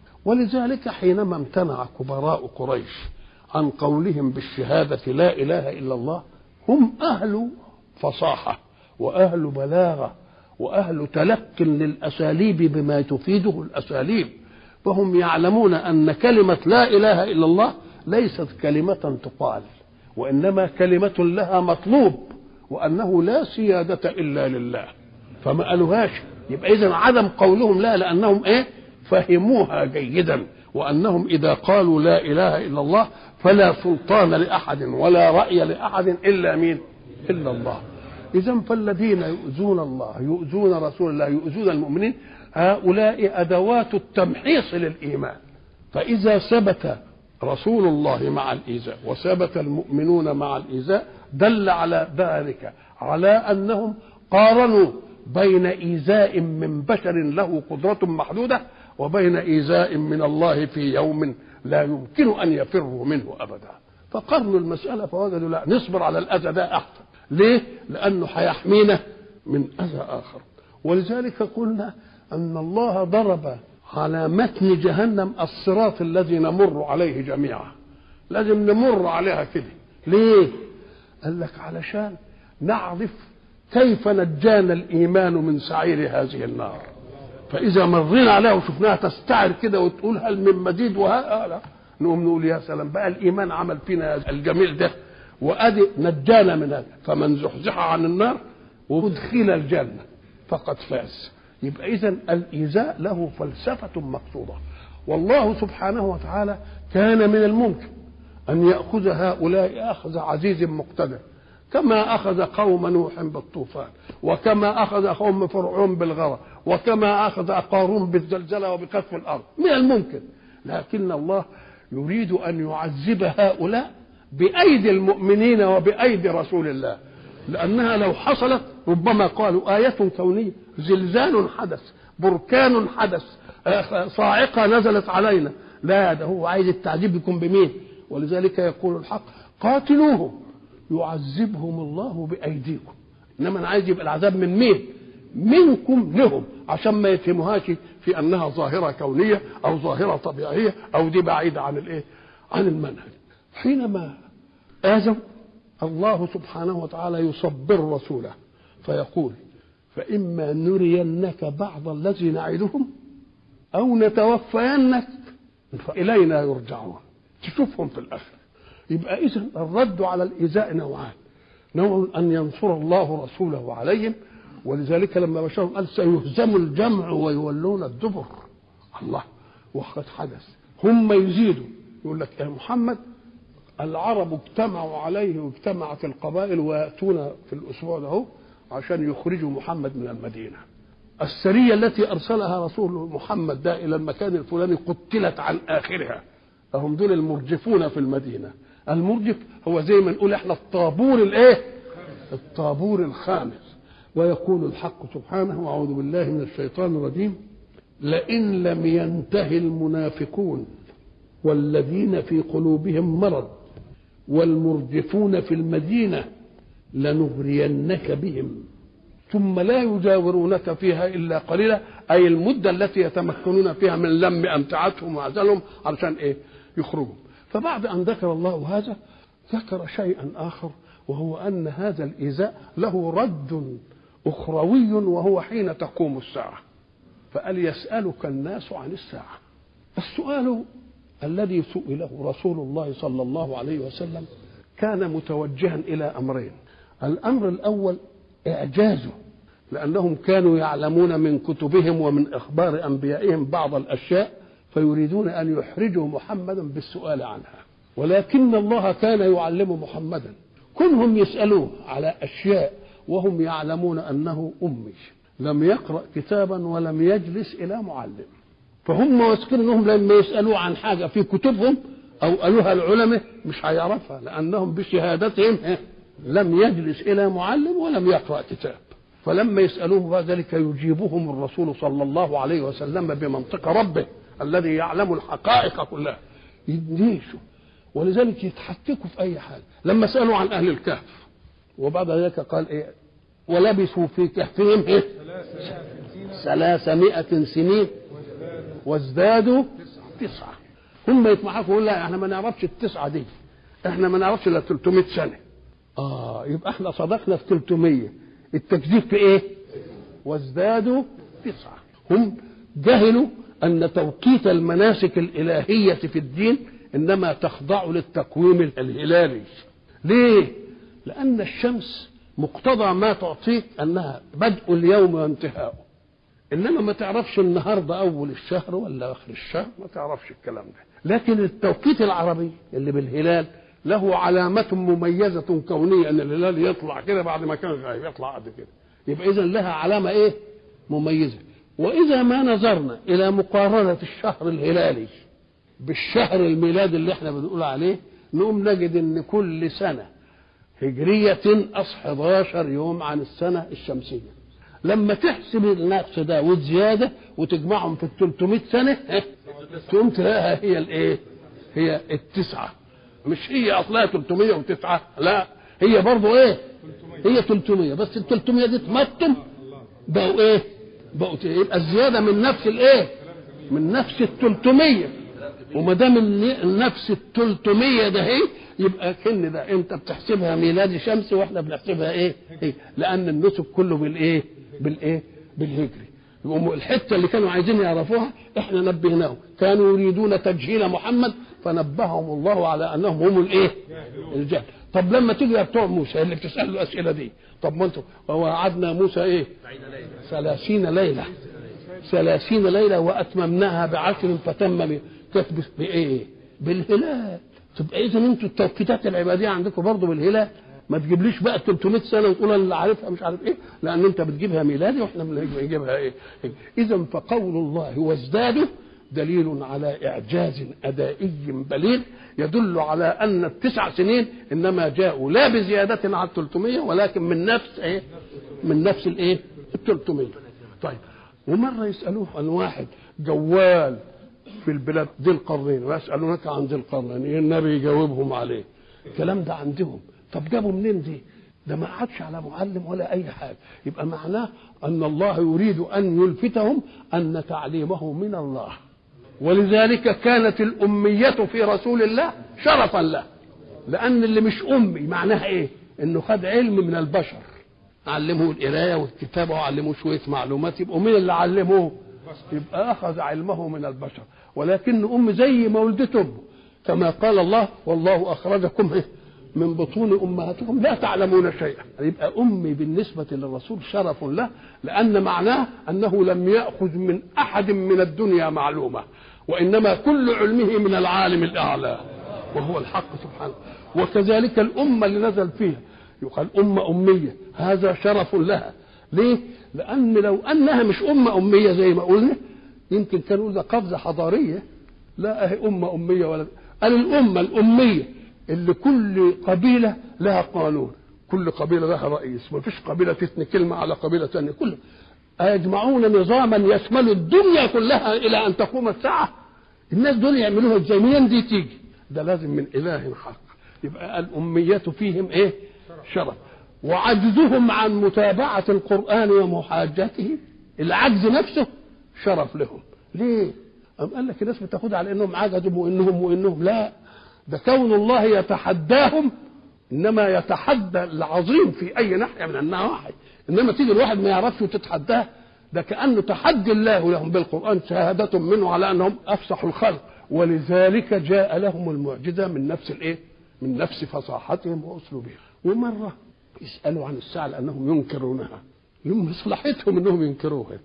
ولذلك حينما امتنع كبراء قريش عن قولهم بالشهادة لا إله إلا الله هم أهل فصاحة وأهل بلاغة وأهل تلق للأساليب بما تفيده الأساليب فهم يعلمون أن كلمة لا إله إلا الله ليست كلمة تقال وإنما كلمة لها مطلوب وأنه لا سيادة إلا لله فما قالوهاش يبقى إذا عدم قولهم لا لأنهم إيه فهموها جيدا وأنهم إذا قالوا لا إله إلا الله فلا سلطان لأحد ولا رأي لأحد إلا مين إلا الله إذا فالذين يؤذون الله يؤذون رسول الله يؤذون المؤمنين هؤلاء أدوات التمحيص للإيمان فإذا ثبت رسول الله مع الإيذاء وثبت المؤمنون مع الإيذاء دل على ذلك على أنهم قارنوا بين إيذاء من بشر له قدرة محدودة وبين إيذاء من الله في يوم لا يمكن أن يفروا منه أبدا فقارنوا المسألة فوجدوا لا نصبر على الأذى ده أحسن ليه؟ لأنه هيحمينا من أذى آخر ولذلك قلنا أن الله ضرب على متن جهنم الصراط الذي نمر عليه جميعا لازم نمر عليها كده ليه؟ قال لك علشان نعرف كيف نجانا الإيمان من سعير هذه النار فإذا مرينا عليها وشفناها تستعر كده وتقول هل من مزيد وها نقوم نقول يا سلام بقى الإيمان عمل فينا الجميل ده وأدي نجانا من هذا فمن زحزح عن النار وادخل الجنة فقد فاز يبقى إذا الإيذاء له فلسفة مقصودة والله سبحانه وتعالى كان من الممكن أن يأخذ هؤلاء أخذ عزيز مقتدر كما أخذ قوم نوح بالطوفان وكما أخذ قوم فرعون بالغرق وكما أخذ قارون بالزلزلة وبقذف الأرض من الممكن لكن الله يريد أن يعذب هؤلاء بأيدي المؤمنين وبأيدي رسول الله لأنها لو حصلت ربما قالوا آية كونية زلزال حدث بركان حدث صاعقة نزلت علينا لا ده هو عايز التعذيب يكون بمين ولذلك يقول الحق قاتلوهم يعذبهم الله بأيديكم إنما أنا عايز يبقى العذاب من مين منكم لهم عشان ما يتهموهاش في أنها ظاهرة كونية أو ظاهرة طبيعية أو دي بعيدة عن الإيه عن المنهج حينما آذوا الله سبحانه وتعالى يصبر رسوله فيقول فإما نرينك بعض الذي نعدهم أو نتوفينك فإلينا يرجعون تشوفهم في الآخر يبقى إذا الرد على الإيذاء نوعان نوع أن ينصر الله رسوله عليهم ولذلك لما بشرهم قال سيهزم الجمع ويولون الدبر الله وقد حدث هم يزيدوا يقول لك يا محمد العرب اجتمعوا عليه واجتمعت القبائل وياتون في الاسبوع ده عشان يخرجوا محمد من المدينه السريه التي ارسلها رسول محمد ده الى المكان الفلاني قتلت عن اخرها هم دول المرجفون في المدينه المرجف هو زي ما نقول احنا الطابور الايه الطابور الخامس ويقول الحق سبحانه واعوذ بالله من الشيطان الرجيم لئن لم ينته المنافقون والذين في قلوبهم مرض والمرجفون في المدينه لنغرينك بهم ثم لا يجاورونك فيها الا قليلا اي المده التي يتمكنون فيها من لم امتعتهم وعزلهم علشان ايه؟ يخرجوا فبعد ان ذكر الله هذا ذكر شيئا اخر وهو ان هذا الايذاء له رد اخروي وهو حين تقوم الساعه فقال يسالك الناس عن الساعه السؤال الذي سئله رسول الله صلى الله عليه وسلم كان متوجها الى امرين الامر الاول اعجازه لانهم كانوا يعلمون من كتبهم ومن اخبار انبيائهم بعض الاشياء فيريدون ان يحرجوا محمدا بالسؤال عنها ولكن الله كان يعلم محمدا كونهم يسالوه على اشياء وهم يعلمون انه امي لم يقرا كتابا ولم يجلس الى معلم فهم واثقين انهم لما يسالوه عن حاجه في كتبهم او قالوها العلماء مش هيعرفها لانهم بشهادتهم لم يجلس الى معلم ولم يقرا كتاب فلما يسالوه بعد ذلك يجيبهم الرسول صلى الله عليه وسلم بمنطق ربه الذي يعلم الحقائق كلها يدنيشوا ولذلك يتحككوا في اي حاجه لما سالوا عن اهل الكهف وبعد ذلك قال ايه ولبثوا في كهفهم ايه ثلاثمائة سنين وازدادوا تسعة هم يطمحوا يقول لا احنا ما نعرفش التسعة دي احنا ما نعرفش الا 300 سنة اه يبقى احنا صدقنا في 300 التكذيب في ايه وازدادوا تسعة هم جهلوا ان توقيت المناسك الالهية في الدين انما تخضع للتقويم الهلالي ليه لان الشمس مقتضى ما تعطيك انها بدء اليوم وانتهاؤه انما ما تعرفش النهارده اول الشهر ولا اخر الشهر ما تعرفش الكلام ده لكن التوقيت العربي اللي بالهلال له علامة مميزة كونية ان الهلال يطلع كده بعد ما كان غايب يطلع قد كده يبقى اذا لها علامة ايه مميزة واذا ما نظرنا الى مقارنة الشهر الهلالي بالشهر الميلادي اللي احنا بنقول عليه نقوم نجد ان كل سنة هجرية أص 11 يوم عن السنة الشمسية لما تحسب النقص ده والزيادة وتجمعهم في ال 300 سنة تقوم تلاقيها هي الايه؟ هي التسعة مش هي أصلها 309 لا هي برضه ايه؟ هي 300 بس ال 300 دي تمتم بقوا ايه؟ بقوا يبقى الزيادة من نفس الايه؟ من نفس ال 300 وما دام النفس ال 300 ده هي يبقى كن ده انت بتحسبها ميلادي شمسي واحنا بنحسبها ايه؟ إيه؟ لان النسك كله بالايه؟ بالايه؟ بالهجري يقوموا الحته اللي كانوا عايزين يعرفوها احنا نبهناهم كانوا يريدون تجهيل محمد فنبههم الله على انهم هم الايه؟ الجهل طب لما تيجي بتوع موسى اللي بتسال له الاسئله دي طب ما انتوا ووعدنا موسى ايه؟ ثلاثين ليله ثلاثين ليله واتممناها بعشر فتم كانت بايه؟ بالهلال تبقى اذا انتوا التوقيتات العباديه عندكم برضه بالهلال ما تجيبليش بقى 300 سنه وتقول انا اللي عارفها مش عارف ايه لان انت بتجيبها ميلادي واحنا بنجيبها ايه اذا فقول الله وازدادوا دليل على اعجاز ادائي بليغ يدل على ان التسع سنين انما جاءوا لا بزياده على 300 ولكن من نفس ايه من نفس الايه ال 300 طيب ومره يسالوه عن واحد جوال في البلاد ذي القرنين ويسالونك عن ذي القرنين النبي يجاوبهم عليه الكلام ده عندهم طب جابوا منين دي ده ما عادش على معلم ولا اي حاجه يبقى معناه ان الله يريد ان يلفتهم ان تعليمه من الله ولذلك كانت الاميه في رسول الله شرفا له لان اللي مش امي معناها ايه انه خد علم من البشر علمه القرايه والكتابه وعلموه شويه معلومات يبقوا مين اللي علموه يبقى اخذ علمه من البشر ولكن ام زي ما ولدته امه كما قال الله والله اخرجكم إيه؟ من بطون امهاتكم لا تعلمون شيئا يبقى امي بالنسبه للرسول شرف له لان معناه انه لم ياخذ من احد من الدنيا معلومه وانما كل علمه من العالم الاعلى وهو الحق سبحانه وكذلك الامه اللي نزل فيها يقال امه اميه هذا شرف لها ليه لان لو انها مش امه اميه زي ما قلنا يمكن كانوا يقول ده قفزه حضاريه لا اهي امه اميه ولا قال الامه الاميه اللي كل قبيله لها قانون كل قبيله لها رئيس ما فيش قبيله تثني كلمه على قبيله ثانيه كل أيجمعون نظاما يشمل الدنيا كلها الى ان تقوم الساعه الناس دول يعملوها ازاي منين دي تيجي ده لازم من اله حق يبقى الاميه فيهم ايه شرف وعجزهم عن متابعه القران ومحاجته العجز نفسه شرف لهم ليه أم قال لك الناس بتاخدها على انهم عجزوا وانهم وانهم لا ده كون الله يتحداهم انما يتحدى العظيم في اي ناحيه من النواحي انما تيجي الواحد ما يعرفش وتتحداه ده كانه تحدي الله لهم بالقران شهاده منه على انهم افصح الخلق ولذلك جاء لهم المعجزه من نفس الايه؟ من نفس فصاحتهم واسلوبهم ومره يسالوا عن الساعه لانهم ينكرونها لمصلحتهم انهم ينكروها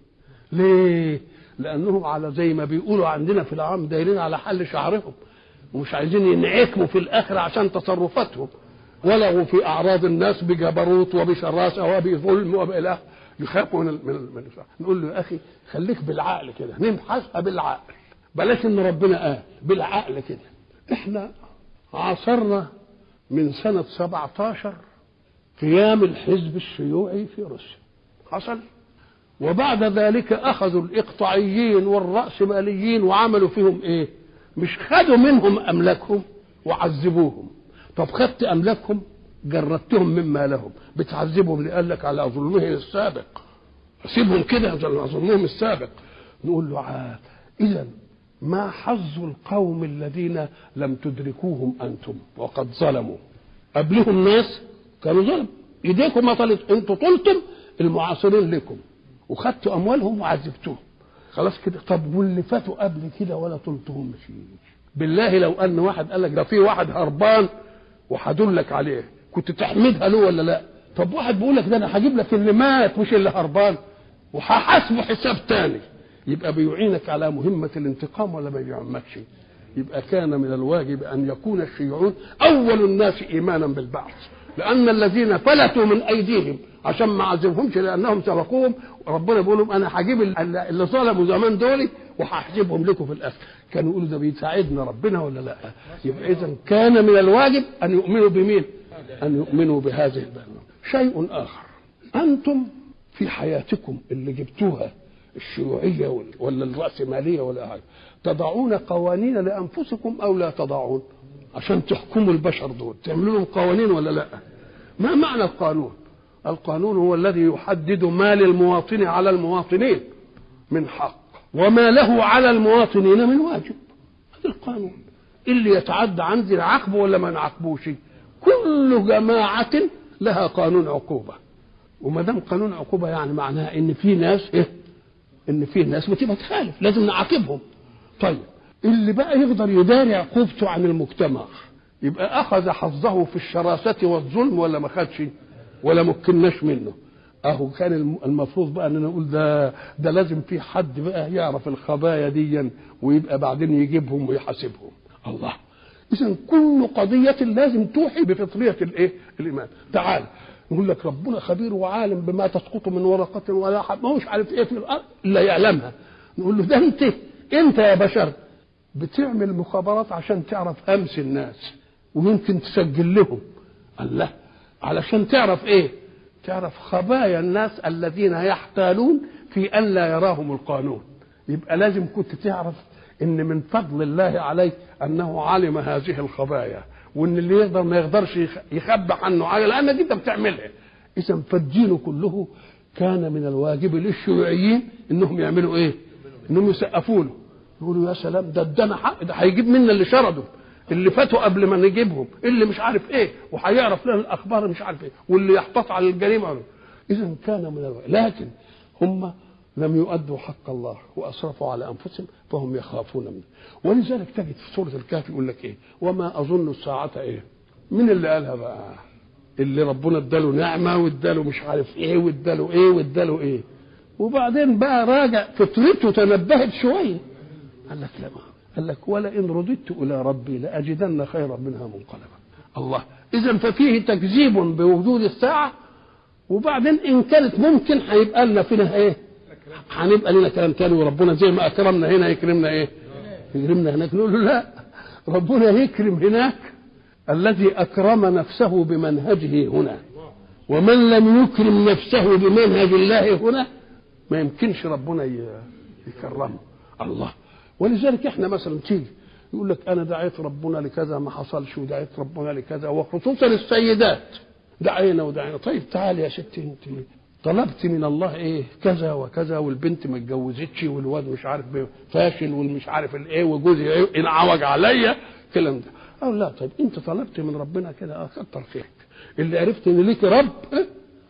ليه؟ لانهم على زي ما بيقولوا عندنا في العام دايرين على حل شعرهم ومش عايزين ينعكموا في الاخره عشان تصرفاتهم ولغوا في اعراض الناس بجبروت وبشراسه وبظلم وبإله يخافوا من ال من, ال من ال نقول له يا اخي خليك بالعقل كده نبحثها بالعقل بلاش ان ربنا قال بالعقل كده احنا عاصرنا من سنة 17 قيام الحزب الشيوعي في روسيا حصل وبعد ذلك اخذوا الاقطاعيين والرأسماليين وعملوا فيهم ايه مش خدوا منهم املاكهم وعذبوهم طب خدت املاكهم جردتهم مما لهم بتعذبهم لقال لك على ظلمهم السابق سيبهم كده على ظلمهم السابق نقول له عاد اذا ما حظ القوم الذين لم تدركوهم انتم وقد ظلموا قبلهم ناس كانوا ظلم ايديكم ما طلت انتوا طلتم المعاصرين لكم وخدتوا اموالهم وعذبتوهم خلاص كده طب واللي فاتوا قبل كده ولا طلتهم مش بالله لو ان واحد قال لك ده في واحد هربان وهدلك عليه كنت تحمدها له ولا لا طب واحد بيقول لك ده انا هجيب لك اللي مات مش اللي هربان وهحاسبه حساب تاني يبقى بيعينك على مهمة الانتقام ولا ما بيعمكش يبقى كان من الواجب أن يكون الشيوعون أول الناس إيمانا بالبعث لأن الذين فلتوا من أيديهم عشان ما عذبهمش لأنهم سبقوهم ربنا بيقول لهم أنا هجيب اللي ظلموا زمان دول وهحسبهم لكم في الآخر كانوا يقولوا ده بيساعدنا ربنا ولا لا يبقى إذا كان من الواجب أن يؤمنوا بمين أن يؤمنوا بهذه البلد شيء آخر أنتم في حياتكم اللي جبتوها الشيوعية ولا الرأسمالية ولا حاجة تضعون قوانين لأنفسكم أو لا تضعون عشان تحكموا البشر دول تعملوا لهم قوانين ولا لا ما معنى القانون القانون هو الذي يحدد ما للمواطن على المواطنين من حق وما له على المواطنين من واجب هذا القانون اللي يتعدى عندي نعاقبه ولا ما نعاقبوش كل جماعة لها قانون عقوبة وما دام قانون عقوبة يعني معناها ان في ناس ايه ان في ناس بتبقى تخالف لازم نعاقبهم طيب اللي بقى يقدر يداري عقوبته عن المجتمع يبقى اخذ حظه في الشراسة والظلم ولا ما خدش ولا مكناش منه اهو كان المفروض بقى ان نقول ده ده لازم في حد بقى يعرف الخبايا دي ويبقى بعدين يجيبهم ويحاسبهم الله اذا كل قضيه لازم توحي بفطريه الايه الايمان تعال يقول لك ربنا خبير وعالم بما تسقط من ورقه ولا حب ما هوش عارف ايه في الارض الا يعلمها نقول له ده انت انت يا بشر بتعمل مخابرات عشان تعرف امس الناس ويمكن تسجل لهم الله علشان تعرف ايه تعرف خبايا الناس الذين يحتالون في ان لا يراهم القانون يبقى لازم كنت تعرف ان من فضل الله عليك انه علم هذه الخبايا وان اللي يقدر ما يقدرش يخبى عنه حاجه لانك انت بتعملها اذا فالدين كله كان من الواجب للشيوعيين انهم يعملوا ايه؟ انهم يسقفوا له يقولوا يا سلام ده ادانا حق ده هيجيب منا اللي شرده اللي فاتوا قبل ما نجيبهم اللي مش عارف ايه وهيعرف لنا الاخبار مش عارف ايه واللي يحتاط على الجريمه اذا كان من الوعي. لكن هم لم يؤدوا حق الله واسرفوا على انفسهم فهم يخافون منه ولذلك تجد في سوره الكهف يقول لك ايه وما اظن الساعه ايه مين اللي قالها بقى اللي ربنا اداله نعمه واداله مش عارف ايه واداله ايه واداله ايه وبعدين بقى راجع فطرته تنبهت شويه قال لك لا ما قال لك ولئن رددت الى ربي لاجدن خيرا منها منقلبا الله اذا ففيه تكذيب بوجود الساعه وبعدين ان كانت ممكن هيبقى لنا فينا ايه هنبقى لنا كلام تاني وربنا زي ما اكرمنا هنا يكرمنا ايه يكرمنا هناك نقول له لا ربنا يكرم هناك الذي اكرم نفسه بمنهجه هنا ومن لم يكرم نفسه بمنهج الله هنا ما يمكنش ربنا يكرمه الله ولذلك احنا مثلا تيجي يقول لك انا دعيت ربنا لكذا ما حصلش ودعيت ربنا لكذا وخصوصا السيدات دعينا ودعينا طيب تعالي يا ستي انت طلبت من الله ايه كذا وكذا والبنت ما اتجوزتش والواد مش عارف فاشل والمش عارف الايه وجوزي ايه انعوج عليا الكلام ده او لا طيب انت طلبت من ربنا كده اه كتر خيرك اللي عرفت ان ليك رب اه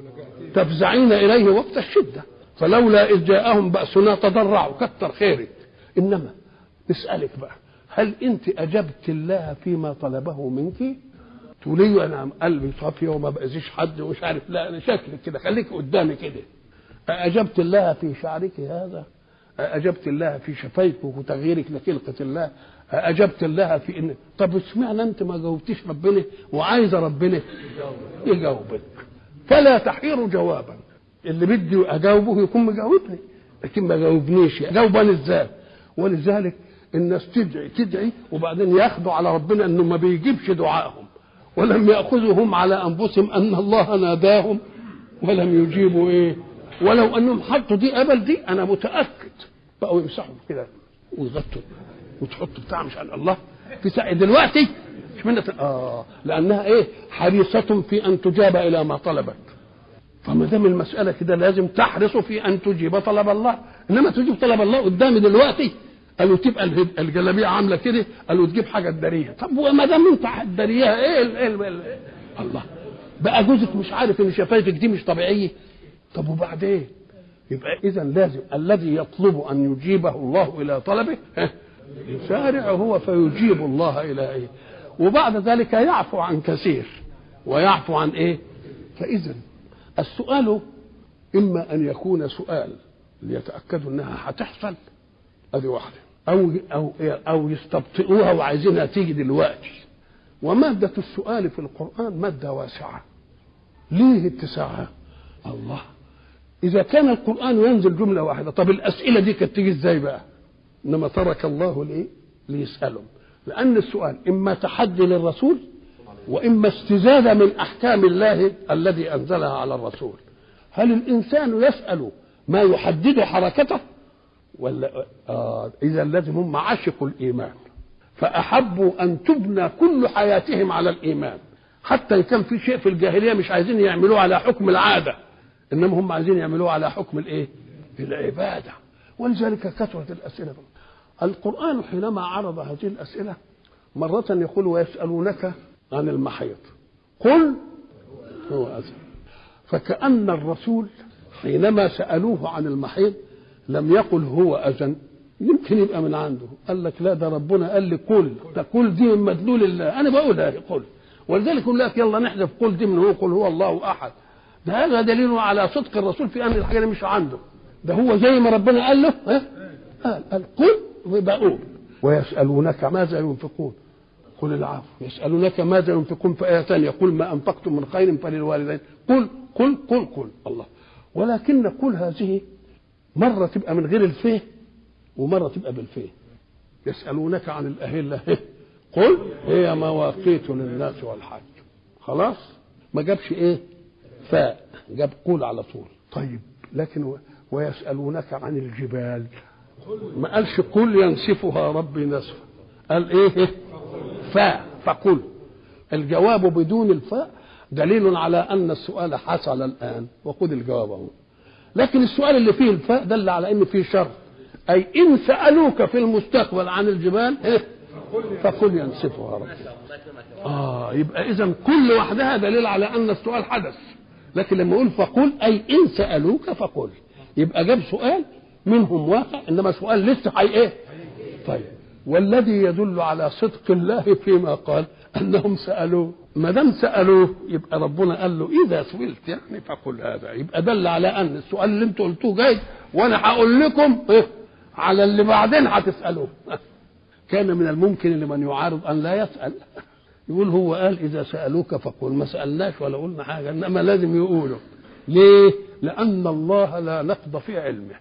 تفزعين اليه وقت الشده فلولا اذ جاءهم باسنا تضرعوا كتر خيرك انما نسالك بقى هل انت اجبت الله فيما طلبه منك تقولي انا قلبي صافي وما باذيش حد ومش عارف لا انا شكلك كده خليك قدامي كده اجبت الله في شعرك هذا اجبت الله في شفايفك وتغييرك لخلقه الله اجبت الله في ان طب اشمعنى انت ما جاوبتيش ربنا وعايزه ربنا يجاوبك فلا تحير جوابا اللي بدي اجاوبه يكون مجاوبني لكن ما جاوبنيش اجاوبني ازاي ولذلك الناس تدعي تدعي وبعدين ياخدوا على ربنا انه ما بيجيبش دعائهم ولم ياخذهم على انفسهم ان الله ناداهم ولم يجيبوا ايه ولو انهم حطوا دي قبل دي انا متاكد بقوا يمسحوا كده ويغطوا وتحطوا بتاع مش عن الله في ساعة دلوقتي مش منة اه لانها ايه حريصة في ان تجاب الى ما طلبت فما دام المسألة كده لازم تحرص في ان تجيب طلب الله انما تجيب طلب الله قدامي دلوقتي قالوا تبقى الجلابيه عامله كده قالوا تجيب حاجه تداريها طب وما دام انت هتداريها ايه ال ال ال الله بقى جوزك مش عارف ان شفايفك دي مش طبيعيه طب وبعدين يبقى اذا لازم الذي يطلب ان يجيبه الله الى طلبه يسارع هو فيجيب الله الى ايه وبعد ذلك يعفو عن كثير ويعفو عن ايه فاذا السؤال اما ان يكون سؤال ليتاكدوا انها هتحصل ادي واحده او او او يستبطئوها وعايزينها تيجي دلوقتي وماده السؤال في القران ماده واسعه ليه اتساعها الله اذا كان القران ينزل جمله واحده طب الاسئله دي كانت تيجي ازاي بقى انما ترك الله لايه ليسالهم لان السؤال اما تحدي للرسول واما استزاده من احكام الله الذي انزلها على الرسول هل الانسان يسال ما يحدد حركته ولا آه اذا لازم هم عشقوا الايمان فاحبوا ان تبنى كل حياتهم على الايمان حتى ان كان في شيء في الجاهليه مش عايزين يعملوه على حكم العاده انما هم عايزين يعملوه على حكم الايه العباده ولذلك كثرت الاسئله القران حينما عرض هذه الاسئله مره يقول ويسالونك عن المحيض قل هو اذى فكان الرسول حينما سالوه عن المحيض لم يقل هو اذن يمكن يبقى من عنده قال لك لا ده ربنا قال لي قل ده قل دي من مدلول الله انا بقولها قل ولذلك يقول لك يلا نحذف قل دي من هو قل هو الله احد ده هذا دليل على صدق الرسول في ان الحاجه دي مش عنده ده هو زي ما ربنا قال له ها قال, قال قل وبقول ويسالونك ماذا ينفقون قل العفو يسالونك ماذا ينفقون في ايه ثانيه قل ما انفقتم من خير فللوالدين قل قل قل قل الله ولكن قل هذه مرة تبقى من غير الفيه ومرة تبقى بالفيه يسألونك عن الأهلة قل هي مواقيت للناس والحج خلاص ما جابش ايه فاء جاب قول على طول طيب لكن ويسألونك عن الجبال ما قالش قل ينسفها ربي نسفا قال ايه فاء فقل الجواب بدون الفاء دليل على ان السؤال حصل الان وخذ الجواب اهو لكن السؤال اللي فيه الفاء دل على ان فيه شر اي ان سالوك في المستقبل عن الجبال إيه؟ فقل ينسفها ربي اه يبقى اذا كل وحدها دليل على ان السؤال حدث لكن لما يقول فقل اي ان سالوك فقل يبقى جاب سؤال منهم واقع انما سؤال لسه حي ايه طيب والذي يدل على صدق الله فيما قال انهم سالوه ما دام سالوه يبقى ربنا قال له اذا سئلت يعني فقل هذا يبقى دل على ان السؤال اللي انتوا قلتوه جاي وانا هقول لكم إيه؟ على اللي بعدين هتسالوه كان من الممكن لمن يعارض ان لا يسال يقول هو قال اذا سالوك فقل ما سالناش ولا قلنا حاجه انما لازم يقولوا ليه لان الله لا نقض في علمه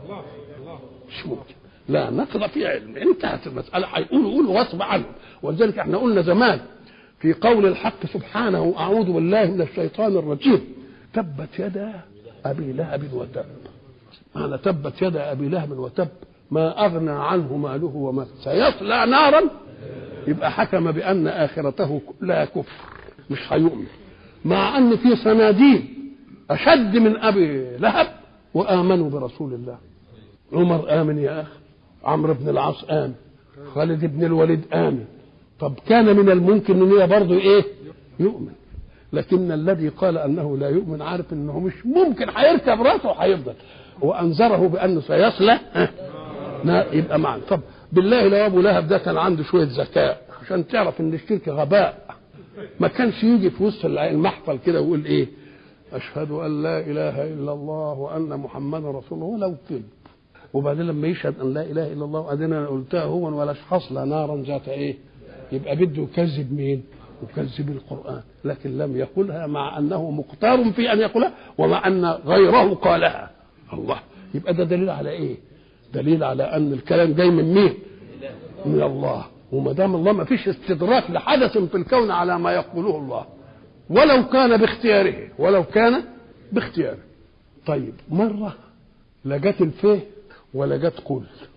مش ممكن لا نقض في علمه انتهت المساله هيقولوا قولوا غصب عنهم ولذلك احنا قلنا زمان في قول الحق سبحانه اعوذ بالله من الشيطان الرجيم تبت يدا ابي لهب وتب معنى تبت يدا ابي لهب وتب ما اغنى عنه ماله وما سيصلى نارا يبقى حكم بان اخرته كلها كفر مش هيؤمن مع ان في صناديد اشد من ابي لهب وامنوا برسول الله عمر امن يا اخي عمرو بن العاص امن خالد بن الوليد امن طب كان من الممكن ان هي برضه ايه يؤمن لكن الذي قال انه لا يؤمن عارف انه مش ممكن هيركب راسه وهيفضل وانذره بانه سيصلى يبقى معنا طب بالله لو ابو لهب ده كان عنده شويه ذكاء عشان تعرف ان الشرك غباء ما كانش يجي في وسط المحفل كده ويقول ايه اشهد ان لا اله الا الله وان محمدا رسول الله ولو كذب وبعدين لما يشهد ان لا اله الا الله وبعدين انا قلتها هو ولا حصل نارا ذات ايه يبقى بده يكذب مين يكذب القران لكن لم يقلها مع انه مختار في ان يقولها ومع ان غيره قالها الله يبقى ده دليل على ايه دليل على ان الكلام جاي من مين من الله وما دام الله ما فيش استدراك لحدث في الكون على ما يقوله الله ولو كان باختياره ولو كان باختياره طيب مره لا جت الفيه ولا جت قل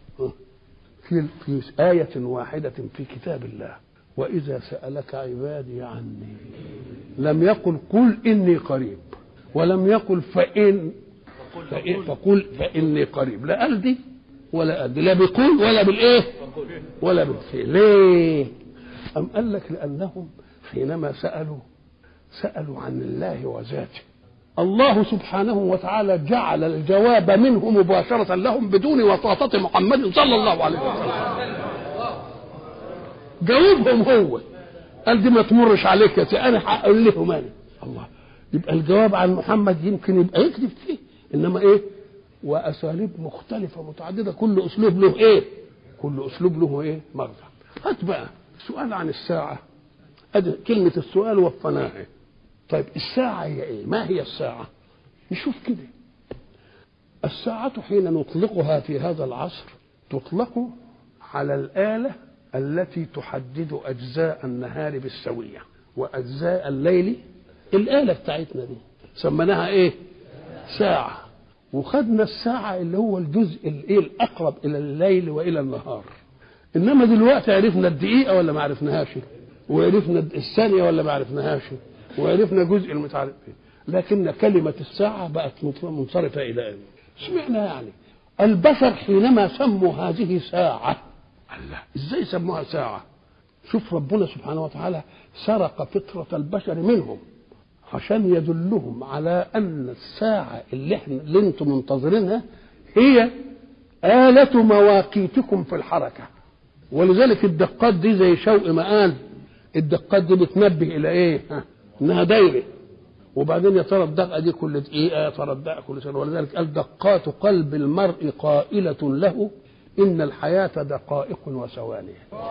في في آية واحدة في كتاب الله وإذا سألك عبادي عني لم يقل قل إني قريب ولم يقل فإن فإن فقل فإني قريب لا قال دي ولا قال دي لا بقول ولا بالإيه ولا بالفعل ليه أم قال لك لأنهم حينما سألوا سألوا عن الله وذاته الله سبحانه وتعالى جعل الجواب منه مباشرة لهم بدون وساطة محمد صلى الله عليه وسلم جاوبهم هو قال دي ما تمرش عليك يا انا هقول لهم انا الله يبقى الجواب عن محمد يمكن يبقى يكذب فيه انما ايه واساليب مختلفه متعدده كل اسلوب له ايه كل اسلوب له ايه مغزى هات بقى سؤال عن الساعه ادي كلمه السؤال وفناها طيب الساعه هي ايه ما هي الساعه نشوف كده الساعه حين نطلقها في هذا العصر تطلق على الاله التي تحدد اجزاء النهار بالسويه واجزاء الليل الاله بتاعتنا دي سميناها ايه ساعه وخدنا الساعه اللي هو الجزء الايه الاقرب الى الليل والى النهار انما دلوقتي عرفنا الدقيقه ولا ما عرفناهاش وعرفنا الثانيه ولا ما عرفناهاش وعرفنا جزء المتعرف فيه لكن كلمه الساعه بقت منصرفه الى ايه سمعنا يعني البشر حينما سموا هذه ساعه الله ازاي سموها ساعة شوف ربنا سبحانه وتعالى سرق فطرة البشر منهم عشان يدلهم على ان الساعة اللي احنا اللي انتم منتظرينها هي آلة مواقيتكم في الحركة ولذلك الدقات دي زي شوق ما قال الدقات دي بتنبه الى ايه؟ ها؟ انها دايره وبعدين يا ترى الدقه دي كل دقيقه يا ترى الدقه كل سنه ولذلك قال دقات قلب المرء قائله له إن الحياة دقائق وثواني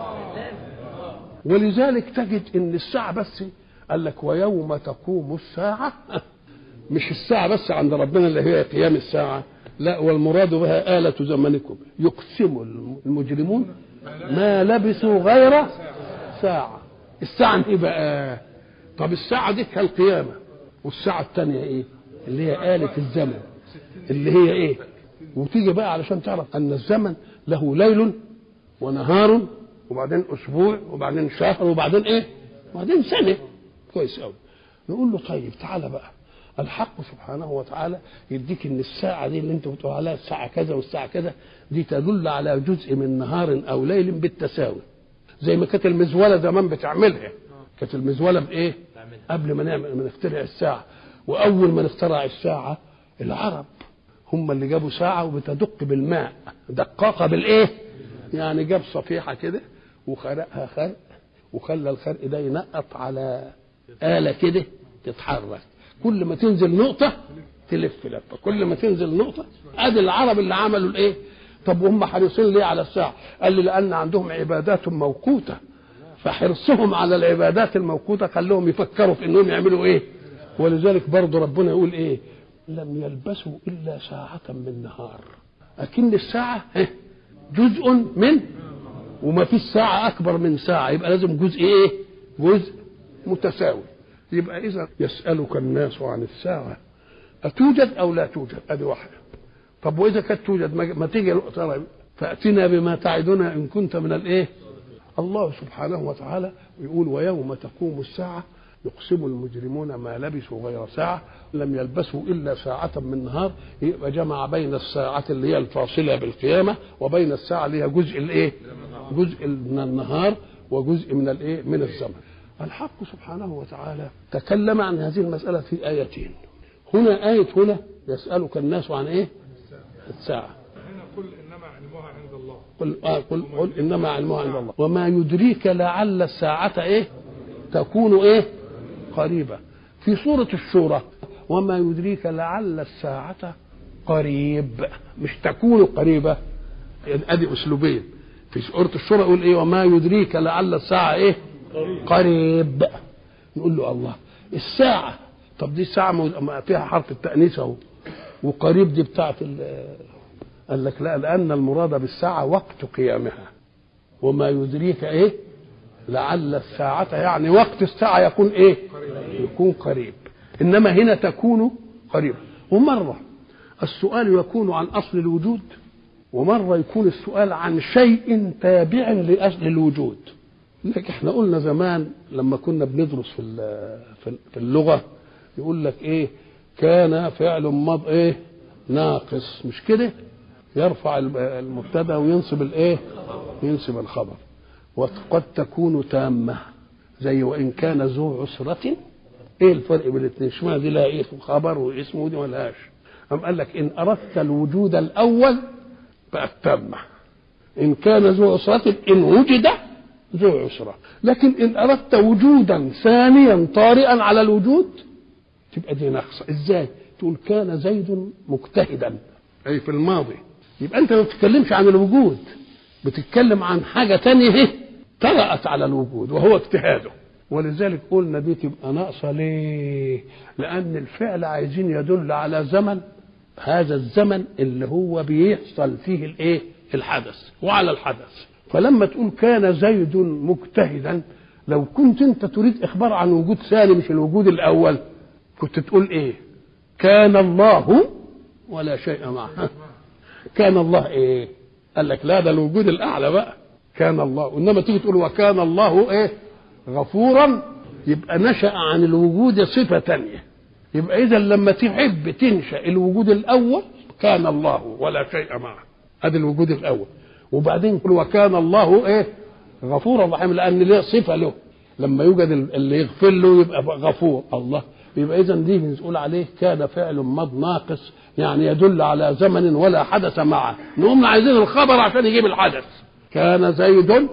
ولذلك تجد إن الساعة بس قال لك ويوم تقوم الساعة مش الساعة بس عند ربنا اللي هي قيام الساعة لا والمراد بها آلة زمنكم يقسم المجرمون ما لبثوا غير ساعة الساعة ايه بقى طب الساعة دي كالقيامة والساعة الثانية ايه اللي هي آلة الزمن اللي هي ايه وتيجي بقى علشان تعرف ان الزمن له ليل ونهار وبعدين اسبوع وبعدين شهر وبعدين ايه وبعدين سنه كويس قوي نقول له طيب تعالى بقى الحق سبحانه وتعالى يديك ان الساعه دي اللي انت بتقول عليها الساعه كذا والساعه كذا دي تدل على جزء من نهار او ليل بالتساوي زي ما كانت المزوله زمان بتعملها كانت المزوله بايه قبل ما نعمل ما نخترع الساعه واول ما نخترع الساعه العرب هم اللي جابوا ساعه وبتدق بالماء دقاقه بالايه يعني جاب صفيحه كده وخرقها خرق وخلى الخرق ده ينقط على آلة كده تتحرك كل ما تنزل نقطة تلف لفة كل ما تنزل نقطة ادي العرب اللي عملوا الايه طب وهم حريصين ليه على الساعة قال لي لأن عندهم عبادات موقوتة فحرصهم على العبادات الموقوتة خلوهم يفكروا في انهم يعملوا ايه ولذلك برضه ربنا يقول ايه لم يلبسوا الا ساعة من نهار اكن الساعة إيه؟ جزء من وما فيش ساعة أكبر من ساعة يبقى لازم جزء إيه؟ جزء متساوي يبقى إذا يسألك الناس عن الساعة أتوجد أو لا توجد؟ أدي واحدة طب وإذا كانت توجد ما, ما تيجي ترى فأتنا بما تعدنا إن كنت من الإيه؟ الله سبحانه وتعالى يقول ويوم تقوم الساعة يقسم المجرمون ما لبثوا غير ساعة لم يلبثوا إلا ساعة من نهار يبقى جمع بين الساعة اللي هي الفاصلة بالقيامة وبين الساعة اللي هي جزء الإيه؟ جزء من النهار وجزء من الإيه؟ من الزمن. الحق سبحانه وتعالى تكلم عن هذه المسألة في آيتين. هنا آية هنا يسألك الناس عن إيه؟ الساعة. هنا قل انما علمها عند الله قل, آه قل, قل إنما علمها عند الله وما يدريك لعل الساعة إيه؟ تكون إيه؟ قريبة في سورة الشورى وما يدريك لعل الساعة قريب مش تكون قريبة ادي اسلوبين في سورة الشورى يقول ايه وما يدريك لعل الساعة ايه قريب نقول له الله الساعة طب دي الساعة مو- فيها حرف التأنيث اهو وقريب دي بتاعت ال- قال لك لا لأن المراد بالساعة وقت قيامها وما يدريك ايه لعل الساعة يعني وقت الساعة يكون ايه يكون قريب انما هنا تكون قريبة ومرة السؤال يكون عن اصل الوجود ومرة يكون السؤال عن شيء تابع لاصل الوجود لك احنا قلنا زمان لما كنا بندرس في ال- في ال- في اللغة يقول لك ايه كان فعل مض ايه ناقص مش كده يرفع الم- المبتدا وينصب الايه ينصب الخبر وقد تكون تامة زي وإن كان ذو عسرة إيه الفرق بين الاثنين؟ اشمعنى دي لها إيه خبر واسم ودي ملهاش؟ أم قال لك إن أردت الوجود الأول بقت تامة إن كان ذو عسرة إن وجد ذو عسرة لكن إن أردت وجودا ثانيا طارئا على الوجود تبقى دي ناقصة إزاي؟ تقول كان زيد مجتهدا أي في الماضي يبقى أنت ما بتتكلمش عن الوجود بتتكلم عن حاجة تانية اهي طرأت على الوجود وهو اجتهاده ولذلك قلنا دي تبقى ناقصة ليه؟ لأن الفعل عايزين يدل على زمن هذا الزمن اللي هو بيحصل فيه الايه؟ الحدث وعلى الحدث فلما تقول كان زيد مجتهدا لو كنت انت تريد اخبار عن وجود ثاني مش الوجود الاول كنت تقول ايه؟ كان الله ولا شيء معه كان الله ايه؟ قال لك لا ده الوجود الاعلى بقى كان الله انما تيجي تقول وكان الله ايه غفورا يبقى نشا عن الوجود صفه تانية يبقى اذا لما تحب تنشا الوجود الاول كان الله ولا شيء معه ادي الوجود الاول وبعدين يقول وكان الله ايه غفورا رحيما لان له صفه له لما يوجد اللي يغفر له يبقى غفور الله يبقى اذا دي نقول عليه كان فعل مض ناقص يعني يدل على زمن ولا حدث معه نقوم عايزين الخبر عشان يجيب الحدث كان زيد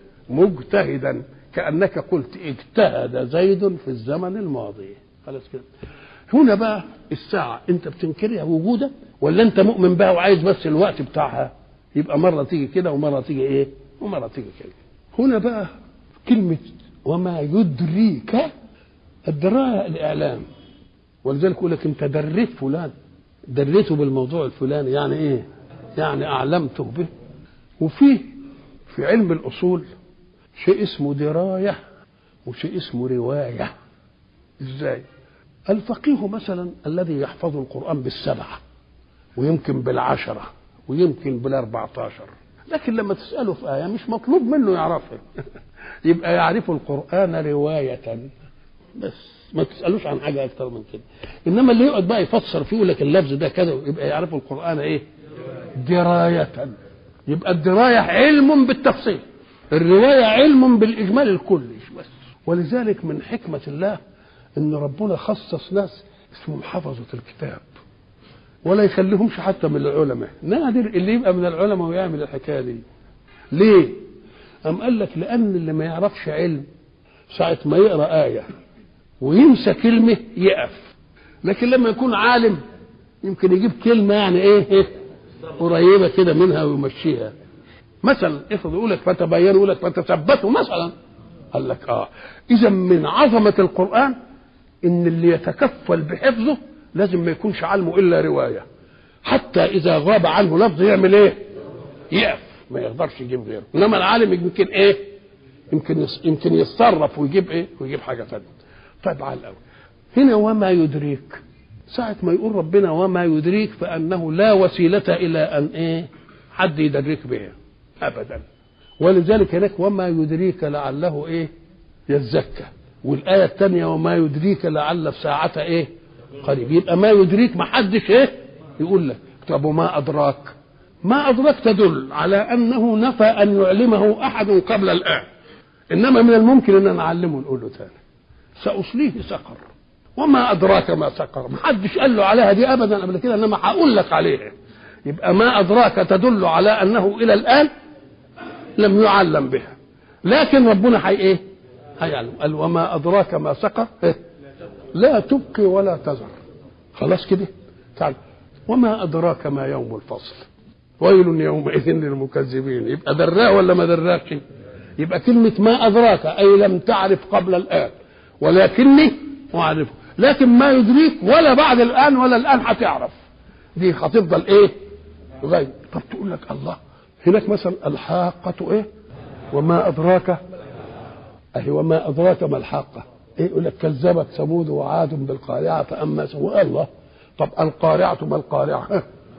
مجتهدا كانك قلت اجتهد زيد في الزمن الماضي خلاص كده هنا بقى الساعة أنت بتنكرها وجودا ولا أنت مؤمن بها وعايز بس الوقت بتاعها يبقى مرة تيجي كده ومرة تيجي إيه ومرة تيجي كده هنا بقى كلمة وما يدريك الدراية الإعلام ولذلك يقول لك أنت دريت فلان دريته بالموضوع الفلاني يعني إيه؟ يعني أعلمته به وفيه في علم الأصول شيء اسمه دراية وشيء اسمه رواية إزاي؟ الفقيه مثلا الذي يحفظ القرآن بالسبعة ويمكن بالعشرة ويمكن بالأربعة عشر لكن لما تسأله في آية مش مطلوب منه يعرفها يبقى يعرف القرآن رواية بس ما تسألوش عن حاجة أكتر من كده إنما اللي يقعد بقى يفسر فيه يقول لك اللفظ ده كذا يبقى يعرف القرآن إيه دراية يبقى الدراية علم بالتفصيل الروايه علم بالاجمال الكلي بس ولذلك من حكمه الله ان ربنا خصص ناس اسمهم حفظه الكتاب ولا يخليهمش حتى من العلماء نادر اللي يبقى من العلماء ويعمل الحكايه دي ليه أم قال لك لأن اللي ما يعرفش علم ساعة ما يقرأ آية وينسى كلمة يقف لكن لما يكون عالم يمكن يجيب كلمة يعني إيه, إيه قريبة كده منها ويمشيها مثلا افرض يقول لك فتبينوا يقول لك فتثبتوا مثلا قال لك اه اذا من عظمه القران ان اللي يتكفل بحفظه لازم ما يكونش علمه الا روايه حتى اذا غاب عنه لفظ يعمل ايه يقف ما يقدرش يجيب غيره انما العالم يمكن ايه يمكن يص... يمكن يتصرف ويجيب ايه ويجيب حاجه ثانيه طيب على الاول هنا وما يدريك ساعة ما يقول ربنا وما يدريك فأنه لا وسيلة إلى أن إيه حد يدرك بها أبدا ولذلك هناك وما يدريك لعله إيه يزكى والآية الثانية وما يدريك لعل في ساعة إيه قريب يبقى ما يدريك ما حدش إيه يقول لك طب وما أدراك ما أدراك تدل على أنه نفى أن يعلمه أحد قبل الآن إنما من الممكن أن نعلمه نقول له ثاني سأصليه سقر وما أدراك ما سقر ما حدش قال له عليها دي أبدا قبل كده إنما هقول لك عليها يبقى ما أدراك تدل على أنه إلى الآن لم يعلم بها لكن ربنا حي إيه هيعلم قال وما أدراك ما سقر إيه؟ لا تبقي ولا تذر خلاص كده تعال وما أدراك ما يوم الفصل ويل يومئذ للمكذبين يبقى دراه ولا ما دراكش يبقى كلمة ما أدراك أي لم تعرف قبل الآن ولكني أعرفه لكن ما يدريك ولا بعد الآن ولا الآن هتعرف دي هتفضل إيه غيب طب تقول لك الله هناك مثلا الحاقة إيه وما أدراك أهي وما أدراك ما الحاقة إيه يقول لك كذبت ثمود وعاد بالقارعة فأما سوى الله طب القارعة ما القارعة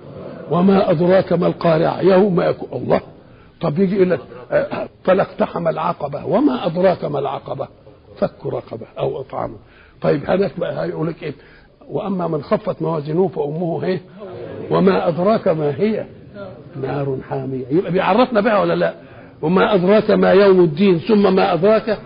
وما أدراك ما القارعة يوم يكون الله طب يجي يقول لك فلا اقتحم العقبة وما أدراك ما العقبة فك رقبة أو إطعامه طيب هناك بقى هيقول لك إيه وأما من خفت موازينه فأمه إيه وما أدراك ما هي نار حامية يبقى بيعرفنا بها ولا لا وما أدراك ما يوم الدين ثم ما أدراك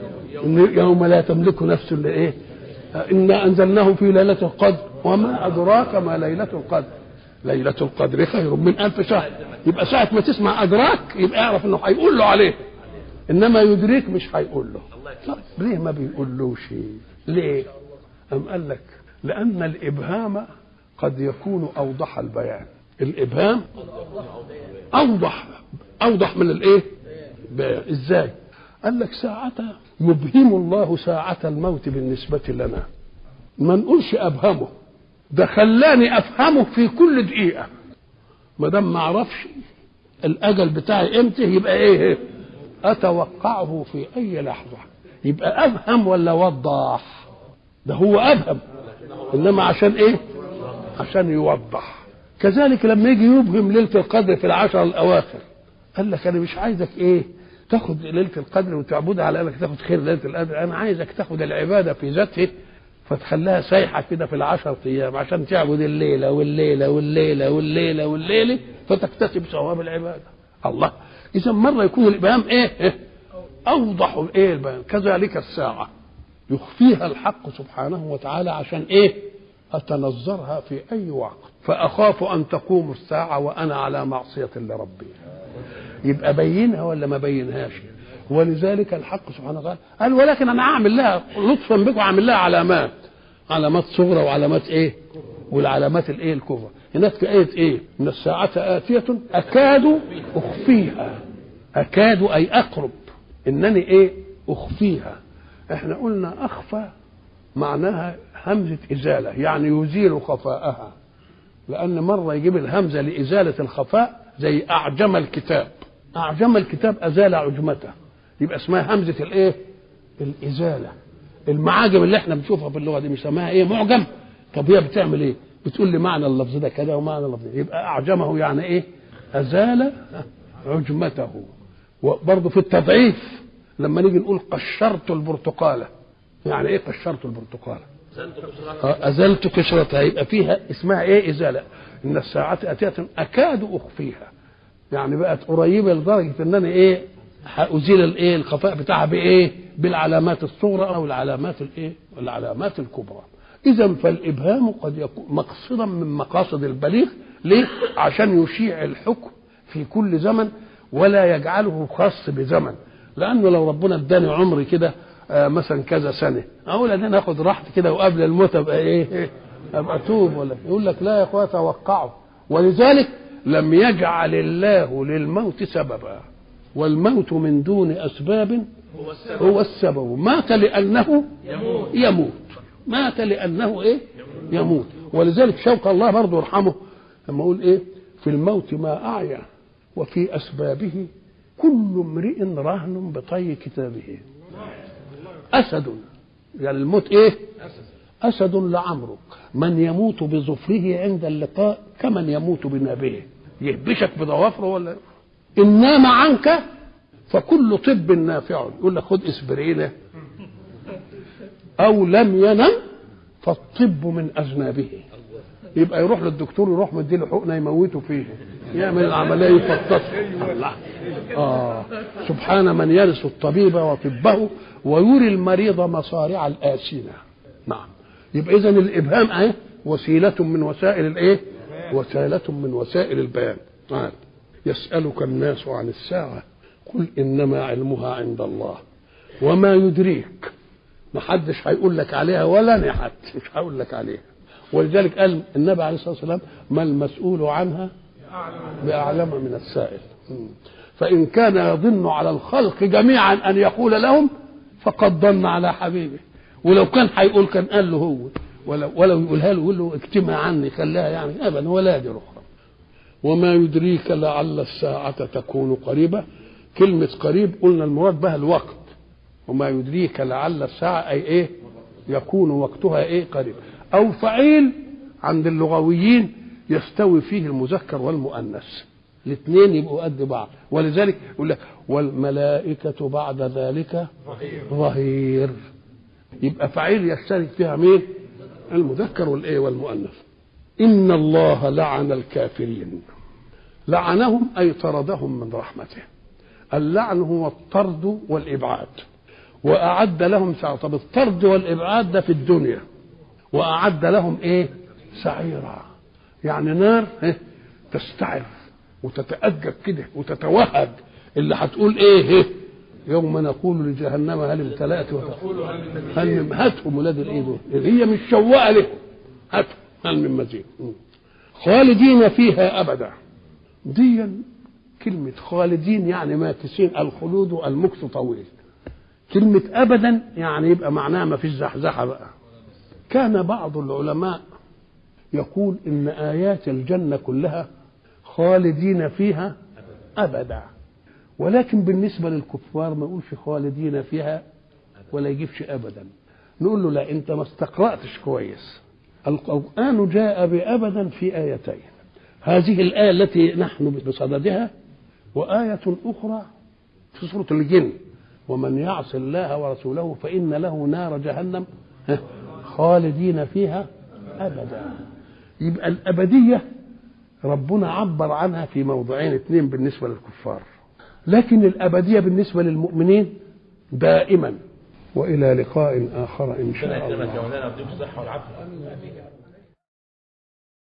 يوم لا تملك نفس لإيه إنا أنزلناه في ليلة القدر وما أدراك ما ليلة القدر ليلة القدر خير من ألف شهر يبقى ساعة ما تسمع أدراك يبقى اعرف إنه هيقول له عليه إنما يدريك مش هيقول له طب ليه ما بيقولوش ليه أم قال لك لأن الإبهام قد يكون أوضح البيان الإبهام أوضح أوضح من الإيه بيان إزاي قال لك ساعتها يبهم الله ساعة الموت بالنسبة لنا ما نقولش أبهمه ده خلاني أفهمه في كل دقيقة ما دام ما أعرفش الأجل بتاعي إمتى يبقى إيه أتوقعه في أي لحظة يبقى أفهم ولا وضح ده هو أفهم إنما عشان إيه عشان يوضح كذلك لما يجي يبهم ليلة القدر في العشر الأواخر قال لك أنا مش عايزك إيه تاخد ليلة القدر وتعبدها على أنك تاخد خير ليلة القدر أنا عايزك تاخد العبادة في ذاته فتخليها سايحة كده في العشر أيام عشان تعبد الليلة والليلة والليلة والليلة والليلة فتكتسب ثواب العبادة الله إذا مرة يكون الإبهام إيه, إيه؟ أوضح إيه البيان كذلك الساعة يخفيها الحق سبحانه وتعالى عشان إيه أتنظرها في أي وقت فأخاف أن تقوم الساعة وأنا على معصية لربي يبقى بينها ولا ما بينهاش ولذلك الحق سبحانه وتعالى قال ولكن انا اعمل لها لطفا بكم اعمل لها علامات علامات صغرى وعلامات ايه والعلامات الايه الكبرى هناك في ايه ايه من الساعة آتية أكاد أخفيها أكاد أي أقرب إنني إيه أخفيها إحنا قلنا أخفى معناها همزة إزالة يعني يزيل خفاءها لأن مرة يجيب الهمزة لإزالة الخفاء زي أعجم الكتاب أعجم الكتاب أزال عجمته يبقى اسمها همزة الإيه؟ الإزالة المعاجم اللي احنا بنشوفها في اللغة دي بنسميها إيه؟ معجم طب هي بتعمل إيه؟ بتقول لي معنى اللفظ ده كذا ومعنى اللفظ ده يبقى أعجمه يعني إيه؟ أزال عجمته وبرضه في التضعيف لما نيجي نقول قشرت البرتقالة يعني إيه قشرت البرتقالة؟ أزلت قشرتها يبقى فيها اسمها إيه؟ إزالة إن الساعة أتية أكاد أخفيها يعني بقت قريبة لدرجة إن أنا إيه؟ أزيل الإيه الخفاء بتاعها بإيه بالعلامات الصغرى أو العلامات الإيه العلامات الكبرى إذا فالإبهام قد يكون مقصدا من مقاصد البليغ ليه؟ عشان يشيع الحكم في كل زمن ولا يجعله خاص بزمن لأنه لو ربنا اداني عمري كده آه مثلا كذا سنة أقول أنا ناخد راحتي كده وقبل الموت أبقى إيه أبقى أتوب ولا يقول لك لا يا أخويا توقعوا ولذلك لم يجعل الله للموت سببا والموت من دون أسباب هو السبب مات لأنه يموت, يموت. مات لأنه إيه يموت ولذلك شوق الله برضه يرحمه لما يقول إيه في الموت ما أعيا وفي أسبابه كل امرئ رهن بطي كتابه أسد يعني الموت إيه أسد لعمرك من يموت بظفره عند اللقاء كمن يموت بنابه يهبشك بضوافره ولا إن نام عنك فكل طب نافع يقول لك خد اسبرينه او لم ينم فالطب من اذنابه يبقى يروح للدكتور يروح مديله حقنه يموته فيه يعمل العمليه يفطس الله اه سبحان من يرث الطبيب وطبه ويري المريض مصارع الآسنة نعم يبقى اذا الابهام اهي وسيله من وسائل الايه وسيله من وسائل البيان نعم يسالك الناس عن الساعه قل انما علمها عند الله وما يدريك ما حدش هيقول لك عليها ولا انا حد مش هقول لك عليها ولذلك قال النبي عليه الصلاه والسلام ما المسؤول عنها باعلم من السائل فان كان يظن على الخلق جميعا ان يقول لهم فقد ظن على حبيبه ولو كان هيقول كان قال له هو ولو ولو يقولها له يقول له اكتمها عني خليها يعني ابدا ولا يدري اخرى وما يدريك لعل الساعه تكون قريبه كلمة قريب قلنا المراد بها الوقت وما يدريك لعل الساعة أي إيه يكون وقتها إيه قريب أو فعيل عند اللغويين يستوي فيه المذكر والمؤنث الاثنين يبقوا قد بعض ولذلك يقول لك والملائكة بعد ذلك ظهير يبقى فعيل يشترك فيها مين المذكر والايه والمؤنث ان الله لعن الكافرين لعنهم اي طردهم من رحمته اللعن هو الطرد والإبعاد وأعد لهم سعيرا طب الطرد والإبعاد ده في الدنيا وأعد لهم إيه سعيرا يعني نار إيه؟ تستعر وتتأجج كده وتتوهج اللي هتقول إيه, إيه؟ يوم نقول لجهنم هل امتلأت هل من هاتهم ولاد الايه دول هي مش شواءه لهم هاتهم هل من مزيد خالدين فيها ابدا ديا كلمة خالدين يعني ماكسين الخلود المكث طويل كلمة أبدا يعني يبقى معناها ما فيش زحزحة بقى كان بعض العلماء يقول إن آيات الجنة كلها خالدين فيها أبدا ولكن بالنسبة للكفار ما يقولش خالدين فيها ولا يجيبش أبدا نقول له لا أنت ما استقرأتش كويس القرآن جاء بأبدا في آيتين هذه الآية التي نحن بصددها وآية أخرى في سورة الجن ومن يعص الله ورسوله فإن له نار جهنم خالدين فيها أبدا يبقى الأبدية ربنا عبر عنها في موضعين اثنين بالنسبة للكفار لكن الأبدية بالنسبة للمؤمنين دائما وإلى لقاء آخر إن شاء الله مولانا يديك الصحة والعافية